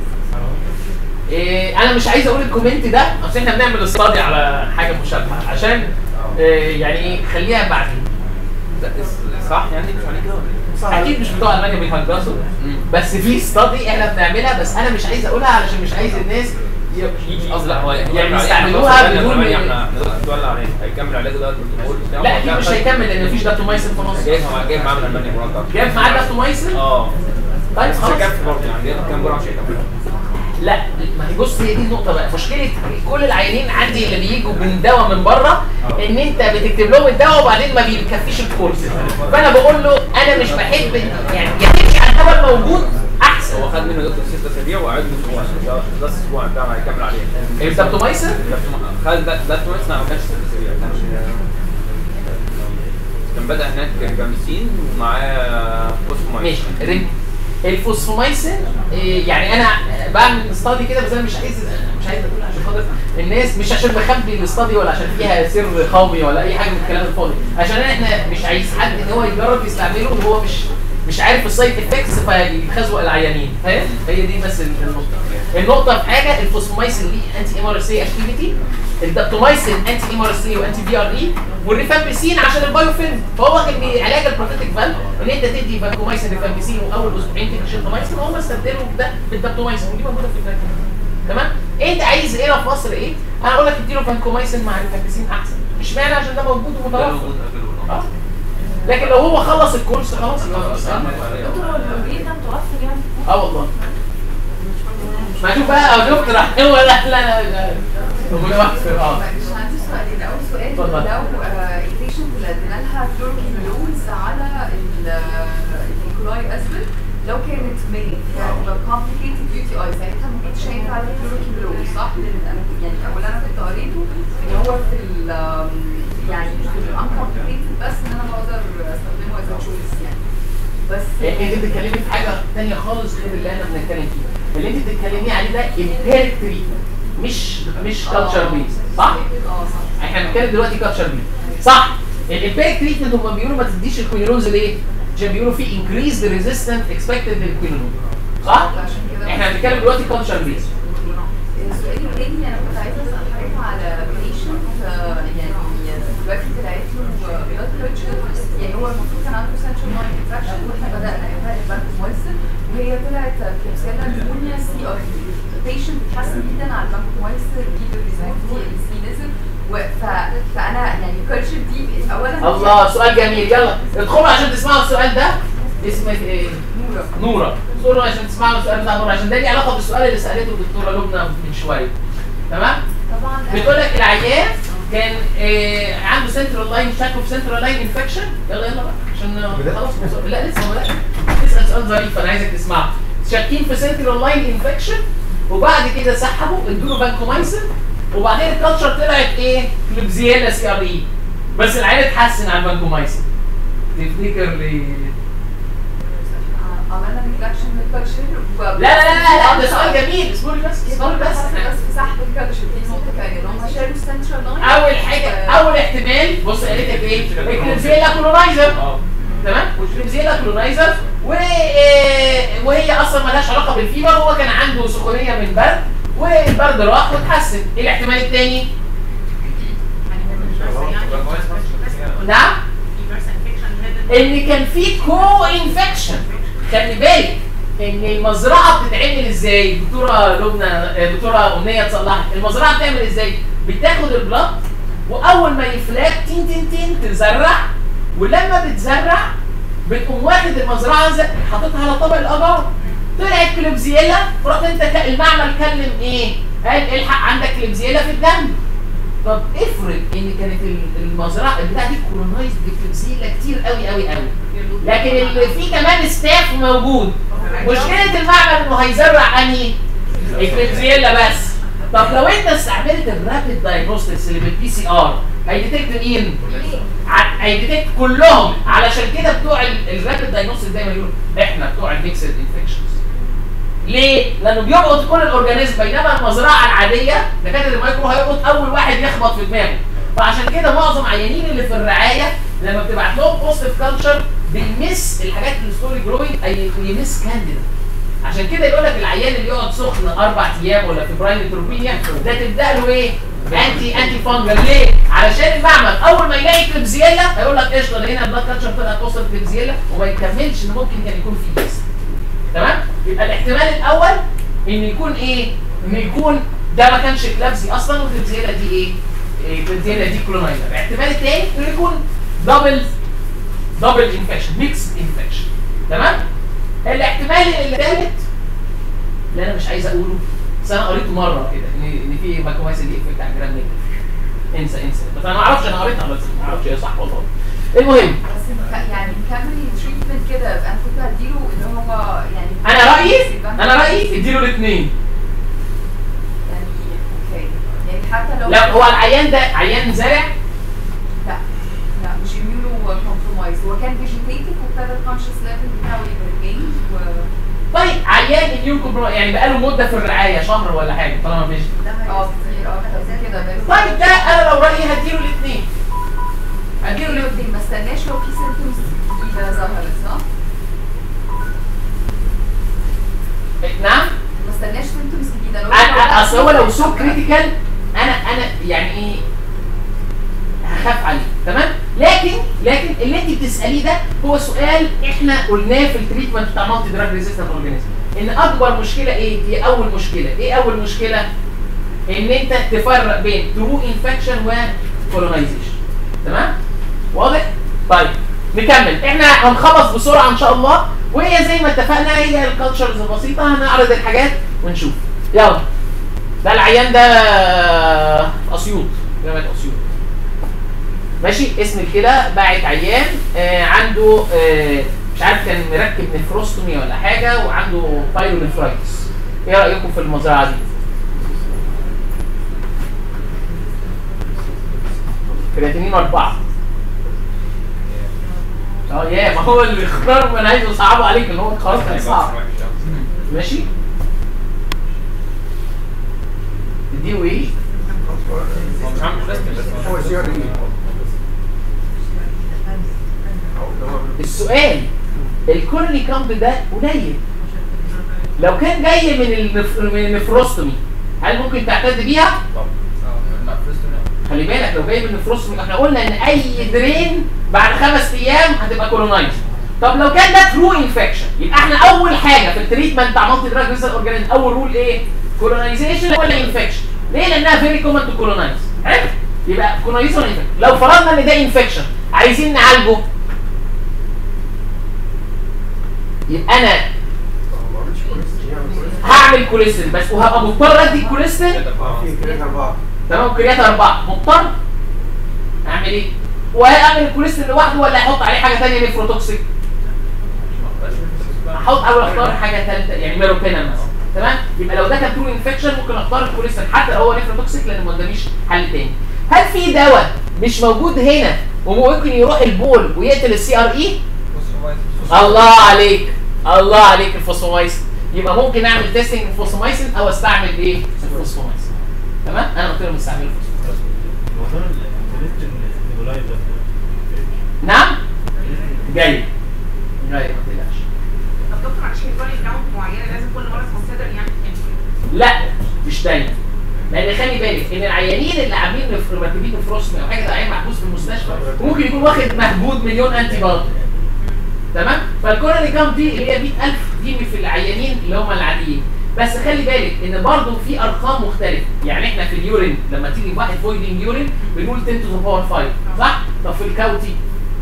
إيه انا مش عايز اقول الكومنت ده عشان احنا بنعمل استادي على حاجه مشابهه عشان إيه يعني خليها بعدين ده اس- صح يعني مش عليه كده ولا إيه؟ اكيد مش بتوع المانيا بيهجصوا بس في استادي احنا بنعملها بس انا مش عايز اقولها علشان مش عايز الناس ي- قصدي لا هو يعني يستعملوها بدون احنا نتولى عليه هيكمل علاجه ده البروتوكول بتاعه لا اكيد مش هيكمل لان مفيش دابتومايسين في مصر جايب مع جايب معاه من المانيا مرضى جاب معاه دابتومايسين اه طيب بس خلاص هيكفي برضه يعني جايب كام جرعه مش هيكمل لا ما هي بص هي دي النقطه بقى مشكله كل العيانين عندي اللي بيجوا من دواء من بره ان انت بتكتب لهم الدواء وبعدين ما بيكفيش الكورس فانا بقول له انا مش بحب يعني يا تمشي على الدواء الموجود احسن هو خد منه دكتور ست اسابيع وقعد له اسبوع عشان ده ده الاسبوع بتاعه هيكمل عليه الدابتومايسين خد ده ده توماس ما كانش ست اسابيع كان كان بدأ هناك جامسين ومعاه فوسفومايد ماشي رينج الفوسفومايسين إيه، يعني انا بعمل استادي كده بس انا مش عايز مش عايز اقول عشان خاطر الناس مش عشان بخبي الاستادي ولا عشان فيها سر قومي ولا اي حاجه من الكلام الفاضي عشان احنا مش عايز حد ان هو يجرب يستعمله وهو مش مش عارف السايد افكتس فيتخزق العيانين فاهم هي دي بس النقطه النقطه في حاجه الفوسفومايسين ليه انتي ام ار سي اكتيفيتي الدابتومايسين انتي ام ار سي وانتي بي ار اي والريفامبيسين عشان البايوفيلم فهو كان بعلاج البروتيتك فالف ان انت تدي فانكومايسين ريفامبيسين واول اسبوعين تدي شنتومايسين وهم استبدلوا ده بالدابتومايسين ودي موجوده في الفاكهه تمام انت عايز هنا في مصر ايه انا اقول لك اديله فانكومايسين مع ريفامبيسين احسن اشمعنى عشان ده موجود ومتوفر آه. لكن لو هو خلص الكورس خلاص خلاص آه. دكتور هو البروتين ده متوفر يعني اه والله ما شوف بقى يا دكتور هو لا لا لا لا هو متوفر اه مش عندي سؤالين اول سؤال اتفضل. لو البيشنت اللي ادينا لها فلوروكينولز على النيكولاي اسبل لو كانت ميل يعني complicated UTI ساعتها ما كنتش هينفع على الفلوروكينولز صح؟ لان أنا- يعني اولا انا كنت قريته ان هو في ال يعني في uncomplicated بس ان انا بقدر استخدمه as a choice يعني بس انت بتتكلمي في حاجه ثانيه خالص غير اللي احنا بنتكلم فيه اللي انت بتتكلمي عليه ده امبيريك تريتمنت مش مش كالتشر بيز صح؟ اه صح احنا بنتكلم دلوقتي كالتشر بيز صح الامبيريك تريتمنت هم بيقولوا ما تديش الكوينولوز ليه؟ عشان بيقولوا في انكريز ريزيستنت اكسبكتد للكوينولوز صح؟ عشان كده احنا بنتكلم دلوقتي كالتشر بيز السؤال التاني انا كنت عايزه اسال حضرتك على بيشنت يعني دلوقتي طلعت له بلاد بريشر يعني هو المفروض كان عنده سنترال ماين انفكشن واحنا بدانا نعمل البنك مويسن وهي طلعت كليبسيلا نمونيا سي ار دي البيشنت اتحسن جدا على البنك مويسن جيب الريزون دي ال سي نزل و- ف- فانا يعني الكالتشر دي اولا الله سؤال جميل يلا ادخلوا عشان تسمعوا السؤال ده اسمك ايه؟ نورة نورة ادخلوا عشان تسمعوا السؤال بتاع نورة عشان ده ليه علاقه بالسؤال اللي سالته الدكتوره لبنى من شويه تمام؟ طبعا بتقول لك العيان كان آه عنده سنترال لاين شكله في سنترال لاين انفكشن يلا يلا بقى عشان بدأت؟ خلاص مصر. لا لسه ما بدأش. تسال سؤال ظريف انا عايزك تسمعه شاكين في سنترال لاين انفكشن وبعد كده سحبوا ادوا له فانكومايسين وبعدين الكالتشر طلعت ايه؟ كليبزيالا سي ار اي بس العيان اتحسن على الفانكومايسين تفتكر ليه؟ عملنا نيجلاكشن للكالتشر لا لا لا لا, لا ده سؤال جميل اصبري بس اصبري بس بس في سحب الكالتشر دي نقطة تانية ان هم شالوا السنترال لاين اول حاجه اول احتمال بص قالت لك ايه الكليبزيلا كولونايزر اه تمام والكليبزيلا كولونايزر و... آه، وهي اصلا مالهاش علاقه بالفيبر هو كان عنده سخونيه من برد والبرد راح واتحسن ايه الاحتمال الثاني نعم ان كان في كو انفكشن خلي بالك ان المزرعه بتتعمل ازاي دكتوره لبنى آه، دكتوره امنيه تصلحها المزرعه بتعمل ازاي بتاخد البلط واول ما يفلات تين تين تين تزرع ولما بتزرع بتقوم واخد المزرعه زي حاططها على طبق الاجار طلعت كليبزيلا رحت انت ك- المعمل كلم ايه قال الحق عندك كليبزيلا في الدم طب افرض ان كانت ال- المزرعه البتاعه دي كولونايزد بكليبزيلا كتير قوي قوي قوي لكن اللي فيه كمان ستاف موجود مشكله المعمل انه هيزرع انهي الكليبزيلا بس طب لو انت استعملت الرابيد دايجنوستكس اللي بالبي سي ار هيديتكت مين؟ ع- هيديتكت كلهم علشان كده بتوع الرابيد دايجنوستكس دايما يقولوا احنا بتوع الميكسد انفكشنز ليه؟ لانه بيلقط كل الاورجانيزم بينما المزرعه العاديه دكاتره المايكرو هيلقط اول واحد يخبط في دماغه فعشان كده معظم عيانين اللي في الرعايه لما بتبعت لهم بوزيتيف كلتشر بيمس الحاجات الستوري جروينج اي يمس كانديدا عشان كده يقول لك العيان اللي يقعد سخن اربع ايام ولا في برايم تروبينيا ده تبدا له ايه؟ انتي انتي فانجل ليه؟ علشان المعمل اول ما يلاقي كليبزيلا هيقول لك قشطه ده هنا البلاد كاتشر طلعت توصل كليبزيلا وما يكملش ان ممكن كان يكون في جسم تمام؟ يبقى الاحتمال الاول ان يكون ايه؟ ان يكون ده ما كانش كلابزي اصلا والكليبزيلا دي ايه؟ إيه، الكليبزيلا دي كولونايزر الاحتمال الثاني انه يكون دبل دبل انفكشن ميكس انفكشن تمام؟ الاحتمال الثالث اللي انا مش عايز اقوله بس انا قريته مره كده ان ان في ماكومايسن دي افكت على الجرام نيجاتيف انسى انسى بس انا ما اعرفش انا قريتها بس ما اعرفش هي صح ولا غلط المهم بس نك- يعني نكمل التريتمنت كده يبقى انا كنت هديله اللي هو يعني انا رايي انا رايي اديله الاثنين يعني اوكي يعني حتى لو لا هو العيان ده عيان زارع لا لا مش اميونو كومبرومايز هو كان فيجيتيتيف وابتدى الكونشس ليفل بتاعه يبقى ريجين و طيب عيان اميون كومبرو يعني بقاله مده في الرعايه شهر ولا حاجه طالما فيش اه كتير اه كتير كده بقاله طيب ده انا لو رايي هديله الاثنين هديله اديله الاثنين الاثنين ما استناش لو في سيمبتومز جديده ظهرت صح؟ نعم ما استناش سيمبتومز جديده لو أنا- اصل هو لو سو كريتيكال انا انا يعني ايه هخاف عليه تمام لكن لكن اللي انت بتساليه ده هو سؤال احنا قلناه في التريتمنت بتاع مالتي دراج ريزيستنت اورجانيزم ان اكبر مشكله ايه دي اول مشكله ايه اول مشكله ان انت تفرق بين ترو انفكشن وكولونايزيشن تمام واضح طيب نكمل احنا هنخلص بسرعه ان شاء الله وهي زي ما اتفقنا هي الكالتشرز البسيطه هنعرض الحاجات ونشوف يلا ده العيان ده اسيوط جامعه اسيوط ماشي اسم الكلى باعت عيان آه عنده آه مش عارف كان مركب نفروستومي ولا حاجه وعنده بايلونيفرايتس ايه رايكم في المزرعه دي؟ كرياتينين أربعة اه يا ما هو اللي اختار ما انا عايز اصعبه عليك اللي هو خلاص كان صعب ماشي دي وايه؟ هو مش عامل بلاستيك بس هو سي ار اي السؤال الكورني كامب ده قليل لو كان جاي من النف... من النفروستومي هل ممكن تعتد بيها؟ خلي بالك لو جاي من النفروستومي احنا قلنا ان اي درين بعد خمس ايام هتبقى كولونايز طب لو كان ده ترو انفكشن يبقى احنا اول حاجه في التريتمنت بتاع مالتي دراج ريزل اورجانيزم اول رول ايه؟ كولونايزيشن ولا انفكشن؟ ليه؟ لانها فيري كومن تو كولونايز حلو؟ يبقى كولونايزيشن ولا انفكشن لو فرضنا ان ده انفكشن عايزين نعالجه يبقى انا ما عملتش كوليسترول يعمل كوليسترول هعمل كوليسترول بس وهبقى مضطر ادي كوليسترول في كريات اربعه تمام كريات اربعه مضطر اعمل ايه؟ وهعمل الكوليسترول لوحده ولا احط عليه حاجه ثانيه نيفروتوكسيك؟ احط اول اختار حاجه ثالثه يعني ميروبينال مثلا تمام؟ يبقى لو ده كان ترو انفكشن ممكن اختار الكوليسترول حتى لو هو نيفروتوكسيك لان ما قداميش حل تاني. هل في دواء مش موجود هنا وممكن يروح البول ويقتل السي ار اي؟ الله عليك الله عليك الفوسفومايسين يبقى ممكن اعمل تيستنج الفوسفومايسين او استعمل ايه الفوسفومايسين تمام انا قلت لهم استعملوا الفوسفومايسين نعم جاي جاي ما تقلقش طب دكتور عشان يكون كاونت معينه لازم كل مره تكونسيدر يعني لا مش دايما لان خلي بالك ان العيانين اللي عاملين نف- مركبين نفروسمي او حاجه ده عيان محبوس في المستشفى ممكن يكون واخد مهبود مليون انتي بايوتيك تمام فالكوروني كام دي اللي هي 100000 دي في العيانين اللي هم العاديين بس خلي بالك ان برضه في ارقام مختلفه يعني احنا في اليورين لما تيجي واحد فويدنج يورين بنقول 10 تو ذا باور 5 صح طب في الكاوتي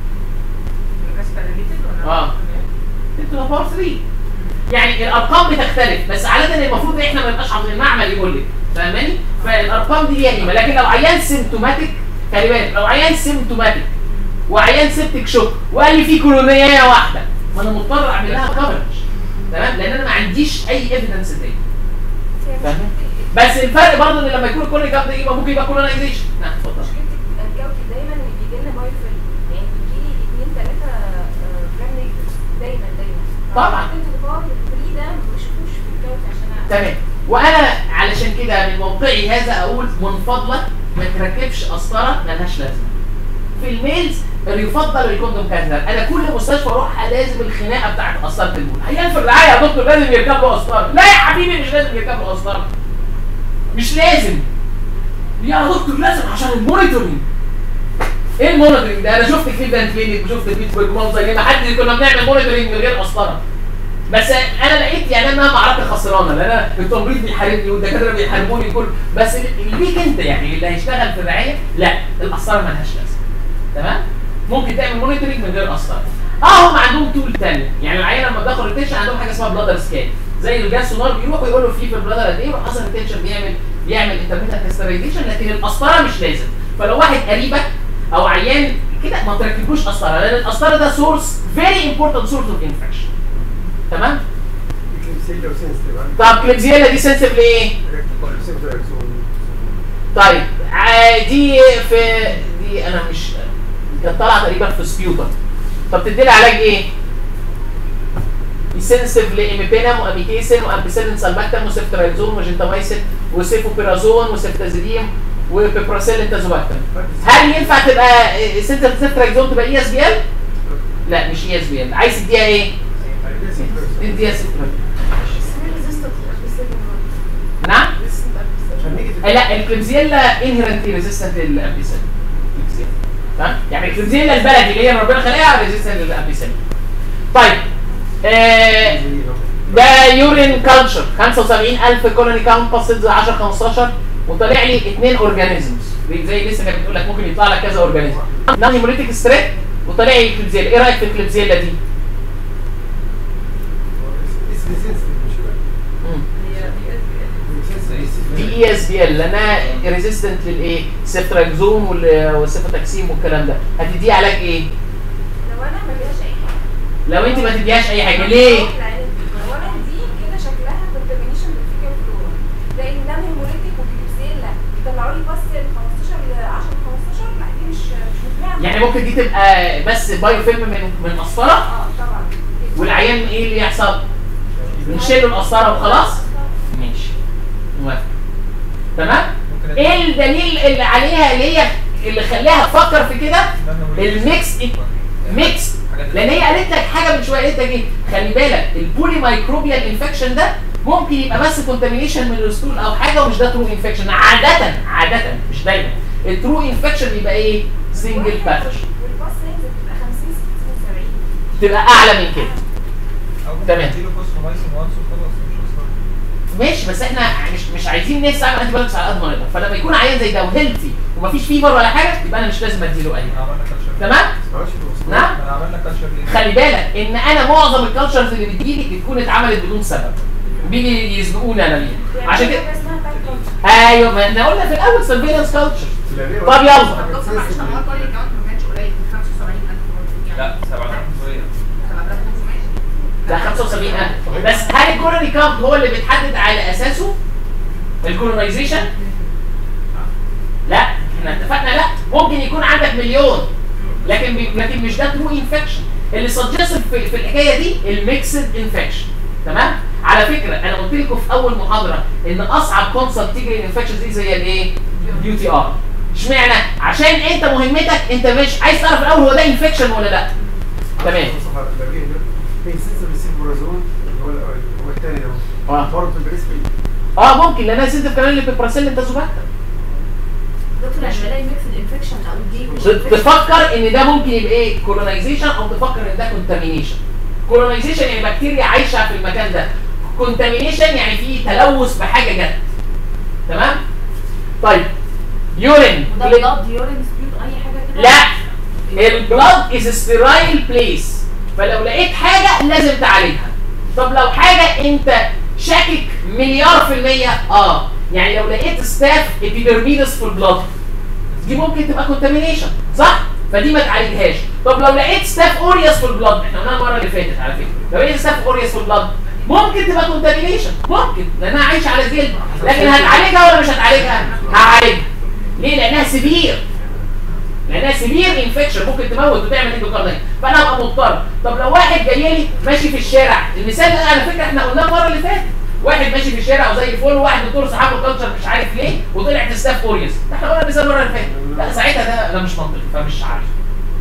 اه 10 تو ذا باور 3 يعني الارقام بتختلف بس عاده المفروض ان احنا ما نبقاش حافظين المعمل يقول لك فاهماني فالارقام دي ليها قيمه لكن لو عيان سيمتوماتيك خلي بالك لو عيان سيمتوماتيك وعيان سيبتك شوك وقال لي في كولونيه واحده ما انا مضطر اعمل لها كفرج تمام لان انا ما عنديش اي ايفيدنس تاني فاهم بس الفرق برضه ان لما يكون الكولوني كام ده يبقى ممكن يبقى كولونايزيشن نعم اتفضل الجوكي دايما اللي بيجي لنا بايفل يعني بيجي لي 2 3 جرام نيجاتيف دايما دايما طبعا. انت الباور الفري ده ما بشوفوش في الجوكي عشان أ- تمام وانا علشان كده من موقعي هذا اقول من فضلك ما تركبش قسطره ملهاش لازمه في الميلز اللي يفضل الكوندوم كاتلر انا كل مستشفى اروحها لازم الخناقه بتاعت قسطره البول عيال في الرعايه يا دكتور لازم يركب له قسطره لا يا حبيبي مش لازم يركب له قسطره مش لازم يا دكتور لازم عشان المونيتورنج ايه المونيتورنج ده انا شفت كليفلاند كلينيك وشفت بيتسبرج منظر ما حد كنا بنعمل مونيتورنج من غير قسطره بس انا لقيت يعني انا معركه خسرانه لان انا التمريض بيحاربني والدكاتره بيحاربوني كل بس ليك انت يعني اللي هيشتغل في الرعايه لا القسطره مالهاش لازمه تمام ممكن تعمل مونيتورنج من غير قسطره اه هم عندهم تول تاني يعني العيان لما بياخد ريتنشن عندهم حاجه اسمها بلادر سكان زي الجاز سونار بيروحوا يقولوا فيه في البلادر قد ايه يروح اصلا الريتنشن بيعمل بيعمل انترميتنت كاسترايزيشن لكن القسطره مش لازم فلو واحد قريبك او عيان كده ما تركبوش قسطره لان القسطره ده سورس فيري امبورتنت سورس اوف انفكشن تمام كليبسيلا وسنسيتيف طب كليبزيلا دي سنسيف لايه؟ طيب ع- دي في دي انا مش كانت طالعه تقريبا في سبيوتر طب تدي لي علاج ايه؟ سنسيف لإيميبينام وأميكيسين وأمبيسيلين سالباكتام وسيفترايزون وجنتاميسين وسيفوبيرازون وسيفتازيديم وبيبراسيلين تازوباكتام هل ينفع تبقى سنسيف سيفترايزون تبقى اي اس بي ال؟ لا مش اي اس بي ال عايز تديها ايه؟ تديها سيفترايزون نعم؟ عشان نيجي آه، لا الكليبزيلا انهرنتلي ريزيستنت للامبيسين تمام يعني الكليبزيلا البلدي اللي هي ربنا خلقها ريزيستنت للامبيسين طيب آه ده يورين كلتشر 75000 كولوني كاونت باسز 10 15 وطالع لي اثنين اورجانيزمز زي لسه كانت بتقول لك ممكن يطلع لك كذا اورجانيزم نون هيموليتيك ستريت وطالع لي كليبزيلا ايه رايك في الكليبزيلا دي؟ اسمي سنسيتيف مش مم. هي دي اي اس بي ال لانها ريزيستنت للايه؟ سيفتراكزون وال- والسيفتاكسيم والكلام ده هتديه علاج ايه؟ لو انا ما فيهاش اي حاجه لو انت ما تديهاش اي حاجه ليه؟ اولا دي كده شكلها كونتامينيشن بالفيكال فلورا لان ده هيموليتيك وبيبسيلا بيطلعوا لي بس ال 15 ل 10 15 لا دي مش مش مقنعه يعني ممكن دي تبقى بس بايو فيلم من من قسطره اه طبعا والعيان ايه اللي يحصل؟ نشيل له القسطره وخلاص؟ ماشي موافق تمام؟ ممكن ايه الدليل اللي عليها اللي هي اللي خلاها تفكر في كده؟ الميكس ميكس لان هي قالت لك حاجه من شويه قالت لك ايه؟ خلي بالك البولي مايكروبيال انفكشن ده ممكن يبقى بس كونتامينيشن من الستول او حاجه ومش ده ترو انفكشن عاده عاده مش دايما الترو انفكشن يبقى ايه؟ سنجل باتش والباص رينج بتبقى 50 60 70 تبقى اعلى من كده او تمام. تديله فوسفومايسين وانس وخلاص مش قسطره ماشي بس احنا مش مش عايزين نسعى انتي بايوتكس على قد ما نقدر فلما يكون عيان زي ده وهيلثي ومفيش فيفر ولا حاجه يبقى انا مش لازم اديله اي احنا عملنا كالتشر تمام نعم احنا عملنا كالتشر ليه؟ خلي بالك ان انا معظم الكالتشرز اللي بتجيلي بتكون اتعملت بدون سبب بيجي يسبقوني انا ليها عشان كده حاجه اسمها باك كونتر ايوه ما احنا قلنا في الاول سيرفيلانس كالتشر طب يلا الدكتور معلش هو كل الكاونت ما كانش قليل من 75000 مرة. لا 7500 7500 ده 75000 بس هل الكولوني كاونت هو اللي بيتحدد على اساسه الكولونايزيشن؟ لا احنا اتفقنا لا ممكن يكون عندك مليون لكن بي... لكن مش ده ترو انفكشن اللي سجستد في, في الحكايه دي الميكسد انفكشن تمام على فكره انا قلت لكم في اول محاضره ان اصعب كونسبت تيجي للانفكشن دي زي الايه؟ يو تي ار اشمعنى؟ عشان انت مهمتك انت مش عايز تعرف الاول هو ده انفكشن ولا لا تمام في سنسيتيف السيبورازون اللي هو هو الثاني ده اه برضه بيبقى اسمه ايه؟ اه ممكن لان انا سنتف كمان اللي بيبراسيل انت زوباكتر دكتور عشان الاقي ميكس الانفكشن او دي تفكر ان ده ممكن يبقى ايه كولونايزيشن او تفكر ان ده كونتامينيشن كولونايزيشن يعني بكتيريا عايشه في المكان ده كونتامينيشن يعني في تلوث بحاجه جت تمام طيب يورين وده بلاد يورين سبيوت اي حاجه كده لا البلاد از ستيرايل بليس فلو لقيت حاجه لازم تعالجها طب لو حاجه انت شاكك مليار في المية اه يعني لو لقيت ستاف ابيدرميدس في البلاد دي ممكن تبقى كونتامينيشن صح؟ فدي ما تعالجهاش طب لو لقيت ستاف اوريوس في البلاد احنا قلناها المره اللي فاتت على فكره لو لقيت ستاف اوريوس في البلاد ممكن تبقى كونتامينيشن ممكن لانها عايشه على جلد لكن هتعالجها ولا مش هتعالجها؟ هعالجها ليه؟ لانها سيفير لانها سيفير انفكشن ممكن تموت وتعمل اندوكاردايت فانا هبقى مضطر طب لو واحد جاي لي ماشي في الشارع المثال ده على فكره احنا قلناه المره اللي فاتت واحد ماشي في الشارع وزي الفل وواحد دكتور صحابه كلتشر مش عارف ليه وطلعت ستاف اوريوس احنا قلنا المثال المره اللي فاتت لا ساعتها ده ده مش منطقي فمش عارف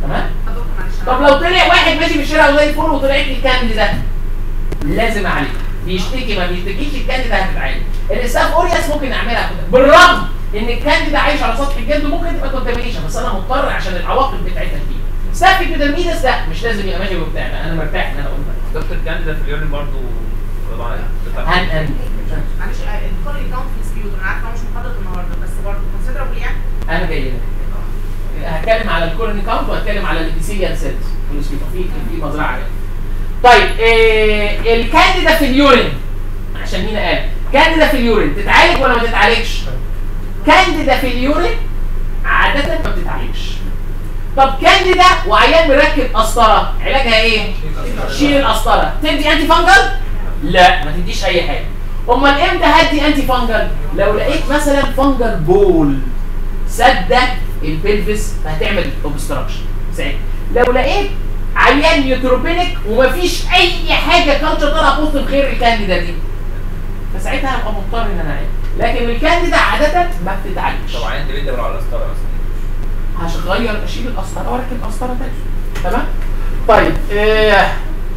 تمام دكتور معلش أنا- طب لو طلع واحد ماشي في الشارع وزي الفل وطلعت لي الكاندي ده لازم اعالجه بيشتكي ما بيشتكيش الكاندي ده هتتعالج الاستاف اورياس ممكن نعملها كده بالرغم ان الكاندي ده عايش على سطح الجلد وممكن تبقى كونتامينيشن بس انا مضطر عشان العواقب بتاعتها كتير ستاف ايبيدرميدس لا مش لازم يبقى ماشي وبتاع انا مرتاح ان انا اقول ده. دكتور كانديدا في اليورين برضه طبعا هن هن معلش آه، الدكتور اللي كان في السكيوت انا عارفه هو مش محدد النهارده بس برضه كونسيدرابل يعني انا جاي لك هتكلم على الكولوني كاونت وهتكلم على الابيثيليال سيلز في السبيطة. في في مزرعه يعني. طيب إيه الكانديدا في اليورين عشان مين قال كانديدا في اليورين تتعالج ولا ما تتعالجش كانديدا في اليورين عاده ما بتتعالجش طب كانديدا وعيان مركب قسطره علاجها ايه شيل القسطره تدي انتي فانجل لا ما تديش اي حاجه امال امتى هدي انتي فانجل لو لقيت مثلا فانجل بول سد البلفس فهتعمل اوبستراكشن ساعتها لو لقيت عيان نيوتروبينيك ومفيش اي حاجه كالتشر طالعه بوست غير الكانديدا دي فساعتها هبقى مضطر ان انا اعالج لكن الكانديدا عاده ما بتتعالجش طبعا انت بيدبر على الاسطره مثلا هغير اشيل القسطره واركب قسطره تاني تمام طيب آه.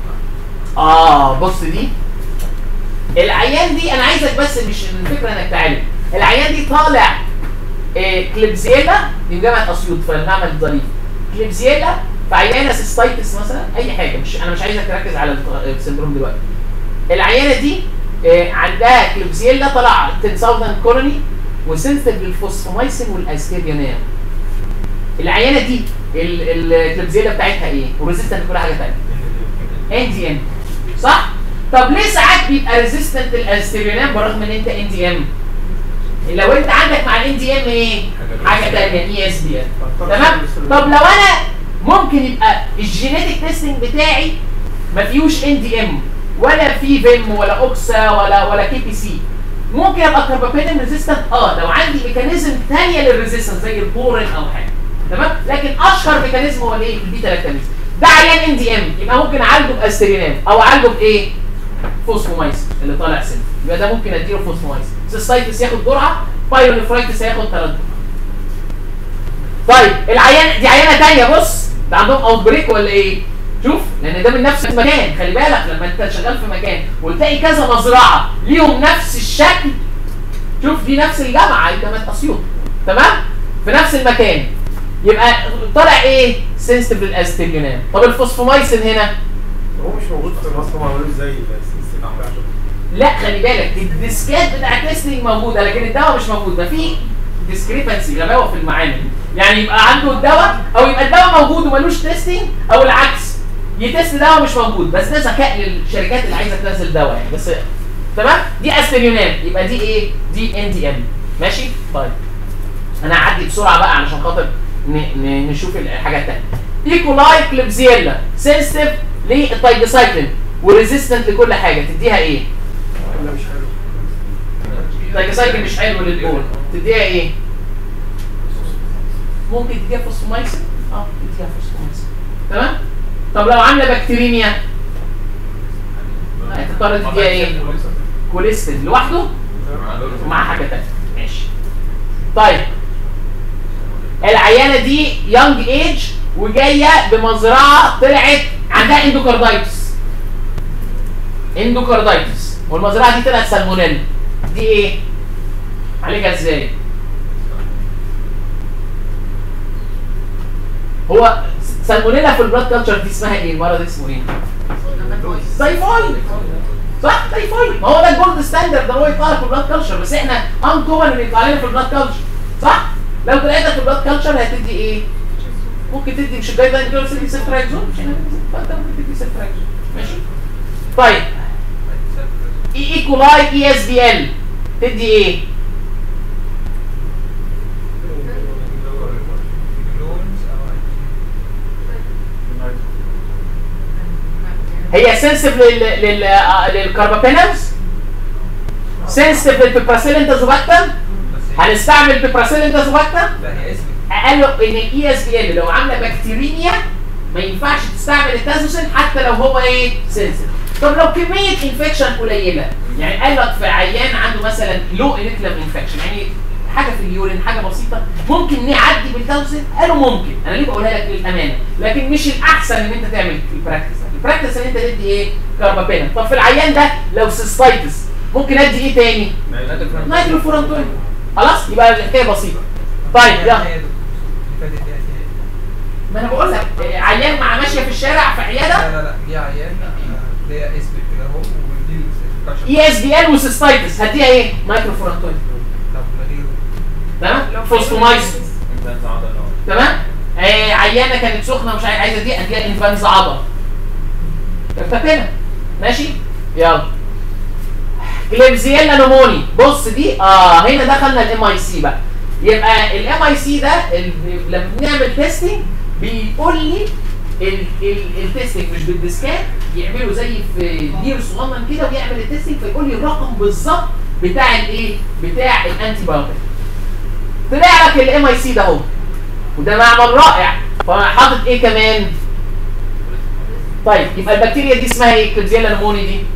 اه بص دي العيان دي انا عايزك بس مش الفكره انك تعالج العيان دي طالع آه كليبسيلا دي جامعه اسيوط في المعمل الظريف كليبسيلا في عيانه سيستايتس مثلا اي حاجه مش انا مش عايزك تركز على الت- السندروم دلوقتي العيانه دي آه عندها كليبسيلا طلع 10000 كولوني وسنسيتيف للفوسفومايسين والاستيريونام العيانه دي ال- الكليبسيلا بتاعتها ايه؟ وريزيستنت لكل حاجه ثانيه ان دي ام صح؟ طب ليه ساعات بيبقى ريزيستنت للاستيريونام برغم ان انت ان دي ام؟ لو انت عندك مع الان دي ام ايه؟ حاجه ثانيه اي اس بي تمام؟ طب لو انا ممكن يبقى الجينيتك تيستنج بتاعي ما فيهوش ان دي ام ولا في فيم ولا اوكسا ولا ولا كي بي سي ممكن ابقى كاربابينم ريزيستنت اه لو عندي ميكانيزم ثانيه للريزيستنس زي البورين او حاجه تمام لكن اشهر ميكانيزم هو الايه البيتا لاكتاميز ده عيان ان دي ام يبقى ممكن اعالجه باسترينام او اعالجه بايه فوسفومايسين اللي طالع سن يبقى ده ممكن اديله فوسفومايسين سيستايتس ياخد جرعه بايلونيفرايتس هياخد ثلاث طيب العيان دي عيانه ثانيه بص ده عندهم اوت بريك ولا ايه شوف لان ده من نفس المكان خلي بالك لما انت شغال في مكان وتلاقي كذا مزرعه ليهم نفس الشكل شوف دي نفس الجامعه جامعه اسيوط تمام في نفس المكان يبقى طالع ايه سنسيتيف للاستيريونام طب الفوسفومايسين هنا هو مش موجود في مصر معمول ازاي السيستم بتاعته لا خلي بالك الديسكات بتاع التستنج موجوده لكن الدواء مش موجود ده في ديسكريبنسي غباوه في المعامل يعني يبقى عنده الدواء او يبقى الدواء موجود وملوش تيستنج او العكس يتست دواء مش موجود بس ده ذكاء للشركات اللي عايزه تنزل دواء يعني بس تمام دي استريونام يبقى دي ايه دي ان دي ام ماشي طيب انا هعدي بسرعه بقى علشان خاطر ن- ن- نشوف الحاجه الثانيه ايكولاي كليبزيلا سنسيتيف للتايجسايكلين وريزيستنت لكل حاجه تديها ايه لا مش حلو التايجسايكلين مش حلو للبول تديها ايه ممكن تديها فوسفومايسين اه تديها فوسفومايسين تمام طب لو عامله بكتيريميا هتضطر تديها ايه كوليستين لوحده ومع حاجه ثانيه ماشي طيب العيانه دي يونج ايج وجايه بمزرعه طلعت عندها اندوكاردايتس اندوكاردايتس والمزرعه دي طلعت سالمونيلا دي ايه عالجها ازاي هو سالمونيلا في البلاد كلتشر دي اسمها ايه المرض اسمه ايه تايفويد صح تايفويد ما هو ده الجولد ستاندرد ده هو يطلع لك في البلاد كلتشر بس احنا ان كومن ان يطلع لنا في البلاد كلتشر صح لو طلعت لك في البلاد كلتشر هتدي ايه ممكن تدي مش الجايد لاين بيقول تدي سيفتراكزون مش هنا فانت ممكن تدي سيفتراكزون ماشي طيب اي ايكولاي اي اس بي ال تدي ايه هي سنسيف لل لل آه، للكاربابينمز سنسيف للبيبراسيل انتازوباكتم هنستعمل بيبراسيل انتازوباكتم لا هي اسم قالوا ان الاي اس بي ال لو عامله بكتيريميا ما ينفعش تستعمل التازوسين حتى لو هو ايه سنسيف طب لو كميه انفكشن قليله يعني قال لك في عيان عنده مثلا لو انكلم انفكشن يعني حاجه في اليورين حاجه بسيطه ممكن نعدي بالتوزن قالوا ممكن انا ليه بقولها لك للامانه لكن مش الاحسن ان انت تعمل البراكتس البراكتس ان انت تدي ايه كاربابينا طب في العيان ده لو سيستايتس ممكن ادي ايه تاني نايتروفورانتوين خلاص يبقى الحكايه بسيطه طيب يلا هي دكتور. اللي فاتت دي هي- ما انا بقول لك آه، عيان مع ماشيه في الشارع في عياده لا لا لا دي عيان آه، دي اسم كده اهو ودي الكشف اي اس بي ال وسيستايتس هديها ايه نايتروفورانتوين طب من غيره تمام فوسفومايسين انفلونزا عضله تمام آه عيانه كانت سخنه ومش عايزه عايزه دي اديها انفلونزا عضل ارتكنا ماشي يلا كليبزيلا نوموني بص دي اه هنا دخلنا الام اي سي بقى يبقى الام اي سي ده ال- لما بنعمل تيستنج بيقول لي ال- ال- التيستنج مش بالديسكات يعملوا زي في دير صغنن كده ويعمل التيستنج فيقول لي الرقم بالظبط بتاع الايه بتاع الانتي بايوتيك طلع لك الام اي سي ده اهو وده معمل رائع فحاطط ايه كمان طيب يبقى البكتيريا دي اسمها ايه كليبزيلا نموني دي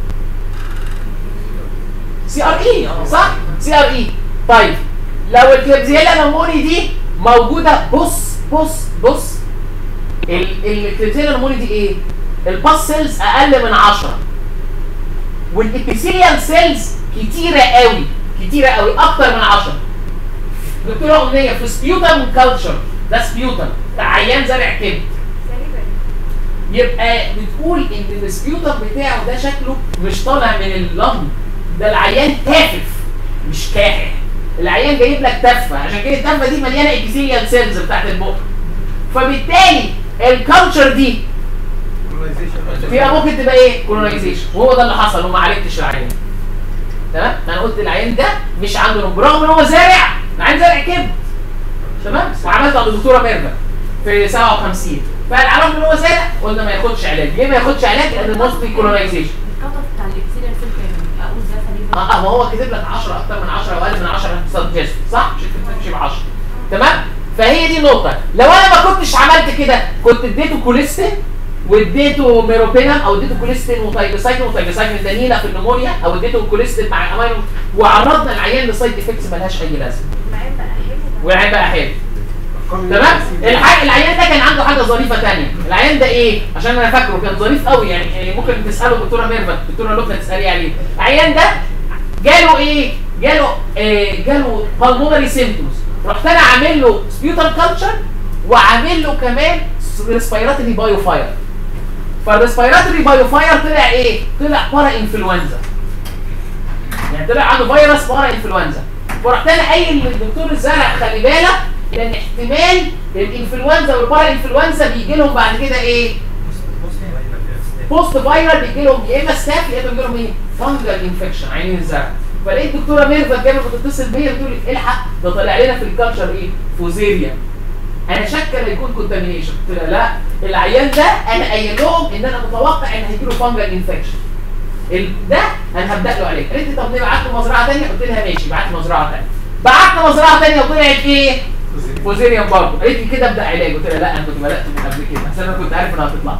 سي ار اي صح سي ار اي طيب لو الكليبزيلا نموني دي موجوده بص بص بص ال- الكليبزيلا نموني دي ايه الباس سيلز اقل من 10 والابيثيليال سيلز كتيره قوي كتيره قوي اكتر من 10 دكتوره امنيه في سبيوتم كلتشر ده سبيوتم بتاع عيان زرع كبد يبقى بتقول ان السبيوتم بتاعه ده شكله مش طالع من اللنج ده العيان تافف مش كاحح العيان جايب لك تفه عشان كده التفه دي مليانه ابيثيليال سيلز بتاعت البق فبالتالي الكالتشر دي فيها ممكن تبقى ايه كولونايزيشن وهو ده اللي حصل وما عالجتش العيان تمام انا قلت العيان ده مش عنده نوم برغم ان هو زارع العيان زارع كبد تمام وعملت عند الدكتوره ميرفت في 57 فالعرف ان هو زارع قلنا ما ياخدش علاج ليه ما ياخدش علاج لان الموستلي كولونايزيشن الكتف بتاع الابسيليا سيل كام اقول ده سليم اه ما هو كاتب لك 10 اكتر من 10 واقل من 10 سجست صح مش انت بتمشي ب 10 تمام فهي دي نقطه لو انا ما كنتش عملت كده كنت اديته كوليستين واديته ميروبينم او اديته كوليستين وتايجسايكلين وتايجسايكلين ده نيله في النمونيا او اديته كوليستين مع امينو وعرضنا العيان لسايد افكتس ملهاش اي لازمه العين بقى حلو والعيان بقى حلو تمام الحاجه العيان ده كان عنده حاجه ظريفه ثانيه العيان ده ايه عشان انا فاكره كان ظريف قوي يعني يعني ممكن تساله الدكتوره ميرفت الدكتوره لبنى تسالي عليه العيان ده جاله ايه جاله آه جاله بالمونري سيمبتومز رحت انا عامل له سبيوتال كلتشر وعامل له كمان ريسبيراتوري بايو فاير فالريسبيراتوري بايو فاير طلع ايه طلع بارا انفلونزا يعني طلع عنده فيروس بارا انفلونزا ورحت انا قايل للدكتور الزرع خلي بالك لان احتمال الانفلونزا والبارا انفلونزا بيجي لهم بعد كده ايه بوست فايرال بيجي لهم يا اما ستاف يا اما بيجي لهم ايه فانجل انفكشن عينين الزرع فلقيت الدكتوره ميرفت جابت بتتصل بيا بتقول لي الحق ده طلع لنا في الكالتشر ايه فوزيريا انا شاكه لا يكون كونتامينيشن قلت لها لا العيان ده انا قايل لهم ان انا متوقع ان هيجي له فانجل انفكشن ال- ده انا هبدا له عليه قالت لي طب نبعت له مزرعه ثانيه قلت لها ماشي بعت له مزرعه ثانيه بعت مزرعه ثانيه وطلعت ايه فوزيريان برضه قالت لي كده ابدا علاج قلت لها لا انا كنت بدات من قبل كده عشان انا كنت عارف انها هتطلع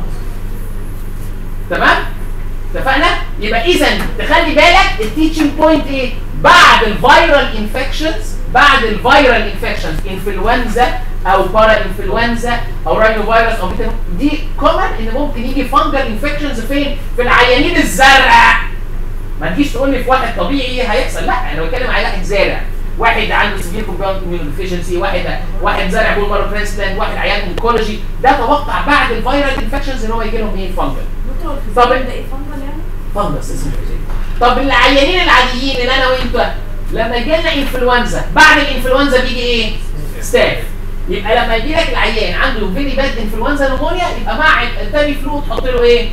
تمام اتفقنا يبقى اذا تخلي بالك التيتشنج بوينت ايه بعد الفيرال انفكشنز بعد الفيرال انفكشنز انفلونزا او بارا انفلونزا او راينو فيروس او بيتا دي كومن ان ممكن يجي فانجل انفكشنز فين في العيانين الزرع ما تجيش تقول لي في واحد طبيعي هيحصل لا انا بتكلم على واحد زارع واحد عنده سيفير كومباوند اميون ديفيشنسي واحد واحد زارع بول مارو ترانسبلانت واحد عيان اونكولوجي ده توقع بعد الفيرال انفكشنز ان هو يجي لهم ايه فانجل دكتور طب- طب ده ايه فانجل يعني؟ فانجس اسمه كده طب العيانين العاديين اللي انا وانت لما يجي لنا انفلونزا بعد الانفلونزا بيجي ايه ستاف يبقى لما يجي لك العيان عنده فيري باد انفلونزا نمونيا يبقى مع التاني فلو تحط له ايه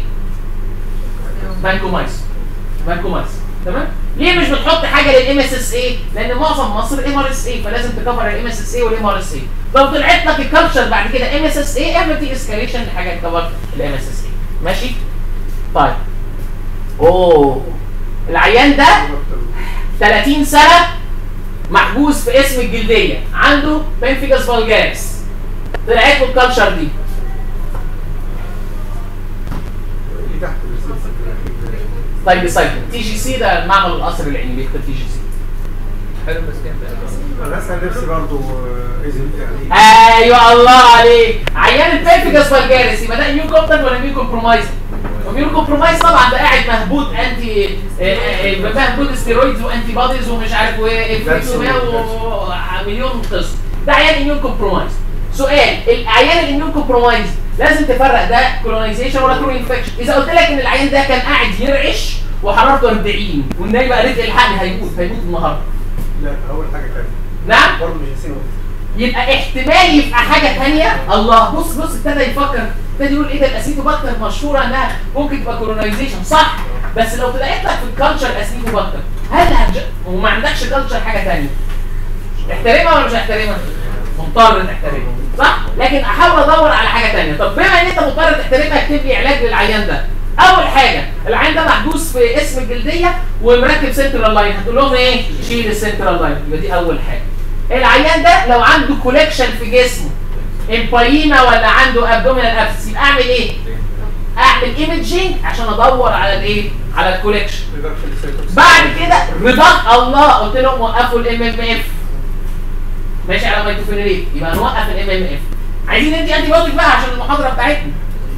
بانكومايس بانكومايس تمام ليه مش بتحط حاجه للام اس اس اي لان معظم مصر ام ار اس اي فلازم تكفر الام اس اس اي والام ار اس اي لو طلعت لك الكالتشر بعد كده ام اس اس اي اعمل دي اسكاليشن لحاجه تكفر الام اس اس اي ماشي طيب اوه العيان ده 30 سنه محبوس في اسم الجلديه عنده بنفيجاس فالجاريس طلعت له الكالتشر دي اللي تحت الريسبس طيب سايكل تي جي سي ده معمل القصر العيني بيكتب تي جي سي حلو بس كام انا اسال نفسي برضه آه، اذا يعني ايوه الله عليك عيان البيرفيجاس فالجارس يبقى ده اميون كومبتنت ولا اميون كومبرومايز؟ اميون كومبرومايز طبعا ده قاعد مهبوط انتي آه، آه، آه، مهبوط ستيرويدز وانتي بوديز ومش عارف وايه ومليون قصه ده عيان اميون كومبرومايز سؤال العيان الاميون كومبرومايز لازم تفرق ده كولونايزيشن ولا كرون انفكشن اذا قلت لك ان العيان ده كان قاعد يرعش وحرارته 40 والنايبه قالت لي الحقني هيموت هيموت النهارده لا اول حاجه تانية نعم برضه مش هيسين يبقى احتمال يبقى حاجه ثانيه الله بص بص ابتدى يفكر ابتدى يقول ايه ده الاسيتوباكتر مشهوره انها ممكن تبقى كولونايزيشن صح بس لو طلعت لك في الكالتشر اسيتوباكتر هل هتج... وما عندكش كالتشر حاجه ثانيه تحترمها ولا مش هتحترمها؟ مضطر تحترمها صح؟ لكن احاول ادور على حاجه ثانيه طب بما ان انت مضطر تحترمها اكتب لي علاج للعيان ده اول حاجه العيان ده محجوز في اسم الجلديه ومركب سنترال لاين هتقول لهم ايه؟ شيل السنترال لاين يبقى دي اول حاجه العيان ده لو عنده كوليكشن في جسمه امبايما ولا عنده ابدومينال ابسس يبقى اعمل ايه؟ اعمل ايمجينج عشان ادور على الايه؟ على الكوليكشن بعد كده رضاك الله قلت لهم وقفوا الام ام اف ماشي على مايكروفينوليت يبقى نوقف الام ام اف عايزين ندي انتي بايوتيك بقى عشان المحاضره بتاعتنا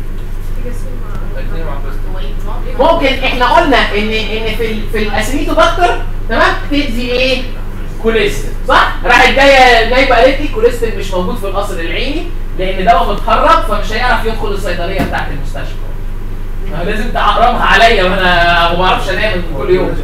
ممكن احنا قلنا ان ان في ال في الاسيتوباكتر تمام تدي ايه كوليستر صح راحت جايه جايبه قالت لي كوليستر مش موجود في القصر العيني لان دواء متخرج فمش هيعرف يدخل الصيدليه بتاعت المستشفى ما لازم تعقربها عليا وانا ما بعرفش انام كل يوم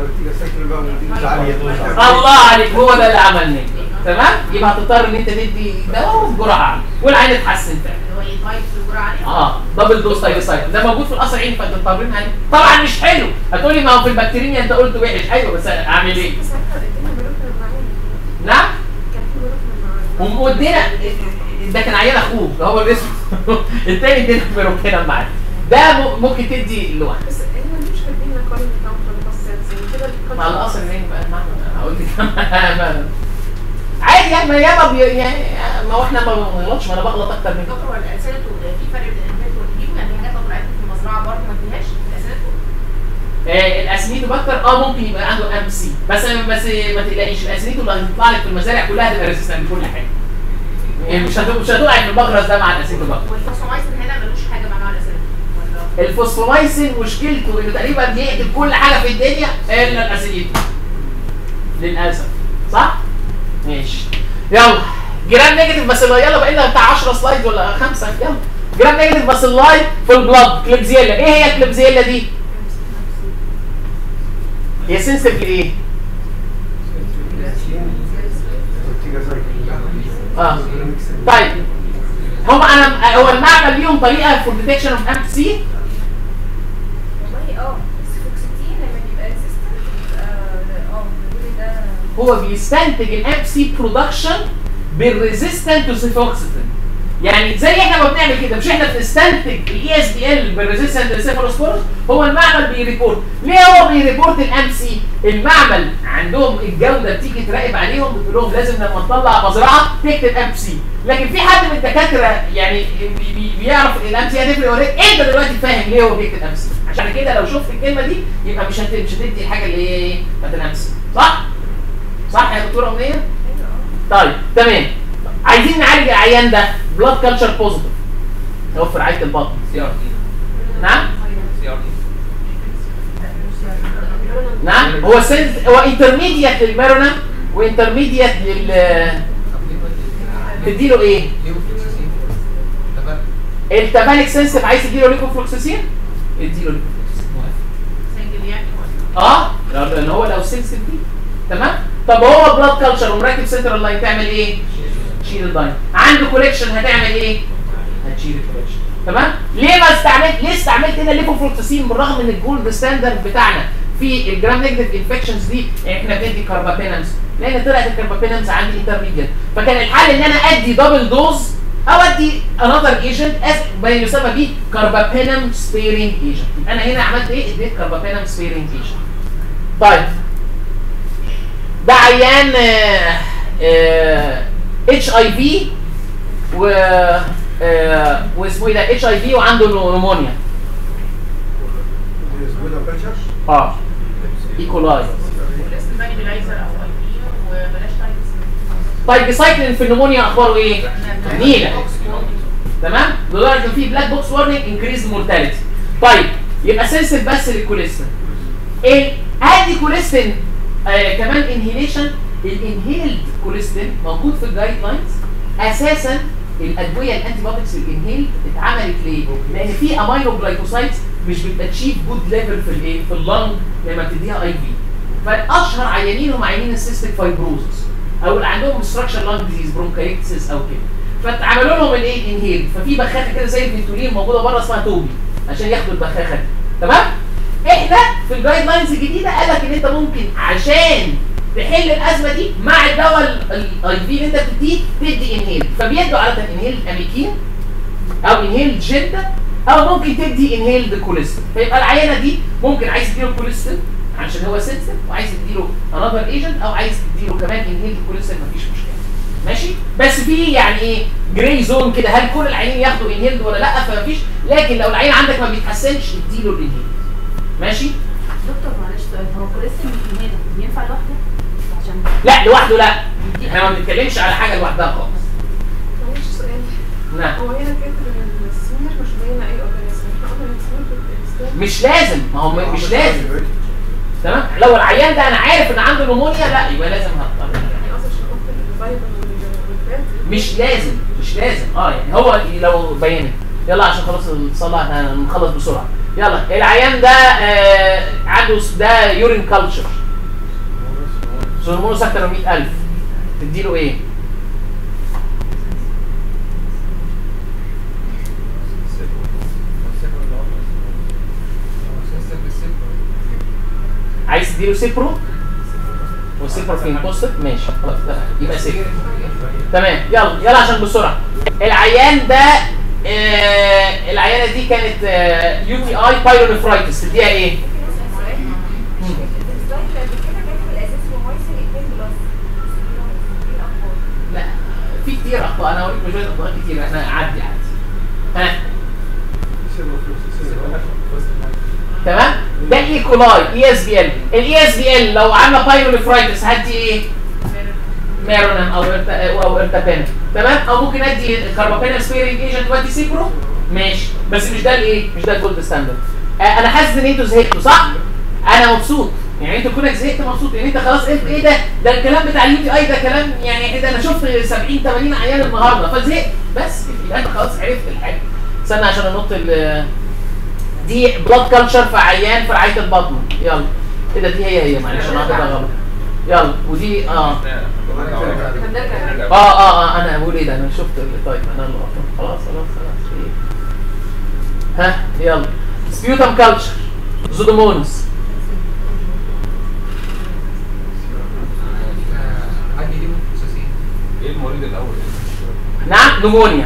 الله عليك هو ده اللي عملناه تمام يبقى هتضطر ان انت تدي دواء بجرعه عاليه والعين اتحسن فعلا هو يتايب في الجرعه عليه اه دبل دوز تايروسايد ده موجود في القصر العيني فانت مضطرين عليه طبعا مش حلو هتقولي ما هو في البكتيريا انت قلت وحش ايوه بس اعمل ايه نعم ومودينا ده كان عيال اخوه ده هو الاسم التاني ادينا ميروكينا معاه ده م- ممكن تدي لوحده بس احنا مش كاتبين لك كل بتاع الباسات كده مع القصر العيني بقى ما- هقول لك ما- عادي يعني ما ياما بي- يعني ما هو احنا ما بنغلطش ما انا بغلط اكتر منكم دكتور الاسيلتو في فرق بين الانفيت والهيم يعني حاجات لو طلعت في المزرعه برضه ما فيهاش الاسيلتو آه الاسميتوباكتر اه ممكن يبقى عنده ام سي بس بس ما تقلقيش الاسميتو اللي هتطلع لك في المزارع كلها هتبقى ريزيستنت لكل حاجه يعني مش هتبقى مش هتقع في المجرس ده مع الاسميتوباكتر والفوسفومايسين هنا ملوش حاجه مع نوع الاسيلتو ولا الفوسفومايسين مشكلته انه تقريبا بيقتل كل حاجه في الدنيا الا الاسيتو للاسف صح؟ ماشي يلا جرام نيجاتيف بس يلا بقى لنا بتاع 10 سلايد ولا خمسه يلا جرام نيجاتيف بس اللايت في البلاد كليبزيلا ايه هي الكليبزيلا دي؟ هي سنسيتيف لايه؟ اه طيب هم انا هو المعمل ليهم طريقه فور ديتكشن اوف ام سي والله اه بس فوكسيتين لما بيبقى ريزيستنت اه بيقول ده هو بيستنتج الام سي برودكشن بالريزيستنت تو سيفوكسيتين يعني زي احنا ما بنعمل كده مش احنا بنستنتج الاي اس بي ال بالريزيستنت للسيفالوسبورس هو المعمل بيريبورت ليه هو بيريبورت الام سي المعمل عندهم الجوده بتيجي تراقب عليهم بتقول لهم لازم لما تطلع مزرعه تكتب ام سي لكن في حد من الدكاتره يعني بي- بي- بيعرف الام سي هتفرق ولا إيه؟ انت دلوقتي فاهم ليه هو بيكتب ام سي عشان كده لو شفت الكلمه دي يبقى مش هت- مش هتدي الحاجه اللي هي ايه بتاعت الام سي صح؟ صح يا دكتوره امنيه؟ طيب تمام عايزين نعالج العيان ده بلاد كلتشر بوزيتيف توفر رعايه البطن سي ار تي نعم سي ار تي نعم هو سنت هو انترميديت للميرونا وانترميديت لل تديله ايه؟ التبانك سنسيف عايز تديله ليكوفلوكساسين اديله ليكوفلوكساسين سنجل يعني ولا اه لان هو لو سنسيف دي تمام طب هو بلاد كلتشر ومركب سنترال لاين تعمل ايه؟ تشيل الداين عنده كوليكشن هتعمل ايه؟ هتشيل الكوليكشن تمام؟ ليه ما استعملت ليه استعملت هنا ليكوفلوكساسين بالرغم ان الجولد ستاندرد بتاعنا في الجرام نيجاتيف انفكشنز دي احنا بندي كاربابينمز لان طلعت الكاربابينمز عندي انترميديت فكان الحل ان انا ادي دبل دوز او ادي انذر ايجنت ما يسمى بيه كاربابينم سبيرنج ايجنت يبقى انا هنا عملت ايه؟ اديت كاربابينم سبيرنج ايجنت طيب ده عيان اتش اي في و آه، واسمه ايه ده اتش اي في وعنده نمونيا اه ايكولاي والاسم بني بلايزر او اي بي وبلاش طيب سايكلين في النمونيا اخباره ايه؟ نيله تمام لدرجه ان في بلاك بوكس وارنينج انكريز مورتاليتي طيب يبقى سنسيف بس للكوليستين ايه ادي كوليستين آه كمان انهيليشن الانهيلد كوليستين موجود في الجايد لاينز اساسا الادويه الانتي بايوتكس الانهيلد اتعملت ليه؟ لان في امينو جلايكوسايدز مش بتاتشيف جود ليفل في الايه؟ في اللنج لما بتديها اي في فالاشهر عيانين هم عيانين السيستيك فايبروزس او اللي عندهم ستراكشر لانج ديزيز برونكايتس او كده فاتعملوا لهم الايه الانهيل ففي بخاخه كده زي الفنتولين موجوده بره اسمها توبي عشان ياخدوا البخاخه دي تمام احنا في الجايد لاينز الجديده قال لك ان انت ممكن عشان تحل الازمه دي مع الدواء الاي في اللي انت بتديه تدي انهيل فبيدوا عاده انهيل اميكين او انهيل جنتا او ممكن تدي انهيل كوليستين فيبقى العينه دي ممكن عايز تديله كوليستين عشان هو سنسيتيف وعايز تديله انذر ايجنت او عايز تديله كمان انهيل كوليستين مفيش مشكله ماشي بس في يعني ايه جراي زون كده هل كل العيانين ياخدوا انهيلد ولا لا فمفيش لكن لو العيان عندك ما بيتحسنش اديله الانهيلد ماشي دكتور معلش سؤال هو كوليسترول من هنا ينفع لوحده؟ عشان لا لوحده لا احنا ما بنتكلمش على حاجه لوحدها خالص معلش سؤال نعم هو هنا كاتب ان السمير مش باينه اي اورجانيزم احنا قلنا ان السمير في الاسلام مش لازم ما هو م- مش لازم تمام لو العيان ده انا عارف ان عنده نمونيا لا يبقى لازم هضطر يعني قصدي عشان قلت الفايبر والفات مش لازم مش لازم اه يعني هو لو بينت يلا عشان خلاص الصلاة احنا نخلص بسرعة يلا العيان ده آه عنده س- ده يورين كلتشر هرمونوس اكتر من 100000 تديله ايه؟ عايز تديله سيبرو والسيبرو فين بوستر ماشي خلاص ده يبقى سيبرو تمام يلا يلا عشان بسرعه العيان ده آه العيانه دي كانت آه يو تي اي بايلونيفرايتس تديها ايه؟ لا في كتير اخطاء انا هوريك شويه اخطاء كتير احنا عدي عادي ها تمام ده اي كولاي اي اس بي ال الاي اس بي ال لو عامله بايلونيفرايتس هدي ايه؟ ميرونم او إرتا- او ارتابين تمام او ممكن ادي كاربابينال سبيرنج ايجنت وادي سيبرو ماشي بس مش ده الايه مش ده الجولد ستاندرد آه انا حاسس ان انتوا زهقتوا صح انا مبسوط يعني انت كونك زهقت مبسوط يعني انت خلاص قلت ايه ده ده الكلام بتاع اليو تي اي ده كلام يعني ايه ده انا شفت 70 80 عيان النهارده فزهقت بس يبقى انت خلاص عرفت الحاجه استنى عشان انط ال دي بلاد كلتشر في عيان في رعايه البطن يلا ايه ده دي هي هي معلش انا كده غلط يلا ودي اه اه اه اه انا بقول ايه ده انا شفت ال- طيب انا اللي غلطان خلاص خلاص خلاص ايه ها يلا سبيوتم كلتشر زودومونس عندي ليه مساسين ايه المريض الاول نعم نمونيا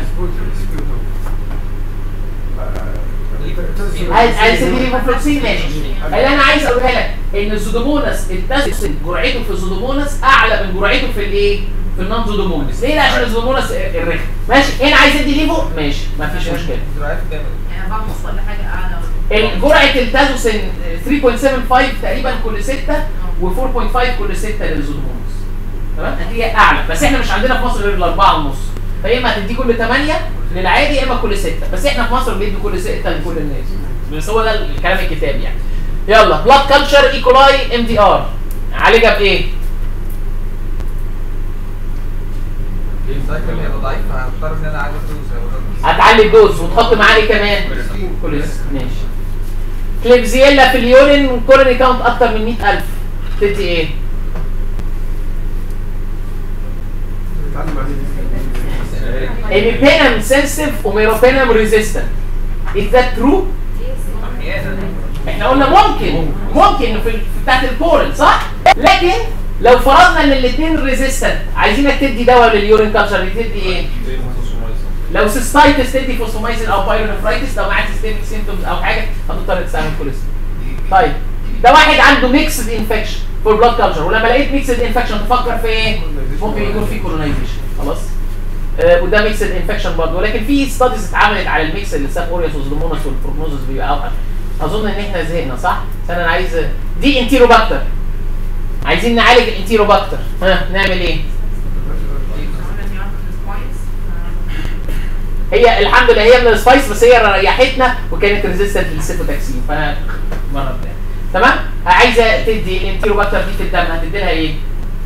عايز عايز تديني ليفوفلوكسين ماشي اللي انا عايز اقولها لك ان الزودوموناس التاسيسن جرعته في الزودوموناس اعلى من جرعته في الايه؟ في النون زودوموناس ليه؟ عشان الزودوموناس الرخم ماشي هنا عايز ادي ليفو ماشي مفيش مشكله زراعات جامد يعني بعمل ولا حاجه اعلى جرعه التازوسين 3.75 تقريبا كل 6 و4.5 كل 6 للزودوموناس تمام هي اعلى بس احنا مش عندنا في مصر غير الاربعه ونص فيا اما هتدي كل 8 للعادي يا اما كل 6 بس احنا في مصر بندي كل 6 لكل الناس بس هو ده الكلام الكتابي يعني يلا بلاد كلتشر ايكولاي ام دي ار عالجها بايه؟ السايكل هيبقى ضعيف فهضطر ان انا اعلي فلوس هتعلي الدوز وتحط معاه ايه كمان؟ كل ماشي كليبزيلا في اليورين كولوني كاونت اكتر من 100000 تدي ايه؟ بتتعلم عليه ايميبينم سنسيف وميروبينم ريزيستنت is that true؟ احيانا احنا قلنا ممكن ممكن في في بتاعت الكورن صح؟ لكن لو فرضنا ان الاثنين ريزيستنت عايزينك تدي دواء لليورين كلتشر تدي ايه؟ لو سيستايتس تدي فوسفومايسين او بايرونفرايتس لو معاك سيستميك سيمتومز او حاجه هتضطر تستعمل كوليسترول طيب ده واحد عنده ميكسد انفكشن فور بلاد كلتشر ولما لقيت ميكسد انفكشن تفكر في ايه؟ ممكن يكون في كولونايزيشن خلاص آه وده ميكسد انفكشن برضه ولكن في ستاديز اتعملت على الميكس اللي ساب اوريوس وزدوموناس والبروجنوزس بيبقى اوحش اظن ان احنا زهقنا صح؟ بس انا عايز دي انتيروباكتر عايزين نعالج الانتيروباكتر ها نعمل ايه؟ هي الحمد لله هي من السبايس بس هي ريحتنا وكانت ريزيستنت للسيفوتاكسين فانا مرة تاني تمام عايزه تدي الانتيروباكتر دي في الدم هتدي لها ايه؟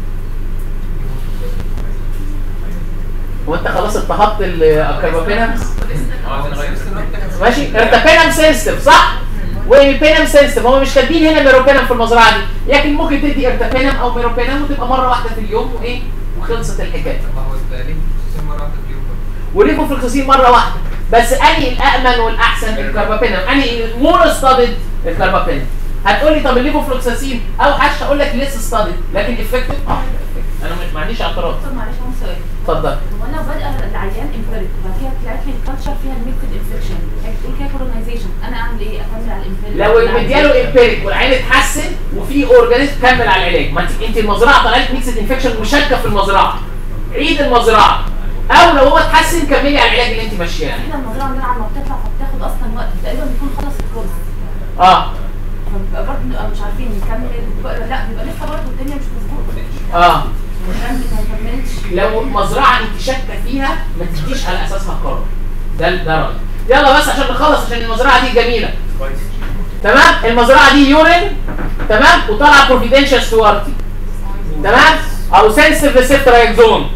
هو انت خلاص اضطهدت الكربابينم عايزين نغير ماشي ارتبينم سيستم صح؟ وبينم سيستم هم مش كاتبين هنا ميروبينم في المزرعه دي لكن ممكن تدي ارتبينم او ميروبينم وتبقى مره واحده في اليوم وايه وخلصت الحكايه طب ما هو يبقى ليه خصوصا مرة واحدة في اليوم برضه. وليفوفلوكساسين مره واحده بس انهي الامن والاحسن الكربابينم انهي مور ستادد الكربابينم هتقول لي طب الليفوفلوكساسين اوحش هقول لك لسه ستادد لكن افكتيف اه effective. انا مش ما عنديش اعتراض طب معلش عندي سؤال اتفضل هو انا بادئه العيان امبيريك وبعد كده طلعت لي الكالتشر فيها الميكتد انفكشن هي بتقول كده كولونايزيشن انا اعمل ايه؟ اكمل على الامبيريك لو مدياله امبيريك والعين اتحسن وفي اورجانيزم كمل على العلاج ما انت انت المزرعه طلعت ميكسد انفكشن وشاكه في المزرعه عيد المزرعه او لو هو اتحسن كملي على العلاج اللي انت ماشياه كده المزرعه عندنا على ما بتطلع فبتاخد اصلا وقت تقريبا بيكون خلص الكورس اه فبيبقى برضه بنبقى مش عارفين نكمل بيبقى لا بيبقى لسه برضه الدنيا مش مظبوطه اه والكلام ما كملتش لو مزرعه انت شاكه فيها ما تديش على اساسها قرار ده ده رايي يلا بس عشان نخلص عشان المزرعه دي جميله تمام المزرعه دي يورين تمام وطالعه بروفيدنشال ستوارتي تمام او سنسيف ريسبتور اكزون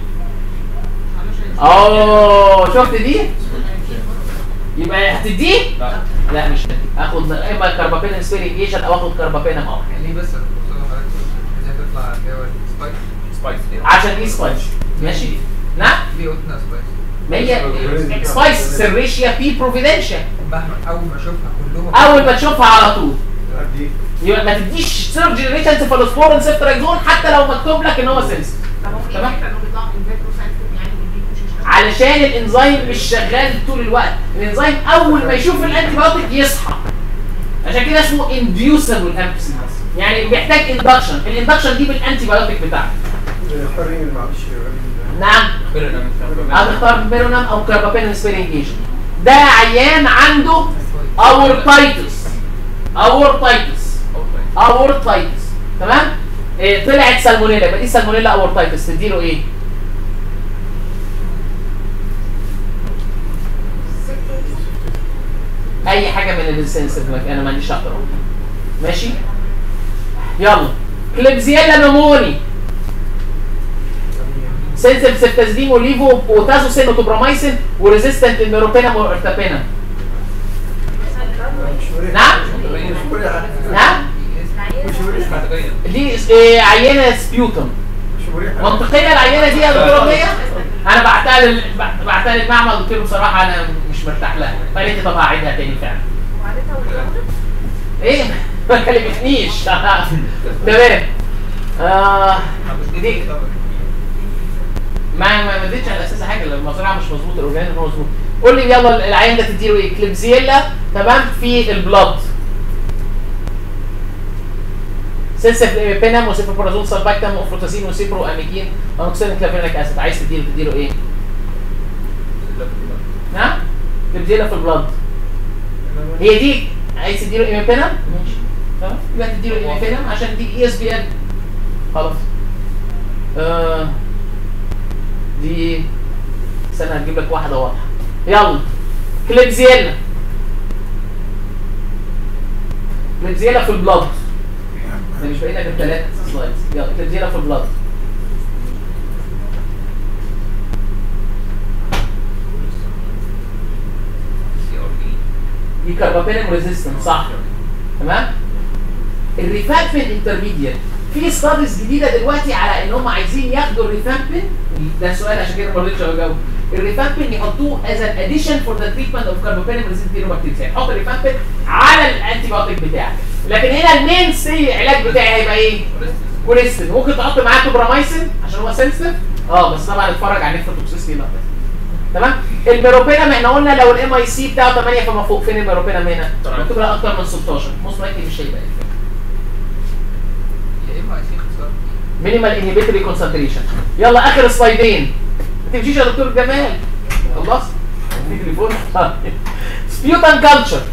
اوه شفت دي يبقى هتديه لا لا مش هدي اخد اما كربابين سبيرنج ايجنت او اخد كربابين او يعني ليه بس الدكتور حضرتك قلت ازاي تطلع اللي هو السبايك سبايس عشان ايه سبايس ماشي نعم ليه قلنا سبايك؟ ما هي سبايس سيريشيا بي بروفيدنشيا مهما اول ما اشوفها كلهم اول ما تشوفها على طول دي يبقى ما تديش سيرج جنريشن سيفالوسبورين سيفتراكزون حتى لو مكتوب لك ان هو سنس تمام تمام انه بيطلع من فيترو ساينتيف يعني بيديك مش يشتغل علشان الانزيم مش شغال طول الوقت الانزيم اول ما يشوف الانتي بايوتيك يصحى عشان كده اسمه انديوسبل امبسيس يعني بيحتاج اندكشن الاندكشن دي بالانتي بايوتيك بتاعك اختار مين معلش نعم هتختار بيرونام او كربابين سبيرنج ايجنت ده عيان عنده اورتايتس اورتايتس اورتايتس تمام إيه طلعت سالمونيلا يبقى دي سالمونيلا اورتايتس تديله ايه اي حاجه من السنسيف انا ما عنديش اعتراض ماشي يلا كليبزيالا نموني سنسيف سيفتازديم وليفو بوتازو سينوتوبرامايسين وريزيستنت للميروبينم والارتابينم نعم مش كل حاجه نعم مش مريحه دي إيه عينه سبيوتم مش مريحه منطقيه العينه دي يا دكتوره مية انا بعتها لل... بعتها للمعمل قلت له بصراحه انا مش مرتاح لها فقالت لي طب هعيدها تاني فعلا وعادتها والجودة ايه ما كلمتنيش تمام آه دي ما ما ما اديتش على اساس حاجه لو المزرعه مش مظبوط الاورجانيزم هو مظبوط قول لي يلا العيان ده تديله ايه كليبزيلا تمام في البلاد سلسف بينام وسيفوبرازول سلباكتام وفلوتازين وسيبرو اميكين ونوكسين كلافينيك اسيد عايز تديله تديله ايه؟ نعم كليبزيلا في البلاد هي دي عايز تديله ايميبينم ماشي تمام يبقى تديله ايميبينم عشان دي اي اس بي ان خلاص آه دي استنى هجيب لك واحده واضحه يلا كليبزيلا كليبزيلا في البلاد احنا مش باقي لك الثلاث سلايدز يلا كليبزيلا في البلاد دي كاربابينم ريزيستنت صح تمام الريفامبين انترميديت في ستاديز جديده دلوقتي على ان هم عايزين ياخدوا الريفامبين ده سؤال عشان كده ما رضيتش اجاوب الريفامبين يحطوه از ان اديشن فور ذا تريتمنت اوف كاربابينم ريزيستنت بكتيريا يعني حط الريفامبين على الانتي بايوتيك بتاعك لكن هنا المين سي العلاج بتاعي هيبقى ايه؟ كوليستين ممكن تحط معاه توبرامايسين عشان هو سنسيتيف اه بس طبعا اتفرج على النيفروتوكسيستي لا تمام الميروبينم احنا قلنا لو الام اي سي بتاعه 8 فما فوق فين الميروبينم هنا؟ تمام. مكتوب لها اكتر من 16 موست لايكلي مش هيبقى يا اما عايزين خساره مينيمال انهبيتوري كونسنتريشن يلا اخر سلايدين ما تمشيش يا دكتور جمال خلاص في تليفون سبيوتان كلتشر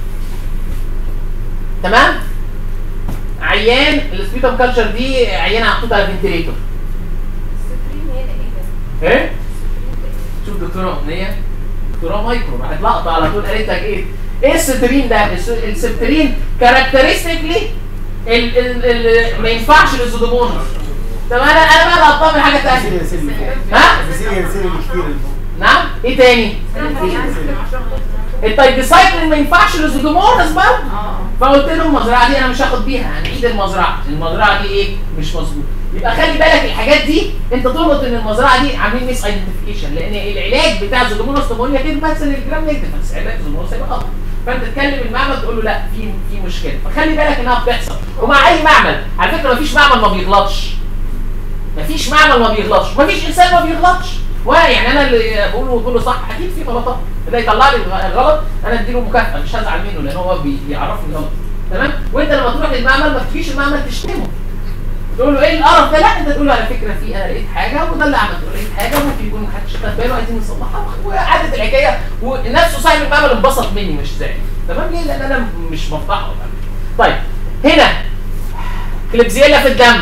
تمام عيان السبيوتان كلتشر دي عيانه محطوطه على فنتريتور السكرين هنا ايه ده؟ ايه شوف دكتوره امنيه دكتوراه مايكرو راحت لقطه على طول قالت لك ايه ايه السترين ده الس- السبترين كاركترستيكلي ال ال ال ما ينفعش للزودومونس طب انا انا بقى لقطاه من حاجه ثانيه ها سيريال سيريال كتير نعم ايه تاني التايبسايكلين ما ينفعش للزودومونس برضه فقلت له المزرعه دي انا مش هاخد بيها هنعيد المزرعه المزرعه دي ايه مش مظبوط يبقى خلي بالك الحاجات دي انت تربط ان المزرعه دي عاملين ميس ايدنتيفيكيشن لان العلاج بتاع زودومونس نمونيا كده بس الجرام نيجاتيف بس علاج زودومونس هيبقى غلط فانت تكلم المعمل تقول له لا في في مشكله فخلي بالك انها بتحصل ومع اي معمل على فكره مفيش معمل ما بيغلطش مفيش معمل ما بيغلطش مفيش انسان ما بيغلطش وانا يعني انا اللي بقوله كله صح اكيد في غلطات ده يطلع لي الغلط انا اديله مكافاه مش هزعل منه لان هو بي- بيعرفني غلط تمام وانت لما تروح للمعمل ما تجيش المعمل تشتمه تقول له ايه القرف ده لا انت تقول له على فكره في انا لقيت حاجه وده اللي عملته لقيت حاجه ممكن يكون محدش خد باله عايزين نصلحها وقعدت الحكايه ونفسه صاحب المعمل انبسط مني مش زعل تمام ليه؟ لان انا مش مفضحه طيب هنا كليبزيلا في الدم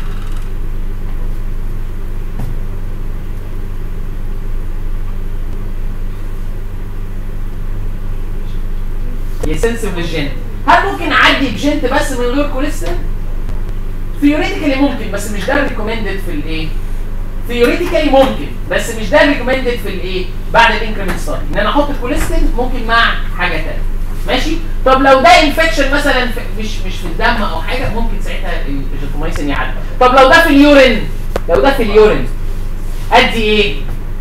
يسنسيف للجنت هل ممكن اعدي بجنت بس من غير كوليسترول؟ ثيوريتيكالي ممكن بس مش ده ريكومندد في الايه؟ ثيوريتيكالي ممكن بس مش ده ريكومندد في الايه؟ بعد الانكريمنت ستادي ان انا احط كوليسترول ممكن مع حاجه ثانيه ماشي؟ طب لو ده انفكشن مثلا في مش مش في الدم او حاجه ممكن ساعتها الجنتومايسين يعدي طب لو ده في اليورين لو ده في اليورين ادي ايه؟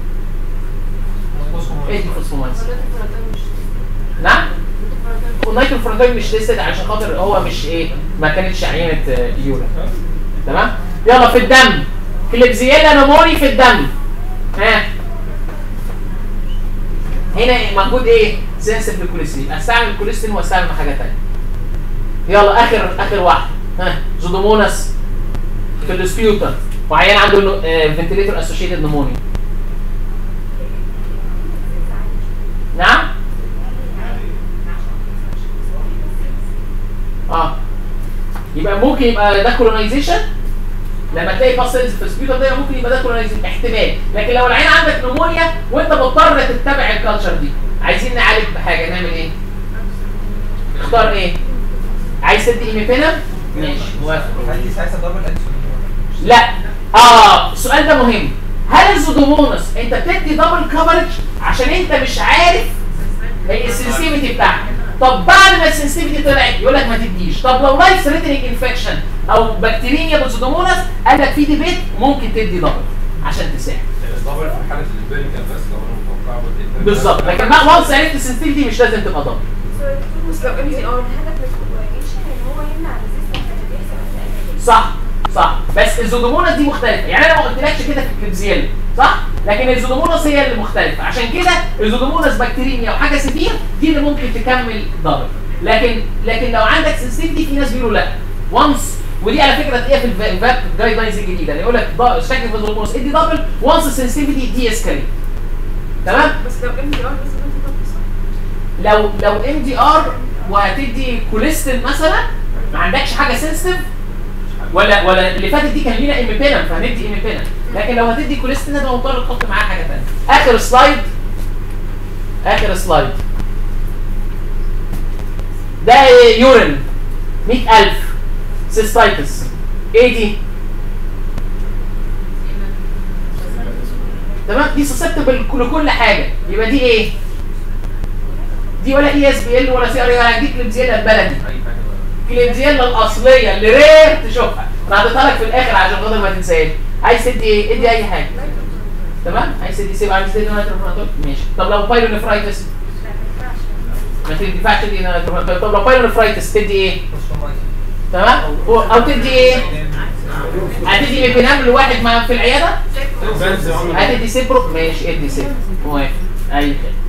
ادي فوسفومايسين نعم؟ والنيترو فرونتاين مش ليستد عشان خاطر هو مش ايه ما كانتش عينه آه، يورين تمام يلا في الدم كليبزيلا نموني في الدم ها هنا موجود ايه سنسيف للكوليستين استعمل الكوليستين واستعمل حاجه ثانيه يلا اخر اخر واحد ها زودوموناس في السبيوتر وعيان عنده فنتليتور اسوشيتد نمونيا نعم اه يبقى ممكن يبقى ده كولونايزيشن لما تلاقي باستلز في السبيوتر ده ممكن يبقى ده كولونايزيشن احتمال لكن لو العين عندك نمونيا وانت مضطر تتبع الكالتشر دي عايزين نعالج بحاجه نعمل ايه؟ اختار ايه؟ عايز تدي ايميبينم؟ ماشي موافق هل دي ساعتها دبل انسولين لا اه السؤال ده مهم هل الزودومونس انت بتدي دبل كفرج عشان انت مش عارف هي السنسيتيفيتي بتاعتك طب بعد ما السنسيتيفيتي طلعت يقول لك ما تديش طب لو لايف ثريتنينج انفكشن او بكتيريا بالزودومونس قال لك في ديبيت ممكن تدي دبل عشان تساعد الدبل في حاله الامبيريكال بس لو انا متوقع بالإمبيريكال بالظبط لكن بقى وانس عرفت السنسيتيفيتي مش لازم تبقى دبل بس لو ام دي ار الهدف من الكولاجيشن ان هو يمنع الريزيستنس اللي بيحصل اثناء صح صح بس الزودوموناس دي مختلفه يعني انا ما قلتلكش كده في الكليبزيلا صح لكن الزودوموناس هي اللي مختلفه عشان كده الزودوموناس بكتيريميا او حاجه سيفير دي اللي ممكن تكمل دبل لكن لكن لو عندك سنسيتيفيتي في ناس بيقولوا لا وانس ودي على فكره تلاقيها في الفاب جايد لاينز الجديده اللي يقول لك ض- شكل في الزودوموناس ادي دبل وانس السنسيتيفيتي دي اسكاليت تمام بس لو ام دي ار بس انت طب صح لو لو ام دي ار وهتدي كوليستين مثلا ما عندكش حاجه سنسيتيف ولا ولا اللي فاتت دي كان لينا ايميبينم فهندي ايميبينم لكن لو هتدي كوليستين هتبقى مضطر تحط معاها حاجه ثانيه اخر سلايد اخر سلايد ده يورين 100000 سيستايتس ايه دي؟ تمام دي سسبتبل لكل حاجه يبقى دي ايه؟ دي ولا اي اس بي ال ولا سي ار ولا دي كليبزيلا البلدي كليبزيلا الاصليه اللي رير تشوفها انا حاططها لك في الاخر عشان خاطر ما تنساهاش عايز تدي ايه؟ ادي اي حاجه تمام عايز تدي سيب عايز تدي نيتروفرانتول ماشي طب لو بايلونيفرايتس ما تنفعش تدي نيتروفرانتول طب لو بايلونيفرايتس تدي ايه؟ تمام او أو تدي ايه؟ هتدي ايبينام لواحد مع في العياده هتدي سيبرو ماشي ادي سيبرو موافق اي خدمه